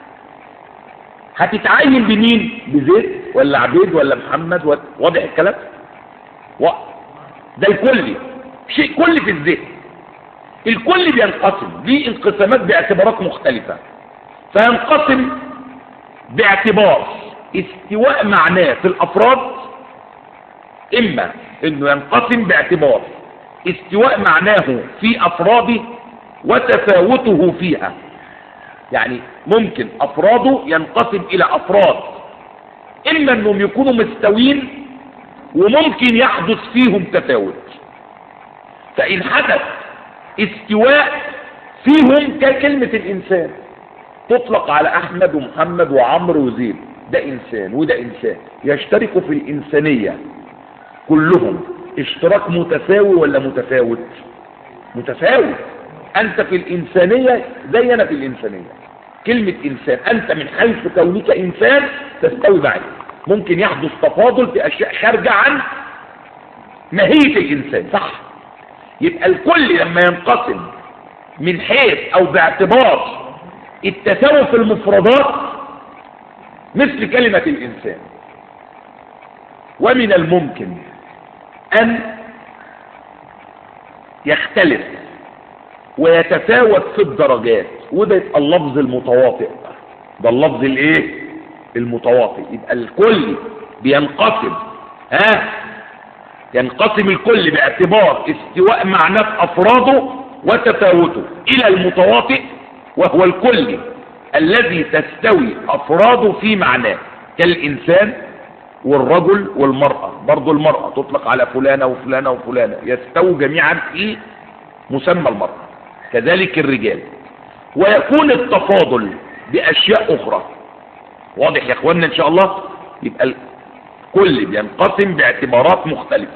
هتتعين بمين بزيد ولا عبيد ولا محمد ولا- واضح الكلام و... ده الكلي شيء كلي في الذهن الكل بينقسم ليه انقسامات باعتبارات مختلفة فينقسم باعتبار استواء معناه في الافراد اما انه ينقسم باعتبار استواء معناه في افراده وتفاوته فيها يعني ممكن افراده ينقسم الى افراد اما انهم يكونوا مستوين وممكن يحدث فيهم تفاوت فان حدث استواء فيهم ككلمة الانسان تطلق على احمد ومحمد وعمرو وزيد ده انسان وده انسان يشتركوا في الانسانية كلهم اشتراك متساوي ولا متفاوت متفاوت انت في الانسانية زي انا في الانسانية كلمة انسان انت من حيث كونك انسان تستوي معي ممكن يحدث تفاضل في اشياء خارجة عن ماهية الانسان صح يبقى الكل لما ينقسم من حيث او باعتبار التساوي في المفردات مثل كلمة الانسان ومن الممكن ان يختلف ويتفاوت في الدرجات وده يبقى اللفظ المتواطئ ده اللفظ الايه المتواطئ يبقى الكل بينقسم ها ينقسم الكل باعتبار استواء معناه افراده وتفاوته الى المتواطئ وهو الكل الذي تستوي افراده في معناه كالانسان والرجل والمرأة برضو المرأة تطلق على فلانة وفلانة وفلانة يستووا جميعا في مسمى المرأة كذلك الرجال ويكون التفاضل بأشياء أخرى واضح يا اخوانا ان شاء الله يبقى الكل بينقسم باعتبارات مختلفة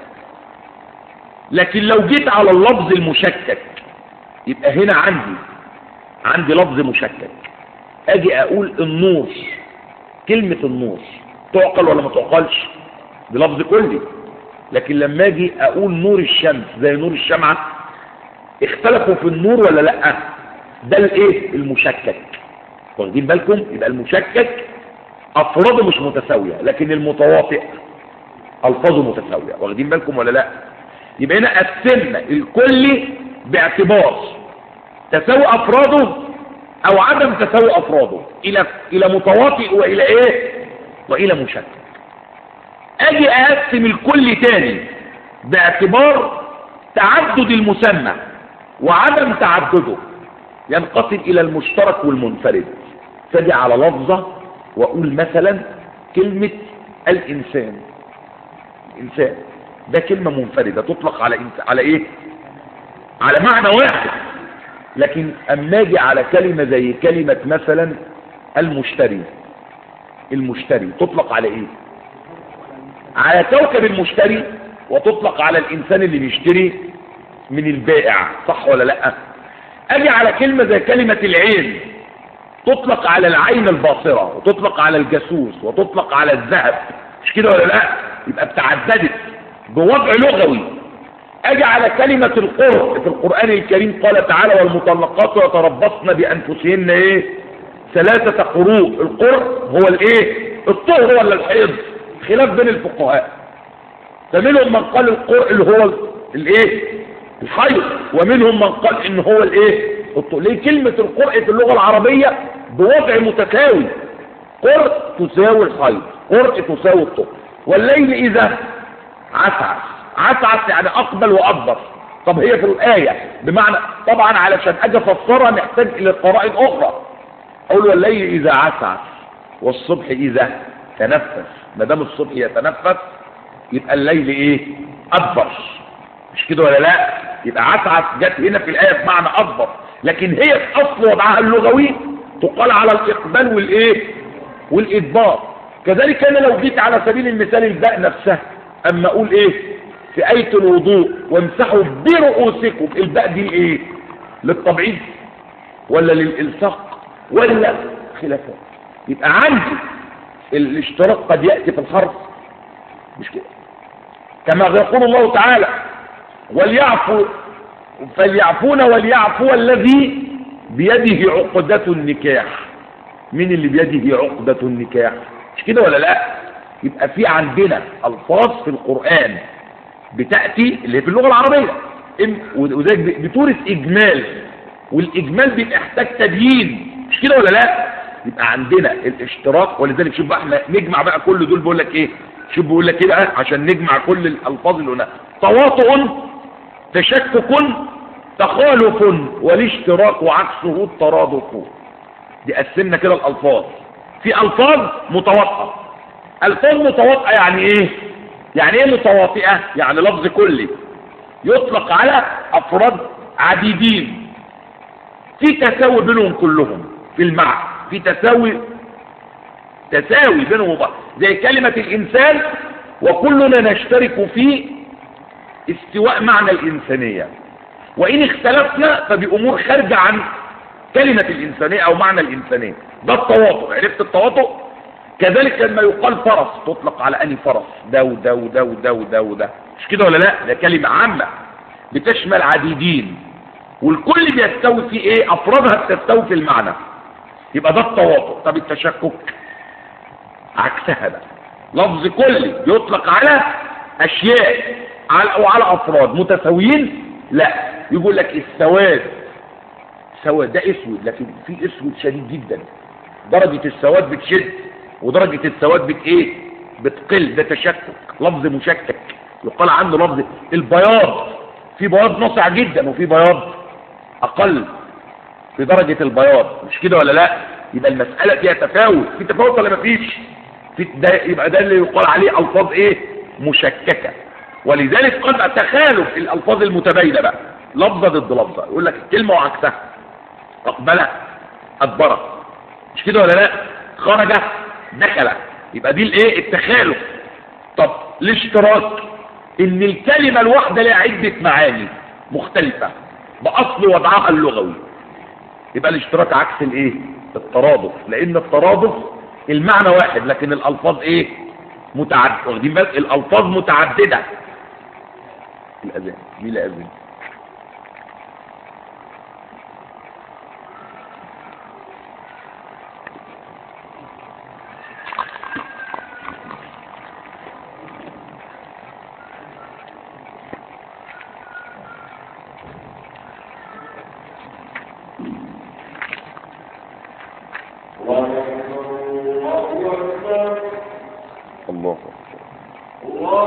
لكن لو جيت على اللفظ المشكك يبقى هنا عندي عندي لفظ مشكك اجي اقول النور كلمة النور تعقل ولا ما تعقلش دي لفظ كلي لكن لما اجي اقول نور الشمس زي نور الشمعة اختلفوا في النور ولا لا ده الايه المشكك واخدين بالكم يبقى المشكك افراده مش متساويه لكن المتواطئ الفاظه متساويه واخدين بالكم ولا لا يبقى هنا قسمنا الكلي باعتبار تساوي افراده او عدم تساوي افراده الى الى متواطئ والى ايه والى مشكك اجي اقسم الكل تاني باعتبار تعدد المسمى وعدم تعدده ينقسم الى المشترك والمنفرد فاجي على لفظه واقول مثلا كلمه الانسان الانسان ده كلمه منفرده تطلق على إنس... على ايه على معنى واحد لكن اما اجي على كلمه زي كلمه مثلا المشتري المشتري تطلق على ايه على كوكب المشتري وتطلق على الانسان اللي بيشتري من البائع صح ولا لا اجي على كلمة زي كلمة العين تطلق على العين الباصرة وتطلق على الجاسوس وتطلق على الذهب مش كده ولا لا يبقى اتعددت بوضع لغوي اجي على كلمة القرء في القرآن الكريم قال تعالى والمطلقات يتربصن بانفسهن ايه ثلاثة قروء القرء هو الايه الطهر ولا الحيض خلاف بين الفقهاء فمنهم من قال القرء اللي هو الايه الحيض ومنهم من قال ان هو الايه الطهر ليه كلمة القرء في اللغة العربية بوضع متساوي قرء تساوي الحيض قرء تساوي الطهر والليل اذا عسعس عسعس يعني اقبل واكبر طب هي في الآية بمعنى طبعا علشان اجي افسرها محتاج الى قرائن اخرى اقول والليل اذا عسعس والصبح اذا تنفس ما دام الصبح يتنفس يبقى الليل ايه اكبر مش كده ولا لا يبقى عسعس جت هنا في الايه بمعنى اكبر لكن هي في اصل وضعها اللغوي تقال على الاقبال والايه والادبار كذلك انا لو جيت على سبيل المثال الباء نفسها اما اقول ايه في ايه الوضوء وامسحوا برؤوسكم الباء دي ايه للتبعيد ولا للالصاق ولا خلافات يبقى عندي الاشتراك قد يأتي في الحرف مش كده كما يقول الله تعالى وليعفوا فليعفون وليعفو الذي بيده عقدة النكاح مين اللي بيده عقدة النكاح مش كده ولا لا يبقى في عندنا الفاظ في القرآن بتأتي اللي في اللغة العربية وذلك بتورث إجمال والإجمال بيحتاج تبيين مش كده ولا لا يبقى عندنا الاشتراك ولذلك شوف بقى احنا نجمع بقى كل دول بقول لك ايه شوف بقول لك ايه بقى عشان نجمع كل الالفاظ اللي هنا تواطؤ تشكك تخالف والاشتراك عكسه الترادف دي قسمنا كده الالفاظ في الفاظ متواطئه الفاظ متواطئه يعني ايه يعني ايه متواطئه يعني لفظ كلي يطلق على افراد عديدين في تساوي بينهم كلهم في المعنى في تساوي تساوي بينهم وبعض زي كلمة الإنسان وكلنا نشترك في استواء معنى الإنسانية وإن اختلفنا فبأمور خارجة عن كلمة الإنسانية أو معنى الإنسانية ده التواطؤ عرفت التواطؤ كذلك لما يقال فرس تطلق على أني فرس ده وده وده وده وده وده مش كده ولا لا ده كلمة عامة بتشمل عديدين والكل بيستوي في ايه افرادها بتستوي في المعنى يبقى ده التواطؤ طب التشكك عكسها بقى لفظ كلي يطلق على اشياء على او على افراد متساويين لا يقول لك السواد سواد ده اسود لكن في اسود شديد جدا درجة السواد بتشد ودرجة السواد بت ايه بتقل ده تشكك لفظ مشكك يقال عنه لفظ البياض في بياض ناصع جدا وفي بياض اقل في درجة البياض مش كده ولا لا يبقى المسألة فيها تفاوت في تفاوت ولا مفيش في ده يبقى ده اللي يقال عليه الفاظ ايه مشككة ولذلك قد تخالف الالفاظ المتباينة بقى لفظة ضد لفظة يقول لك الكلمة وعكسها اقبل ادبر مش كده ولا لا خرج دخل يبقى دي الايه التخالف طب الاشتراك ان الكلمة الواحدة لها عدة معاني مختلفة باصل وضعها اللغوي يبقى الاشتراك عكس الايه الترادف لان الترادف المعنى واحد لكن الالفاظ ايه متعدد واخدين بالك الالفاظ متعدده الاذان مين الاذان الله أكبر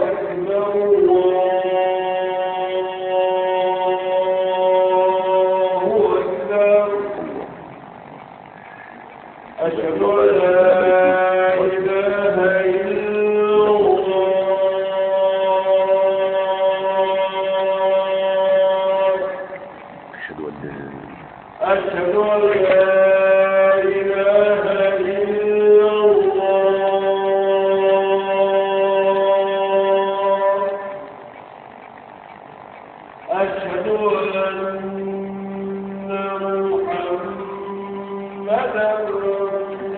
أشهد أن لا إله إلا الله
أشهد أن لا
أشهد أن لا إله إلا الله أشهد أن محمدا رسول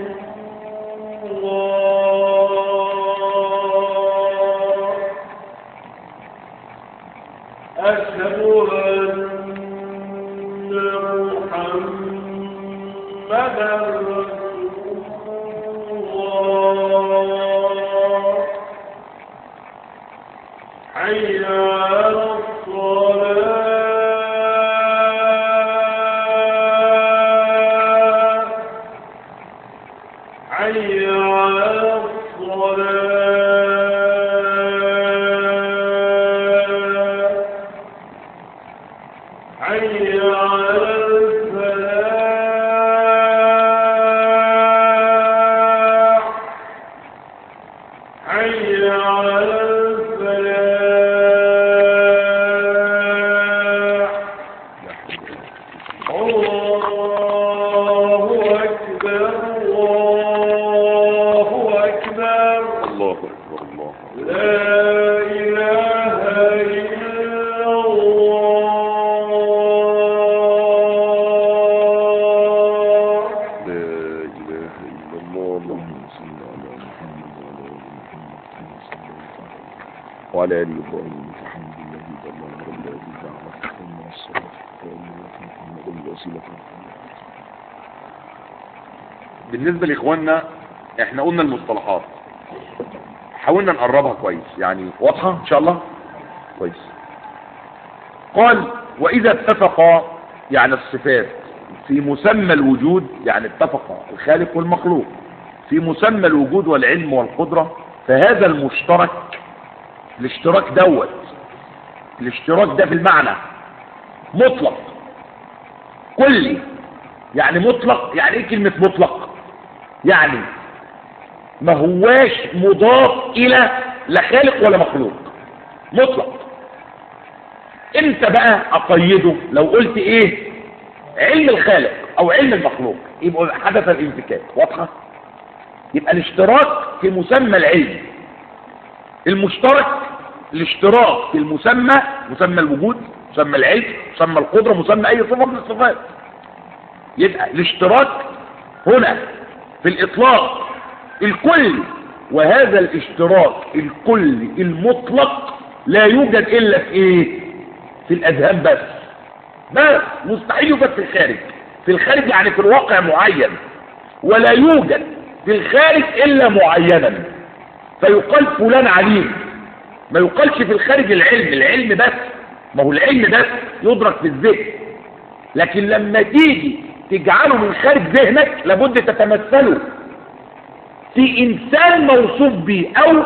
الله أشهد أن محمدا رسول الله حي على الصلاة حي على الصلاة حي على الفلاح حي على الفلاح الله أكبر الله أكبر
الله أكبر الله أكبر
لا إله إلا الله
لا إله إلا الله اللهم صل على محمد وعلى آل محمد وعلى آل إبراهيم إنك حميد مجيد اللهم رب الذي دعوت ثم الصلاة القائمة محمد الوسيلة
بالنسبة لإخواننا احنا قلنا المصطلحات حاولنا نقربها كويس يعني واضحة ان شاء الله كويس قال واذا اتفق يعني الصفات في مسمى الوجود يعني اتفق الخالق والمخلوق في مسمى الوجود والعلم والقدرة فهذا المشترك الاشتراك دوت الاشتراك ده في المعنى مطلق كلي يعني مطلق يعني ايه كلمة مطلق يعني ما هواش مضاف الى لا خالق ولا مخلوق مطلق امتى بقى اقيده لو قلت ايه علم الخالق او علم المخلوق يبقى حدث الانفكاك واضحه يبقى الاشتراك في مسمى العلم المشترك الاشتراك في المسمى مسمى الوجود مسمى العلم مسمى القدرة مسمى اي صفة من الصفات يبقى الاشتراك هنا في الاطلاق الكل وهذا الاشتراك الكلي المطلق لا يوجد الا في ايه في الاذهان بس بس مستحيل يوجد في الخارج في الخارج يعني في الواقع معين ولا يوجد في الخارج الا معينا فيقال فلان عليم ما يقالش في الخارج العلم العلم بس ما هو العلم بس يدرك في الذهن لكن لما تيجي تجعله من خارج ذهنك لابد تتمثله في انسان موصوف به او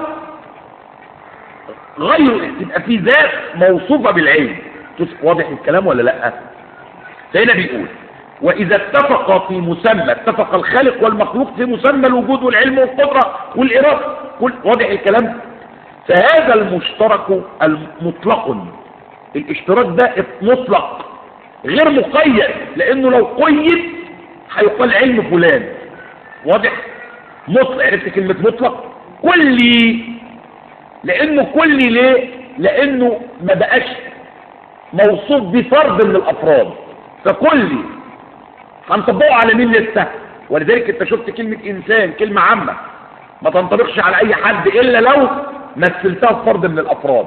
غير تبقى في ذات موصوفة بالعلم تس- واضح الكلام ولا لا فهنا بيقول واذا اتفق في مسمى اتفق الخالق والمخلوق في مسمى الوجود والعلم والقدرة والارادة كل واضح الكلام فهذا المشترك المطلق الاشتراك ده مطلق غير مقيد لانه لو قيد هيقال علم فلان واضح مطلق عرفت كلمة مطلق كلي لانه كلي ليه لانه ما بقاش موصوف بفرد من الافراد فكلي هنطبقه على مين لسه ولذلك انت شفت كلمة انسان كلمة عامة ما تنطبقش على اي حد الا لو مثلتها بفرد من الافراد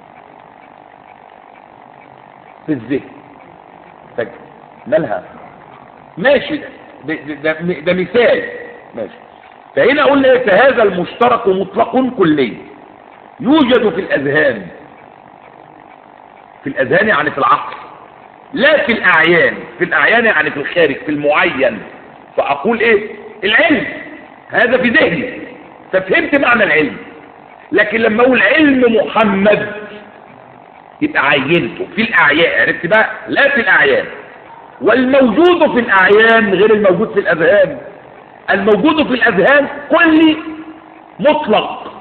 في الذهن فجأة مالها ماشي ده, ده, ده, ده, ده مثال ماشي فهنا قلنا ايه فهذا المشترك مطلق كلي يوجد في الاذهان في الاذهان يعني في العقل لا في الاعيان في الاعيان يعني في الخارج في المعين فاقول ايه العلم هذا في ذهني ففهمت معنى العلم لكن لما اقول علم محمد يبقى عينته في الاعيان عرفت بقى لا في الاعيان والموجود في الاعيان غير الموجود في الاذهان الموجود في الاذهان كلي مطلق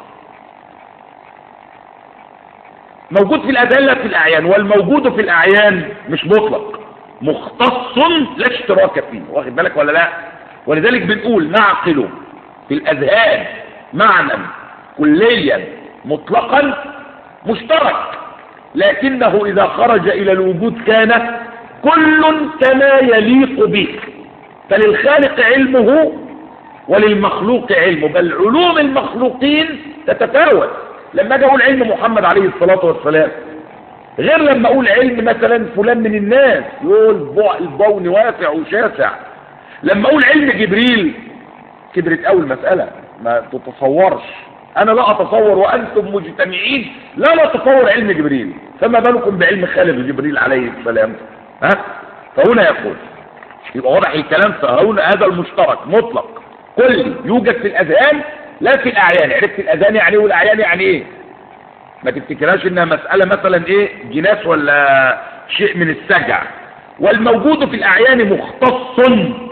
موجود في الاذهان لا في الاعيان والموجود في الاعيان مش مطلق مختص لا اشتراك فيه واخد بالك ولا لا ولذلك بنقول نعقل في الاذهان معنى كليا مطلقا مشترك لكنه اذا خرج الى الوجود كان كل كما يليق به فللخالق علمه وللمخلوق علمه بل علوم المخلوقين تتفاوت لما اجي اقول علم محمد عليه الصلاة والسلام غير لما اقول علم مثلا فلان من الناس يقول البون واسع وشاسع لما اقول علم جبريل كبرت اول مسألة ما تتصورش انا لا اتصور وانتم مجتمعين لا نتصور علم جبريل فما بالكم بعلم خالق جبريل عليه السلام ها فهنا يقول يبقى واضح الكلام فهنا هذا المشترك مطلق كل يوجد في الاذهان لا في الاعيان عرفت الاذهان يعني ايه والاعيان يعني ايه ما تفتكرهاش انها مسألة مثلا ايه جناس ولا شيء من السجع والموجود في الاعيان مختص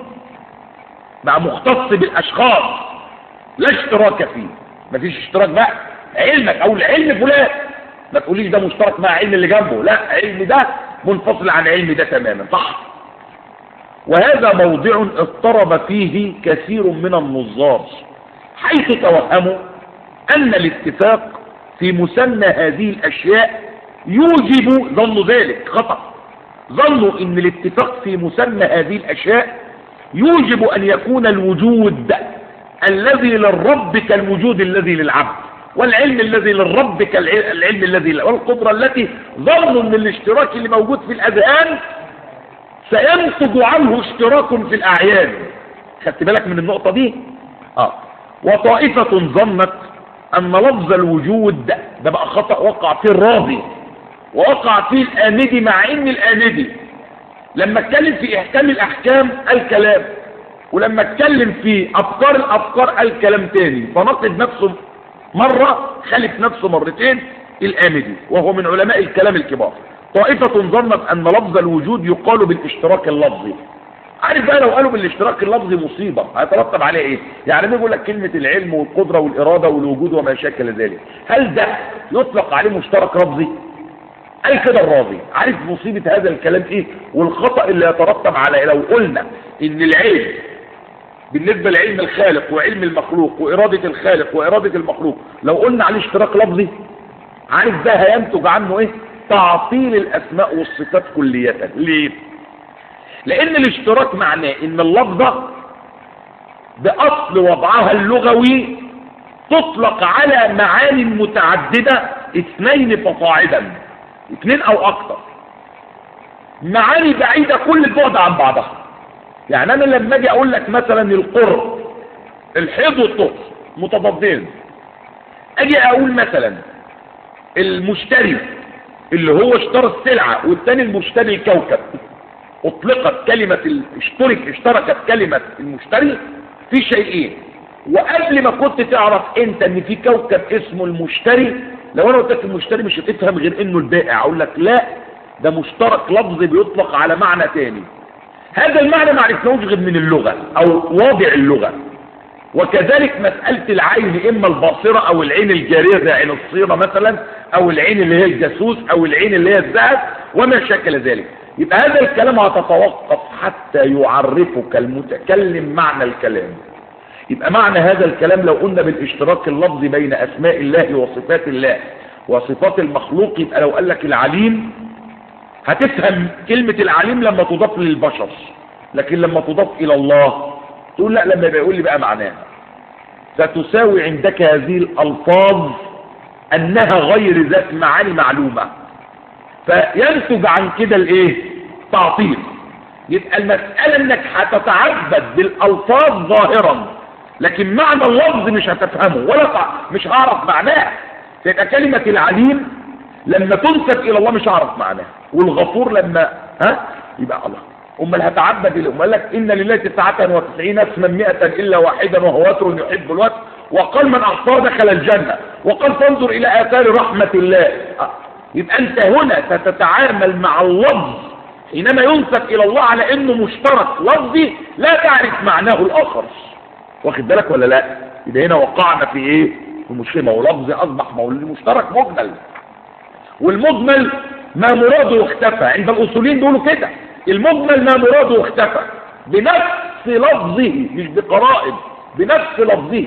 بقى مختص بالاشخاص لا اشتراك فيه مفيش اشتراك بقى علمك او العلم فلان ما تقوليش ده مشترك مع علم اللي جنبه لا علم ده منفصل عن علم ده تماما صح وهذا موضع اضطرب فيه كثير من النظار حيث توهموا ان الاتفاق في مسمى هذه الاشياء يوجب ظنوا ذلك خطأ ظنوا ان الاتفاق في مسمى هذه الاشياء يوجب ان يكون الوجود الذي للرب كالوجود الذي للعبد والعلم الذي للرب كالعلم الذي ل... والقدرة التي ظنوا ان الاشتراك اللي موجود في الاذهان سينتج عنه اشتراك في الاعيان خدت بالك من النقطة دي اه وطائفة ظنت ان لفظ الوجود ده, ده بقى خطأ وقع فيه الراضي ووقع فيه الآندي مع ان الآندي لما اتكلم في احكام الاحكام الكلام ولما اتكلم في افكار الافكار قال كلام تاني فنقد نفسه مرة خلف نفسه مرتين الآمدي وهو من علماء الكلام الكبار طائفة ظنت ان لفظ الوجود يقال بالاشتراك اللفظي عارف بقى لو قالوا بالاشتراك اللفظي مصيبة هيترتب عليه ايه يعني بيقول لك كلمة العلم والقدرة والارادة والوجود وما شاكل ذلك هل ده يطلق عليه مشترك لفظي قال كده الراضي عارف مصيبة هذا الكلام ايه والخطأ اللي يترتب على لو قلنا ان العلم بالنسبة لعلم الخالق وعلم المخلوق وإرادة الخالق وإرادة المخلوق لو قلنا عليه اشتراك لفظي عارف ده هينتج عنه ايه تعطيل الأسماء والصفات كلية ليه لأن الاشتراك معناه ان اللفظة بأصل وضعها اللغوي تطلق على معاني متعددة اثنين فصاعدا اثنين او اكثر معاني بعيدة كل البعد عن بعضها يعني انا لما اجي اقول لك مثلا القر الحيض والطهر متضادين اجي اقول مثلا المشتري اللي هو اشترى السلعة والتاني المشتري الكوكب اطلقت كلمة ال- اشترك اشتركت كلمة المشتري في شيئين وقبل ما كنت تعرف انت ان في كوكب اسمه المشتري لو انا قلت لك المشتري مش هتفهم غير انه البائع اقول لك لا ده مشترك لفظي بيطلق على معنى تاني هذا المعنى ما عرفناهوش غير من اللغة او واضع اللغة وكذلك مسألة العين إما الباصرة أو العين الجارية زي عين الصيرة مثلا أو العين اللي هي الجاسوس أو العين اللي هي الذهب وما شكل ذلك يبقى هذا الكلام هتتوقف حتى يعرفك المتكلم معنى الكلام يبقى معنى هذا الكلام لو قلنا بالاشتراك اللفظي بين أسماء الله وصفات الله وصفات المخلوق يبقى لو قال لك العليم هتفهم كلمة العليم لما تضاف للبشر لكن لما تضاف إلى الله تقول لا لما يبقى يقول لي بقى معناها ستساوي عندك هذه الألفاظ أنها غير ذات معاني معلومة فينتج عن كده الايه تعطيل يبقى المسألة انك هتتعبد بالألفاظ ظاهرا لكن معنى اللفظ مش هتفهمه ولا تع... مش هعرف معناه تبقى كلمة العليم لما تنسب الى الله مش هعرف معناها والغفور لما ها يبقى الله امال هتعبد الى قال لك ان لله 99 اسما 100 الا واحدا وهو وتر يحب الوتر وقال من اعطاه دخل الجنه وقال فانظر الى اثار رحمه الله آه. يبقى انت هنا ستتعامل مع اللفظ حينما ينسب الى الله على انه مشترك لفظي لا تعرف معناه الاخر واخد بالك ولا لا يبقى هنا وقعنا في ايه في مشكله ما هو لفظي اصبح مولد مشترك مجمل والمجمل ما مراده اختفى عند الاصوليين بيقولوا كده المجمل ما مراده اختفى بنفس لفظه مش بقرائن بنفس لفظه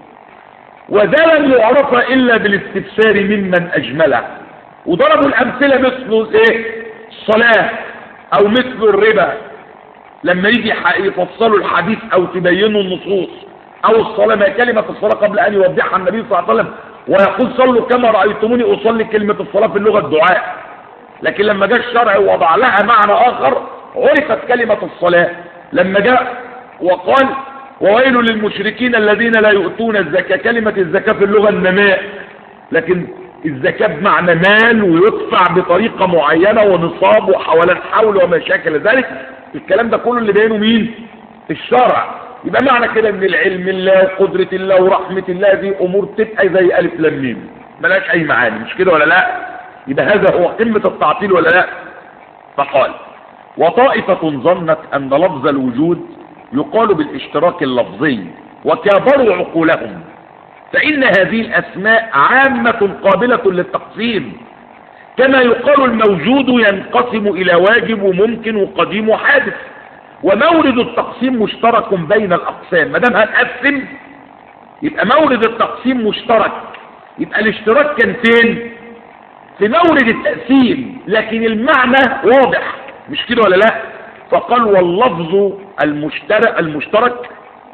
وذا لم يعرف الا بالاستفسار ممن اجمله وضربوا الامثله مثل ايه الصلاه او مثل الربا لما يجي يفصلوا الحديث او تبينوا النصوص او الصلاه ما كلمه الصلاه قبل ان يوضحها النبي صلى الله عليه وسلم ويقول صلوا كما رايتموني اصلي كلمه الصلاه في اللغه الدعاء لكن لما جاء الشرع ووضع لها معنى اخر عرفت كلمه الصلاه لما جاء وقال وويل للمشركين الذين لا يؤتون الزكاه كلمه الزكاه في اللغه النماء لكن الزكاه بمعنى مال ويدفع بطريقه معينه ونصاب وحوالين حول وما شاكل ذلك الكلام ده كله اللي بينه مين الشرع يبقى معنى كده ان العلم الله وقدرة الله ورحمة الله دي امور تبقى زي الف لام ميم ملاش اي معاني مش كده ولا لا يبقى هذا هو قمة التعطيل ولا لا فقال وطائفة ظنت ان لفظ الوجود يقال بالاشتراك اللفظي وكابروا عقولهم فان هذه الاسماء عامة قابلة للتقسيم كما يقال الموجود ينقسم الى واجب وممكن وقديم وحادث ومورد التقسيم مشترك بين الاقسام ما دام هنقسم يبقى مورد التقسيم مشترك يبقى الاشتراك كان فين في مورد التقسيم لكن المعنى واضح مش كده ولا لا فقال واللفظ المشترك المشترك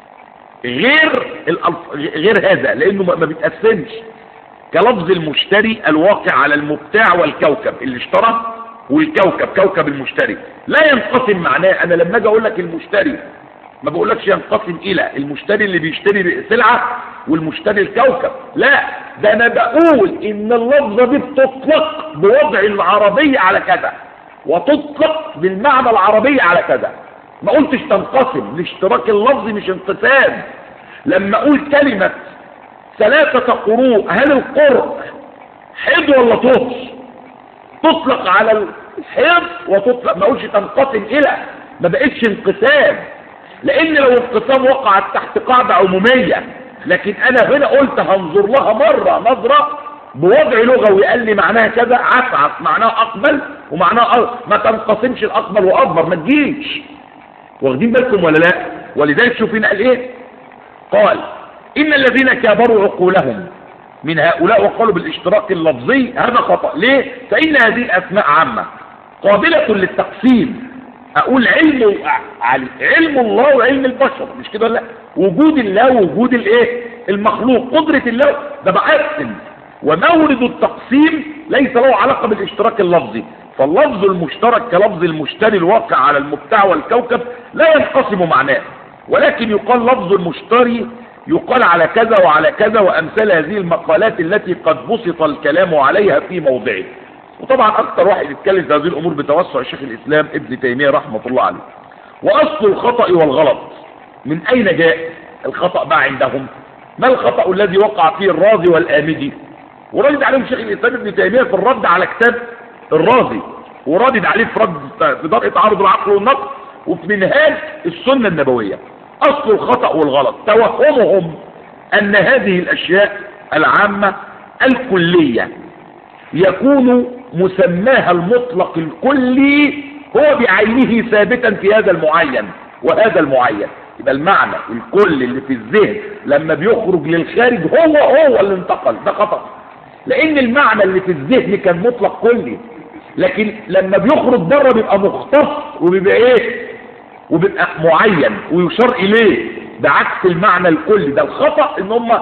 غير الألف... غير هذا لانه ما بيتقسمش كلفظ المشتري الواقع على المبتاع والكوكب اللي اشترى والكوكب كوكب المشتري لا ينقسم معناه انا لما اجي اقول لك المشتري ما بقولكش ينقسم الى المشتري اللي بيشتري سلعة والمشتري الكوكب لا ده انا بقول ان اللفظة دي بتطلق بوضع العربية على كذا وتطلق بالمعنى العربي على كذا ما قلتش تنقسم الاشتراك اللفظي مش انقسام لما اقول كلمة ثلاثة قروء هل القرء حد ولا طهر تطلق على الحيض وتطلق ما اقولش تنقسم الى ما بقتش انقسام لان لو انقسام وقعت تحت قاعدة عمومية لكن انا هنا قلت هنظر لها مرة نظرة بوضع لغوي قال لي معناها كذا عفعف معناها اقبل ومعناها أه ما تنقسمش الاقبل واكبر ما تجيش واخدين بالكم ولا لا ولذلك شوفين قال ايه قال ان الذين كابروا عقولهم من هؤلاء وقالوا بالاشتراك اللفظي هذا خطأ ليه فإن هذه الأسماء عامة قابلة للتقسيم أقول علم علم الله وعلم البشر مش كده لا وجود الله ووجود الايه المخلوق قدرة الله ده بقسم ومورد التقسيم ليس له علاقة بالاشتراك اللفظي فاللفظ المشترك كلفظ المشتري الواقع على المبتاع والكوكب لا ينقسم معناه ولكن يقال لفظ المشتري يقال على كذا وعلى كذا وأمثال هذه المقالات التي قد بسط الكلام عليها في موضعه وطبعا اكتر واحد يتكلم في هذه الامور بتوسع شيخ الاسلام ابن تيمية رحمة الله عليه واصل الخطأ والغلط من اين جاء الخطأ بقى عندهم ما الخطأ الذي وقع فيه الرازي والآمدي وردد عليهم شيخ الاسلام ابن تيمية في الرد على كتاب الرازي وردد عليه في رد في درء تعارض العقل والنقل وفي منهاج السنة النبوية اصل الخطأ والغلط توهمهم ان هذه الاشياء العامة الكلية يكون مسماها المطلق الكلي هو بعينه ثابتا في هذا المعين وهذا المعين يبقى المعنى الكل اللي في الذهن لما بيخرج للخارج هو هو اللي انتقل ده خطأ لان المعنى اللي في الذهن كان مطلق كلي لكن لما بيخرج بره بيبقى مختص وبيبقى ايه وبيبقى معين ويشار اليه ده عكس المعنى الكلي ده الخطأ ان هم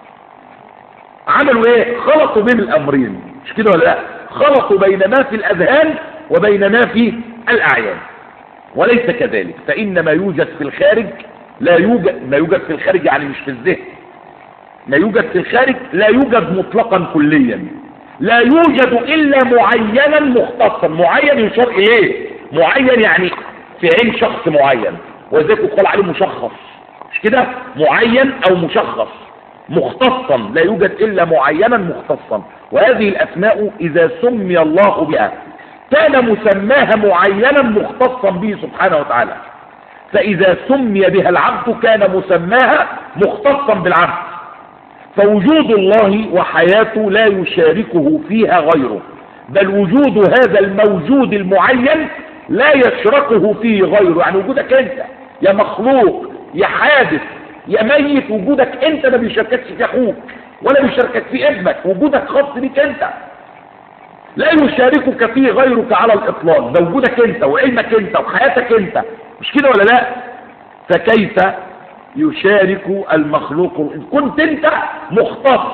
عملوا ايه خلطوا بين الامرين مش كده ولا لا خلطوا بين ما في الاذهان وبين ما في الاعيان وليس كذلك فان ما يوجد في الخارج لا يوجد ما يوجد في الخارج يعني مش في الذهن ما يوجد في الخارج لا يوجد مطلقا كليا لا يوجد الا معينا مختصا معين يشار اليه معين يعني في عين شخص معين ولذلك يقال عليه مشخص مش كده معين او مشخص مختصا لا يوجد الا معينا مختصا وهذه الاسماء اذا سمي الله بها كان مسماها معينا مختصا به سبحانه وتعالى فاذا سمي بها العبد كان مسماها مختصا بالعبد فوجود الله وحياته لا يشاركه فيها غيره بل وجود هذا الموجود المعين لا يشركه فيه غيره يعني وجودك انت يا مخلوق يا حادث يا ميت وجودك انت ما بيشارككش في اخوك ولا بيشاركك في ابنك وجودك خاص بيك انت لا يشاركك فيه غيرك على الاطلاق ده وجودك انت وعلمك انت وحياتك انت مش كده ولا لا فكيف يشارك المخلوق إن كنت انت مختص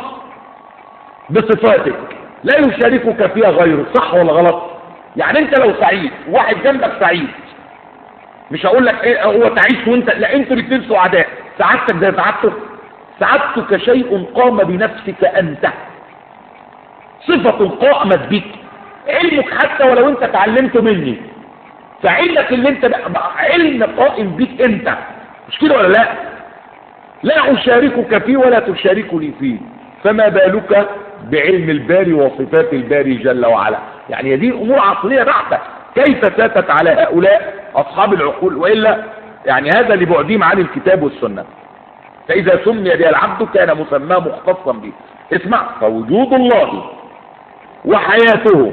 بصفاتك لا يشاركك فيها غيرك صح ولا غلط يعني انت لو سعيد واحد جنبك سعيد مش هقول لك ايه هو تعيش وانت لا انتوا الاثنين سعداء سعادتك زي سعادته سعادتك شيء قام بنفسك انت صفة قامت بك علمك حتى ولو انت تعلمته مني فعلمك اللي انت بقى علم قائم بك انت مش كده ولا لا لا اشاركك فيه ولا تشاركني فيه فما بالك بعلم الباري وصفات الباري جل وعلا يعني هذه امور عقليه بحته كيف ساتت على هؤلاء اصحاب العقول والا يعني هذا لبعدهم عن الكتاب والسنه فاذا سمي بها العبد كان مسماه مختصا به اسمع فوجود الله وحياته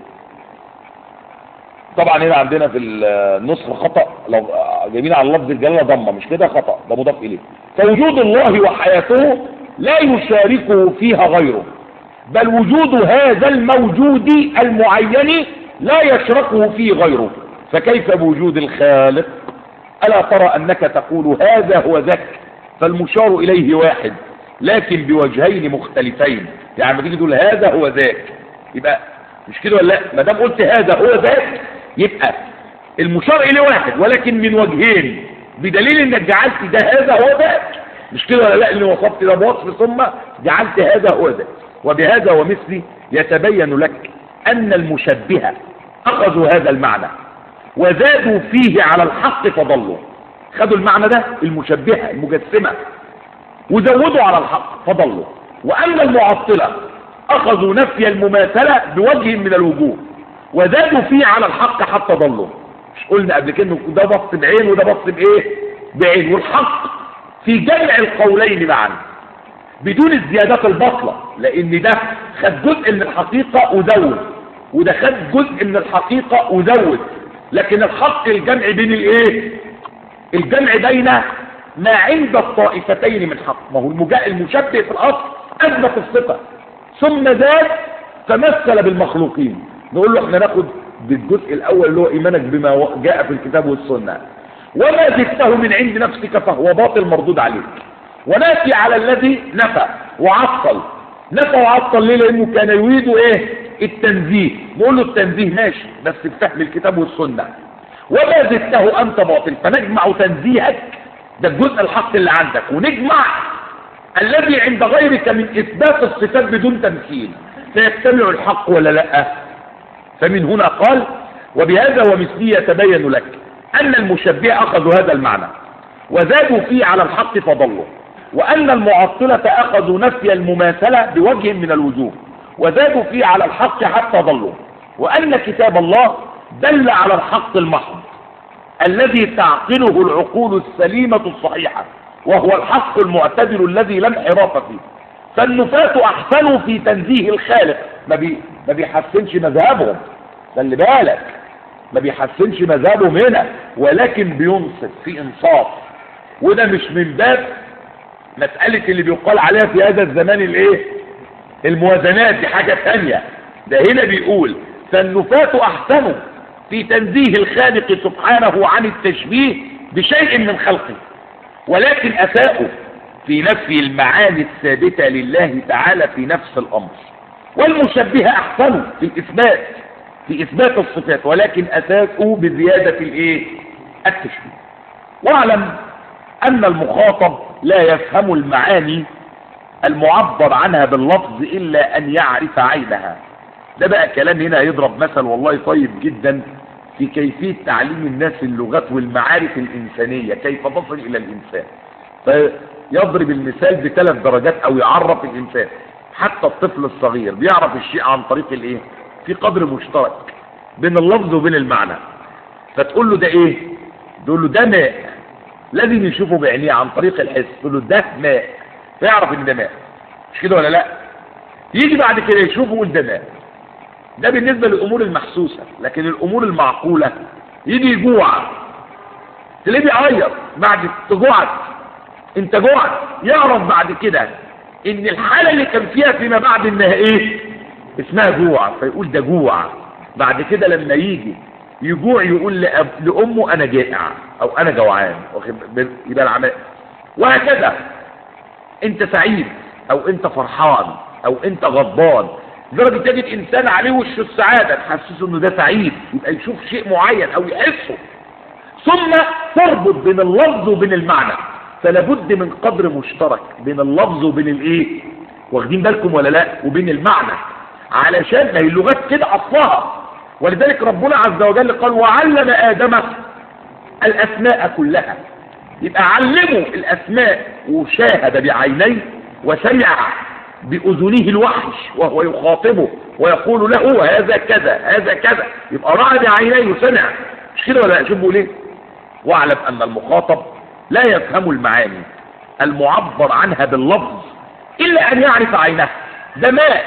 طبعا هنا عندنا في النسخ خطأ لو جايبين على لفظ الجلاله ضمه مش كده خطأ ده مضاف اليه فوجود الله وحياته لا يشاركه فيها غيره بل وجود هذا الموجود المعين لا يشركه فيه غيره فكيف بوجود الخالق ألا ترى أنك تقول هذا هو ذاك فالمشار إليه واحد لكن بوجهين مختلفين يعني لما تيجي تقول هذا هو ذاك يبقى مش كده ولا لا ما دام قلت هذا هو ذاك يبقى المشار اليه واحد ولكن من وجهين بدليل انك جعلت ده هذا هو ذاك مش كده ولا لا اللي وصفت ده بوصف ثم جعلت هذا هو ذاك وبهذا ومثله يتبين لك ان المشبهه اخذوا هذا المعنى وزادوا فيه على الحق فضلوا خدوا المعنى ده المشبهه المجسمه وزودوا على الحق فضلوا واما المعطله اخذوا نفي المماثله بوجه من الوجوه وزادوا فيه على الحق حتى ضلوا مش قلنا قبل كده ده بص بعين وده بص بايه بعين والحق في جمع القولين معا بدون الزيادات البطلة لان ده خد جزء من الحقيقة وزود وده خد جزء من الحقيقة وزود لكن الحق الجمع بين الايه الجمع بين ما عند الطائفتين من حق ما هو المجا... المشبه في الاصل اثبت الثقة ثم زاد فمثل بالمخلوقين نقول له احنا ناخد بالجزء الاول اللي هو ايمانك بما جاء في الكتاب والسنة وما زدته من عند نفسك فهو باطل مردود عليك ونافي على الذي نفى وعطل نفى وعطل ليه لانه كان يريد ايه التنزيه نقول له التنزيه ماشي بس بفهم الكتاب والسنة وما زدته انت باطل فنجمع تنزيهك ده الجزء الحق اللي عندك ونجمع الذي عند غيرك من اثبات الصفات بدون تمثيل فيجتمع الحق ولا لا فمن هنا قال وبهذا ومثله يتبين لك أن المشبهة أخذوا هذا المعنى وزادوا فيه على الحق فضلوا وأن المعطلة أخذوا نفي المماثلة بوجه من الوجوه وزادوا فيه على الحق حتى ضلوا وأن كتاب الله دل على الحق المحض الذي تعقله العقول السليمة الصحيحة وهو الحق المعتدل الذي لا انحراف فيه فالنفاة أحسنوا في تنزيه الخالق ما, بي ما بيحسنش مذهبهم خلي بالك ما بيحسنش مذهبهم هنا ولكن بينصف في انصاف وده مش من باب مسألة اللي بيقال عليها في هذا الزمان الايه الموازنات دي حاجة تانية ده هنا بيقول فالنفاة احسنوا في تنزيه الخالق سبحانه عن التشبيه بشيء من خلقه ولكن اساءوا في نفي المعاني الثابتة لله تعالى في نفس الامر والمشبهة احسنوا في الاثبات في اثبات الصفات ولكن اساءوا بزيادة الايه التشبيه واعلم ان المخاطب لا يفهم المعاني المعبر عنها باللفظ الا ان يعرف عينها ده بقى كلام هنا يضرب مثل والله طيب جدا في كيفية تعليم الناس اللغات والمعارف الإنسانية كيف تصل إلى الإنسان فيضرب المثال بثلاث درجات أو يعرف الإنسان حتى الطفل الصغير بيعرف الشيء عن طريق الإيه في قدر مشترك بين اللفظ وبين المعنى فتقول له ده إيه تقول له ده ماء لازم يشوفه بعينيه عن طريق الحس تقول له ده ماء فيعرف ان ده ماء مش كده ولا لا يجي بعد كده يشوفه يقول ده ماء ده بالنسبة للأمور المحسوسة لكن الأمور المعقولة يجي يجوع تلاقيه بيعيط بعد تجوعت انت جوعت يعرف بعد كده ان الحالة اللي كان فيها فيما بعد انها ايه اسمها جوع فيقول ده جوع بعد كده لما يجي يجوع يقول لأب... لأمه أنا جائع أو أنا جوعان يبقى العمل وهكذا أنت سعيد أو أنت فرحان أو أنت غضبان لدرجة تجد إنسان عليه وش السعادة تحسسه إنه ده سعيد يبقى يشوف شيء معين أو يحسه ثم تربط بين اللفظ وبين المعنى فلابد من قدر مشترك بين اللفظ وبين الإيه واخدين بالكم ولا لا وبين المعنى علشان ما هي اللغات كده أصلها ولذلك ربنا عز وجل قال وعلم آدم الأسماء كلها يبقى علمه الأسماء وشاهد بعينيه وسمع بأذنه الوحش وهو يخاطبه ويقول له هذا كذا هذا كذا يبقى رأى بعينيه وسمع مش كده ولا شوف بيقول ايه واعلم أن المخاطب لا يفهم المعاني المعبر عنها باللفظ إلا أن يعرف عينها ده ماء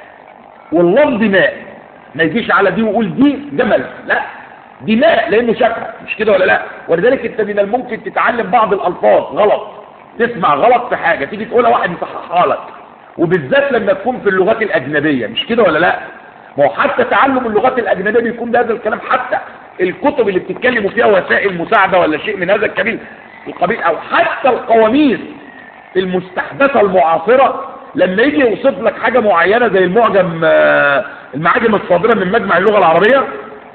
واللفظ ماء ما يجيش على دي ويقول دي جمل لا دي ماء لانه شافها مش كده ولا لا ولذلك انت من الممكن تتعلم بعض الالفاظ غلط تسمع غلط في حاجه تيجي تقولها واحد يصححها لك وبالذات لما تكون في اللغات الاجنبيه مش كده ولا لا ما هو حتى تعلم اللغات الاجنبيه بيكون بهذا الكلام حتى الكتب اللي بتتكلموا فيها وسائل مساعده ولا شيء من هذا القبيل القبيل او حتى القواميس المستحدثه المعاصره لما يجي يوصف لك حاجة معينة زي المعجم المعاجم الصادرة من مجمع اللغة العربية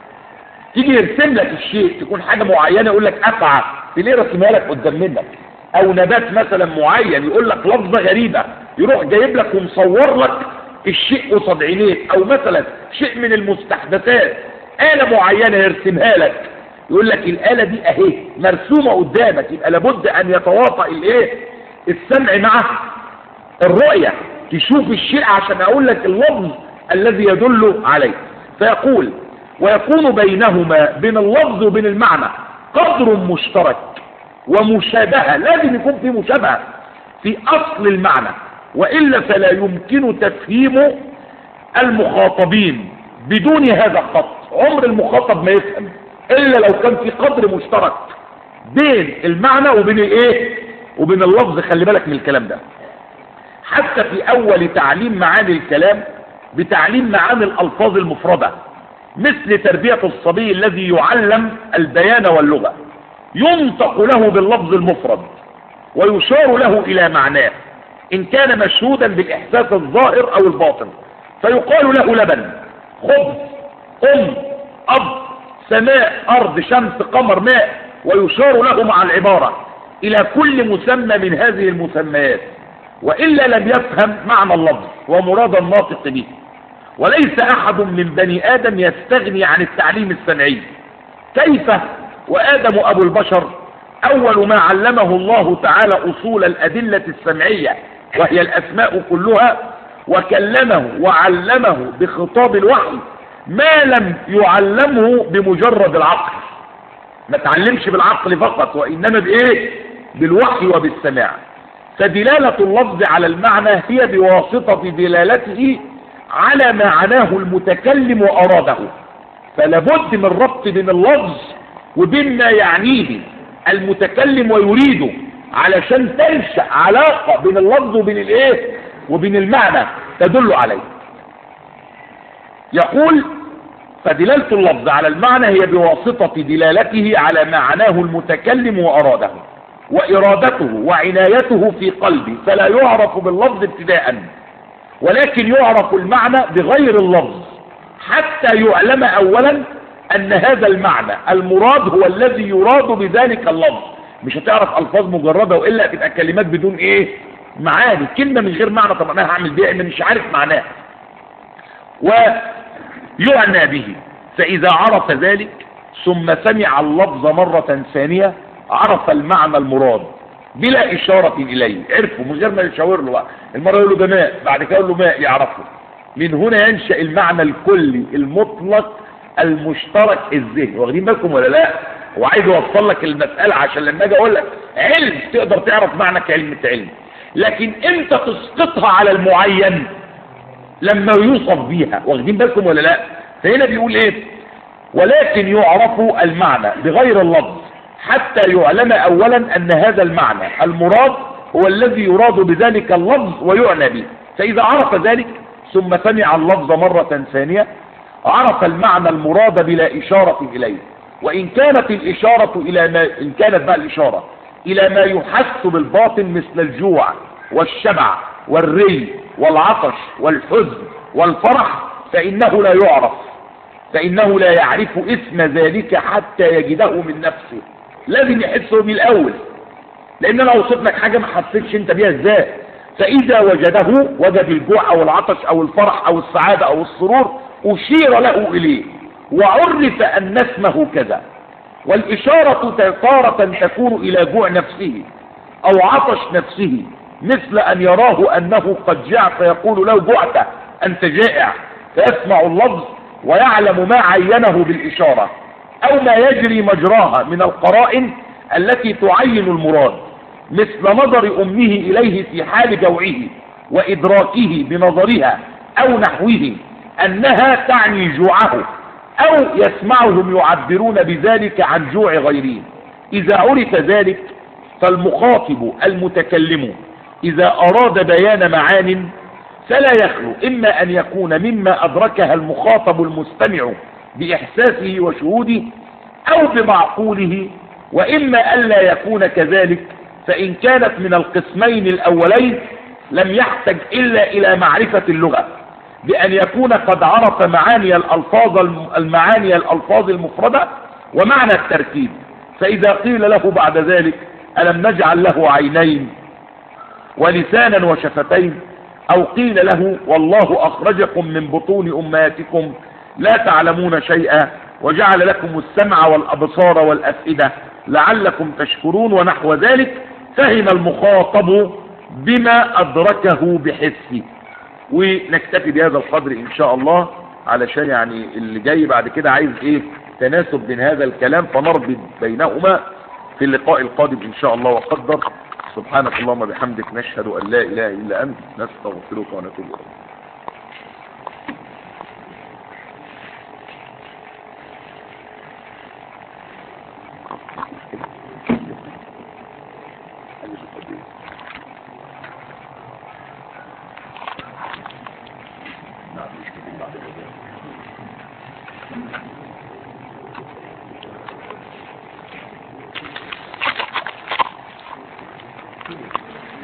تيجي يرسم لك الشيء تكون حاجة معينة يقول لك أفعى تلاقيه رسمها لك قدام منك أو نبات مثلا معين يقول لك لفظة غريبة يروح جايب لك ومصور لك الشيء قصاد عينيك أو مثلا شيء من المستحدثات آلة معينة يرسمها لك يقول لك الآلة دي أهي مرسومة قدامك يبقى لابد أن يتواطأ الإيه السمع معه الرؤية تشوف الشيء عشان اقول لك اللفظ الذي يدل عليه فيقول ويكون بينهما بين اللفظ وبين المعنى قدر مشترك ومشابهة لازم يكون في مشابهة في اصل المعنى وإلا فلا يمكن تفهيم المخاطبين بدون هذا الخط عمر المخاطب ما يفهم إلا لو كان في قدر مشترك بين المعنى وبين الايه وبين اللفظ خلي بالك من الكلام ده حتى في اول تعليم معاني الكلام بتعليم معاني الالفاظ المفردة مثل تربية الصبي الذي يعلم البيان واللغة ينطق له باللفظ المفرد ويشار له الى معناه ان كان مشهودا بالاحساس الظاهر او الباطن فيقال له لبن خبز ام اب سماء ارض شمس قمر ماء ويشار له مع العبارة الى كل مسمى من هذه المسميات وإلا لم يفهم معنى اللفظ ومراد الناطق به وليس أحد من بني آدم يستغني عن التعليم السمعي كيف وآدم أبو البشر أول ما علمه الله تعالى أصول الأدلة السمعية وهي الأسماء كلها وكلمه وعلمه بخطاب الوحي ما لم يعلمه بمجرد العقل ما تعلمش بالعقل فقط وإنما بإيه بالوحي وبالسماع فدلالة اللفظ على المعنى هي بواسطة دلالته على ما عناه المتكلم وأراده فلابد من ربط بين اللفظ وبين ما يعنيه المتكلم ويريده علشان تنشأ علاقة بين اللفظ وبين الايه وبين المعنى تدل عليه يقول فدلالة اللفظ على المعنى هي بواسطة دلالته على ما عناه المتكلم وأراده وإرادته وعنايته في قلبه فلا يعرف باللفظ ابتداء ولكن يعرف المعنى بغير اللفظ حتى يعلم أولا أن هذا المعنى المراد هو الذي يراد بذلك اللفظ مش هتعرف ألفاظ مجردة وإلا تبقى كلمات بدون إيه معاني كلمة من غير معنى طب أنا هعمل بيها إن مش عارف معناها ويعنى به فإذا عرف ذلك ثم سمع اللفظ مرة ثانية عرف المعنى المراد بلا إشارة إليه عرفه من غير ما يشاور له بقى المرة يقول له ده ماء بعد كده يقول له ماء يعرفه من هنا ينشأ المعنى الكلي المطلق المشترك الذهني واخدين بالكم ولا لا هو عايز يوصل لك المسألة عشان لما اجي اقول لك علم تقدر تعرف معنى كلمة علم لكن امتى تسقطها على المعين لما يوصف بيها واخدين بالكم ولا لا فهنا بيقول ايه ولكن يعرف المعنى بغير اللفظ حتى يعلم اولا ان هذا المعنى المراد هو الذي يراد بذلك اللفظ ويعنى به فاذا عرف ذلك ثم سمع اللفظ مرة ثانية عرف المعنى المراد بلا إشارة إليه وإن كانت الإشارة إلى ما إن كانت بقى الإشارة إلى ما يحس بالباطن مثل الجوع والشبع والري والعطش والحزن والفرح فإنه لا يعرف فإنه لا يعرف اسم ذلك حتى يجده من نفسه لازم يحسه من الأول لأن أنا أوصف لك حاجة ما حسيتش أنت بيها إزاي فإذا وجده وجد الجوع أو العطش أو الفرح أو السعادة أو السرور أشير له إليه وعرف أن اسمه كذا والإشارة تارة تكون إلى جوع نفسه أو عطش نفسه مثل أن يراه أنه قد جاع فيقول له جعت أنت جائع فيسمع اللفظ ويعلم ما عينه بالإشارة أو ما يجري مجراها من القرائن التي تعين المراد مثل نظر أمه إليه في حال جوعه وإدراكه بنظرها أو نحوه أنها تعني جوعه أو يسمعهم يعبرون بذلك عن جوع غيرهم إذا عرف ذلك فالمخاطب المتكلم إذا أراد بيان معان فلا يخلو إما أن يكون مما أدركها المخاطب المستمع بإحساسه وشهوده أو بمعقوله وإما ألا يكون كذلك فإن كانت من القسمين الأولين لم يحتج إلا إلى معرفة اللغة بأن يكون قد عرف معاني الألفاظ المعاني الألفاظ المفردة ومعنى التركيب فإذا قيل له بعد ذلك ألم نجعل له عينين ولسانا وشفتين أو قيل له والله أخرجكم من بطون أمهاتكم لا تعلمون شيئا وجعل لكم السمع والأبصار والأفئدة لعلكم تشكرون ونحو ذلك فهم المخاطب بما أدركه بحسه ونكتفي بهذا القدر إن شاء الله علشان يعني اللي جاي بعد كده عايز إيه تناسب بين هذا الكلام فنربط بينهما في اللقاء القادم إن شاء الله وقدر سبحانك اللهم بحمدك نشهد أن لا إله إلا أنت نستغفرك ونتوب إليك